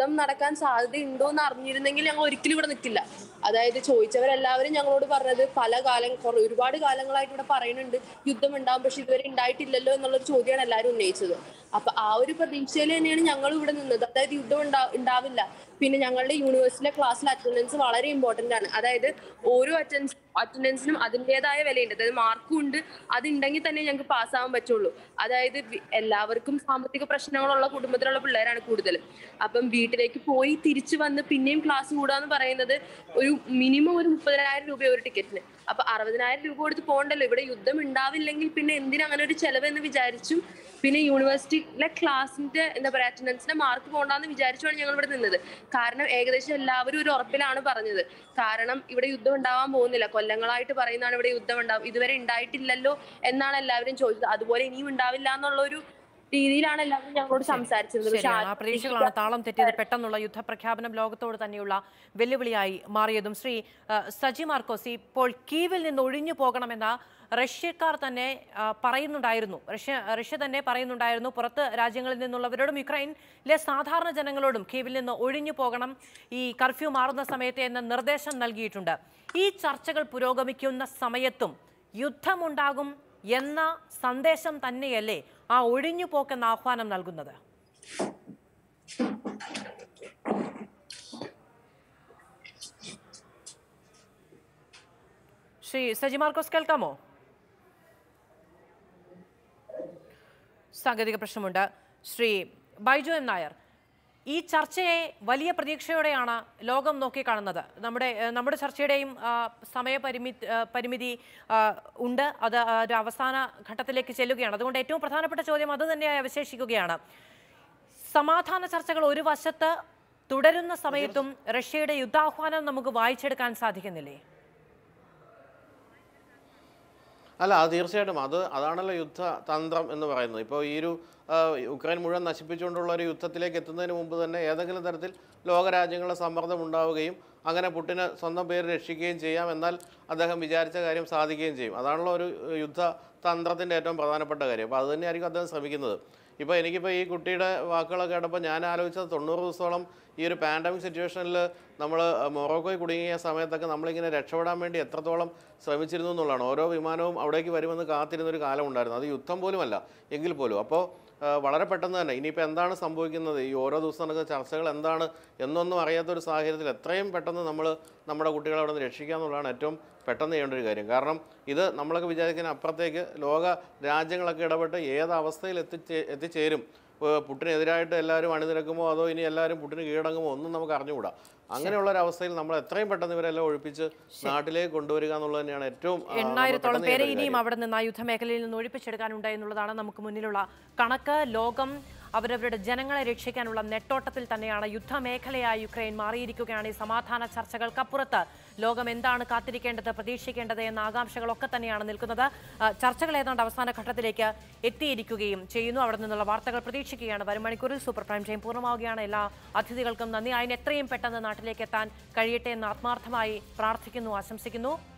യുദ്ധം നടക്കാൻ സാധ്യതയുണ്ടോ എന്ന് അറിഞ്ഞിരുന്നെങ്കിൽ ഞങ്ങൾ ഒരിക്കലും ഇവിടെ നിൽക്കില്ല അതായത് ചോദിച്ചവരെല്ലാവരും ഞങ്ങളോട് പറഞ്ഞത് പല കാലം കുറെ ഒരുപാട് കാലങ്ങളായിട്ട് ഇവിടെ പറയുന്നുണ്ട് യുദ്ധം ഉണ്ടാവും പക്ഷെ ഇതുവരെ ഉണ്ടായിട്ടില്ലല്ലോ എന്നുള്ളൊരു ചോദ്യമാണ് എല്ലാവരും ഉന്നയിച്ചത് അപ്പൊ ആ ഒരു പ്രതീക്ഷയിൽ തന്നെയാണ് ഞങ്ങൾ ഇവിടെ നിന്നത് അതായത് യുദ്ധം ഉണ്ടാ ഉണ്ടാവില്ല പിന്നെ ഞങ്ങളുടെ യൂണിവേഴ്സിറ്റിയിലെ ക്ലാസ്സിൽ അറ്റൻഡൻസ് വളരെ ഇമ്പോർട്ടന്റ് ആണ് അതായത് ഓരോ അറ്റൻഡൻസ് അറ്റൻഡൻസിനും അതിൻ്റെതായ വിലയുണ്ട് അതായത് മാർക്കും ഉണ്ട് അതുണ്ടെങ്കിൽ തന്നെ ഞങ്ങൾക്ക് പാസ്സാവാൻ പറ്റുള്ളൂ അതായത് വി- എല്ലാവർക്കും സാമ്പത്തിക പ്രശ്നങ്ങളുള്ള കുടുംബത്തിലുള്ള പിള്ളേരാണ് കൂടുതൽ അപ്പം വീട്ടിലേക്ക് പോയി തിരിച്ചു വന്ന് പിന്നെയും ക്ലാസ് കൂടാന്ന് പറയുന്നത് ഒരു മിനിമം ഒരു മുപ്പതിനായിരം രൂപ ഒരു ടിക്കറ്റിന് അപ്പൊ അറുപതിനായിരം രൂപ കൊടുത്ത് പോകണ്ടല്ലോ ഇവിടെ യുദ്ധം ഉണ്ടാവില്ലെങ്കിൽ പിന്നെ എന്തിനാ അങ്ങനെ ഒരു ചെലവ് എന്ന് വിചാരിച്ചും പിന്നെ യൂണിവേഴ്സിറ്റിയിലെ ക്ലാസിന്റെ എന്താ പറയാ അറ്റൻഡൻസിന്റെ മാർക്ക് പോകണ്ടെന്ന് വിചാരിച്ചുമാണ് ഞങ്ങൾ ഇവിടെ നിന്നത് കാരണം ഏകദേശം എല്ലാവരും ഒരു ഉറപ്പിലാണ് പറഞ്ഞത് കാരണം ഇവിടെ യുദ്ധം ഉണ്ടാവാൻ പോകുന്നില്ല കൊല്ലങ്ങളായിട്ട് പറയുന്നതാണ് ഇവിടെ യുദ്ധം ഉണ്ടാവും ഇതുവരെ ഉണ്ടായിട്ടില്ലല്ലോ എന്നാണ് എല്ലാവരും ചോദിച്ചത് അതുപോലെ ഇനിയും ഉണ്ടാവില്ല എന്നുള്ള ഒരു രീതിയിലാണ് എല്ലാവരും ഞങ്ങളോട് സംസാരിച്ചിരുന്നത് പക്ഷെ ശരിയാണ് ആ ആരും പ്രതീക്ഷകളാണ് താളം തെറ്റിയത് പെട്ടെന്നുള്ള യുദ്ധപ്രഖ്യാപനം ലോകത്തോട് തന്നെയുള്ള വെല്ലുവിളിയായി മാറിയതും ശ്രീ ആ, സജി മാർക്കോസ് ഇപ്പോൾ കീവിൽ നിന്ന് ഒഴിഞ്ഞു പോകണമെന്ന റഷ്യക്കാർ തന്നെ ആ, പറയുന്നുണ്ടായിരുന്നു റഷ്യ റഷ്യ തന്നെ പറയുന്നുണ്ടായിരുന്നു പുറത്ത് രാജ്യങ്ങളിൽ നിന്നുള്ളവരോടും യുക്രൈനിലെ സാധാരണ ജനങ്ങളോടും കീവിൽ നിന്ന് ഒഴിഞ്ഞു പോകണം ഈ കർഫ്യൂ മാറുന്ന സമയത്ത് എന്ന നിർദ്ദേശം നൽകിയിട്ടുണ്ട് ഈ ചർച്ചകൾ പുരോഗമിക്കുന്ന സമയത്തും യുദ്ധമുണ്ടാകും എന്ന സന്ദേശം തന്നെയല്ലേ ആ ഒഴിഞ്ഞു പോക്കെന്ന ആഹ്വാനം നൽകുന്നത് ശ്രീ സജി മാർക്കോസ് കേൾക്കാമോ സാങ്കേതിക പ്രശ്നമുണ്ട് ശ്രീ ബൈജു എം നായർ ഈ ചർച്ചയെ വലിയ പ്രതീക്ഷയോടെയാണ് ലോകം നോക്കിക്കാണുന്നത് നമ്മുടെ ഏഹ്, നമ്മുടെ ചർച്ചയുടെയും ആ, സമയപരിമി ആ, പരിമിതി ആ, ഉണ്ട് അത് ആ, ഒരു അവസാന ഘട്ടത്തിലേക്ക് ചെല്ലുകയാണ് അതുകൊണ്ട് ഏറ്റവും പ്രധാനപ്പെട്ട ചോദ്യം അത് തന്നെയായി അവശേഷിക്കുകയാണ് സമാധാന ചർച്ചകൾ ഒരു വശത്ത് തുടരുന്ന സമയത്തും റഷ്യയുടെ യുദ്ധാഹ്വാനം നമുക്ക് വായിച്ചെടുക്കാൻ സാധിക്കുന്നില്ലേ അല്ല അത് തീർച്ചയായിട്ടും അത് അതാണല്ലോ യുദ്ധ തന്ത്രം എന്ന് പറയുന്നത് ഇപ്പോൾ ഈ ഒരു ആ, യുക്രൈൻ മുഴുവൻ നശിപ്പിച്ചുകൊണ്ടുള്ള ഒരു യുദ്ധത്തിലേക്ക് എത്തുന്നതിന് മുമ്പ് തന്നെ ഏതെങ്കിലും തരത്തിൽ ലോകരാജ്യങ്ങളുടെ സമ്മർദ്ദം ഉണ്ടാവുകയും അങ്ങനെ പുട്ടിന് സ്വന്തം പേര് രക്ഷിക്കുകയും ചെയ്യാം എന്നാൽ അദ്ദേഹം വിചാരിച്ച കാര്യം സാധിക്കുകയും ചെയ്യും അതാണല്ലോ ഒരു യുദ്ധ തന്ത്രത്തിൻ്റെ ഏറ്റവും പ്രധാനപ്പെട്ട കാര്യം അപ്പോൾ അത് തന്നെയായിരിക്കും അദ്ദേഹം ശ്രമിക്കുന്നത് ഇപ്പോൾ എനിക്കിപ്പോൾ ഈ കുട്ടിയുടെ വാക്കുകളൊക്കെ കേട്ടപ്പോൾ ഞാൻ ആലോചിച്ചത് തൊണ്ണൂറ് ദിവസത്തോളം ഈ ഒരു പാൻഡമിക് സിറ്റുവേഷനിൽ നമ്മൾ മൊറോക്കോയിൽ കുടുങ്ങിയ സമയത്തൊക്കെ നമ്മളിങ്ങനെ രക്ഷപ്പെടാൻ വേണ്ടി എത്രത്തോളം ശ്രമിച്ചിരുന്നു എന്നുള്ളതാണ് ഓരോ വിമാനവും അവിടേക്ക് വരുമെന്ന് കാത്തിരുന്ന ഒരു കാലം ഉണ്ടായിരുന്നു അത് യുദ്ധം പോലുമല്ല എങ്കിൽ പോലും അപ്പോൾ ആ, വളരെ പെട്ടെന്ന് തന്നെ ഇനിയിപ്പോൾ എന്താണ് സംഭവിക്കുന്നത് ഈ ഓരോ ദിവസം നടക്കുന്ന ചർച്ചകൾ എന്താണ് എന്നൊന്നും അറിയാത്ത ഒരു സാഹചര്യത്തിൽ എത്രയും പെട്ടെന്ന് നമ്മൾ നമ്മുടെ കുട്ടികളെ അവിടെ നിന്ന് രക്ഷിക്കുക എന്നുള്ളതാണ് ഏറ്റവും പെട്ടെന്ന് ചെയ്യേണ്ട ഒരു കാര്യം കാരണം ഇത് നമ്മളൊക്കെ വിചാരിക്കുന്ന അപ്പുറത്തേക്ക് ലോക രാജ്യങ്ങളൊക്കെ ഇടപെട്ട് ഏത് അവസ്ഥയിൽ എത്തിച്ചേ എത്തിച്ചേരും ഏഹ് പുട്ടിനെതിരായിട്ട് എല്ലാവരും അണിനിരക്കുമോ അതോ ഇനി എല്ലാവരും പുട്ടിന് കീഴടങ്ങുമോ ഒന്നും നമുക്ക് അറിഞ്ഞുകൂടാ അങ്ങനെയുള്ള ഒരു അവസ്ഥയിൽ നമ്മൾ എത്രയും പെട്ടെന്ന് ഇവരെല്ലാം ഒഴിപ്പിച്ച് നാട്ടിലേക്ക് കൊണ്ടുവരിക എന്നുള്ളത് തന്നെയാണ് ഏറ്റവും ആ, നമ്മൾ എണ്ണായിരത്തോളം പെട്ടെന്ന് പേരെ ചെയ്യേണ്ട ഒരു ഇനിയും കാര്യം. അവിടെ നിന്ന് ആ യുദ്ധമേഖലയിൽ നിന്ന് ഒഴിപ്പിച്ചെടുക്കാനുണ്ട് എന്നുള്ളതാണ് നമുക്ക് മുന്നിലുള്ള കണക്ക് ലോകം അവരവരുടെ ജനങ്ങളെ രക്ഷിക്കാനുള്ള നെട്ടോട്ടത്തിൽ തന്നെയാണ് യുദ്ധമേഖലയായി യുക്രൈൻ മാറിയിരിക്കുകയാണ് ഈ സമാധാന ചർച്ചകൾക്കപ്പുറത്ത് ലോകം എന്താണ് കാത്തിരിക്കേണ്ടത് പ്രതീക്ഷിക്കേണ്ടത് എന്ന ആകാംക്ഷകളൊക്കെ തന്നെയാണ് നിൽക്കുന്നത് ആ, ചർച്ചകൾ ഏതാണ്ട് അവസാന ഘട്ടത്തിലേക്ക് എത്തിയിരിക്കുകയും ചെയ്യുന്നു അവിടെ നിന്നുള്ള വാർത്തകൾ പ്രതീക്ഷിക്കുകയാണ് വരും മണിക്കൂറിൽ സൂപ്പർ പ്രൈം ടൈം പൂർണ്ണമാവുകയാണ് എല്ലാ അതിഥികൾക്കും നന്ദി അതിന് എത്രയും പെട്ടെന്ന് നാട്ടിലേക്ക് എത്താൻ കഴിയട്ടെ എന്ന് ആത്മാർത്ഥമായി പ്രാർത്ഥിക്കുന്നു ആശംസിക്കുന്നു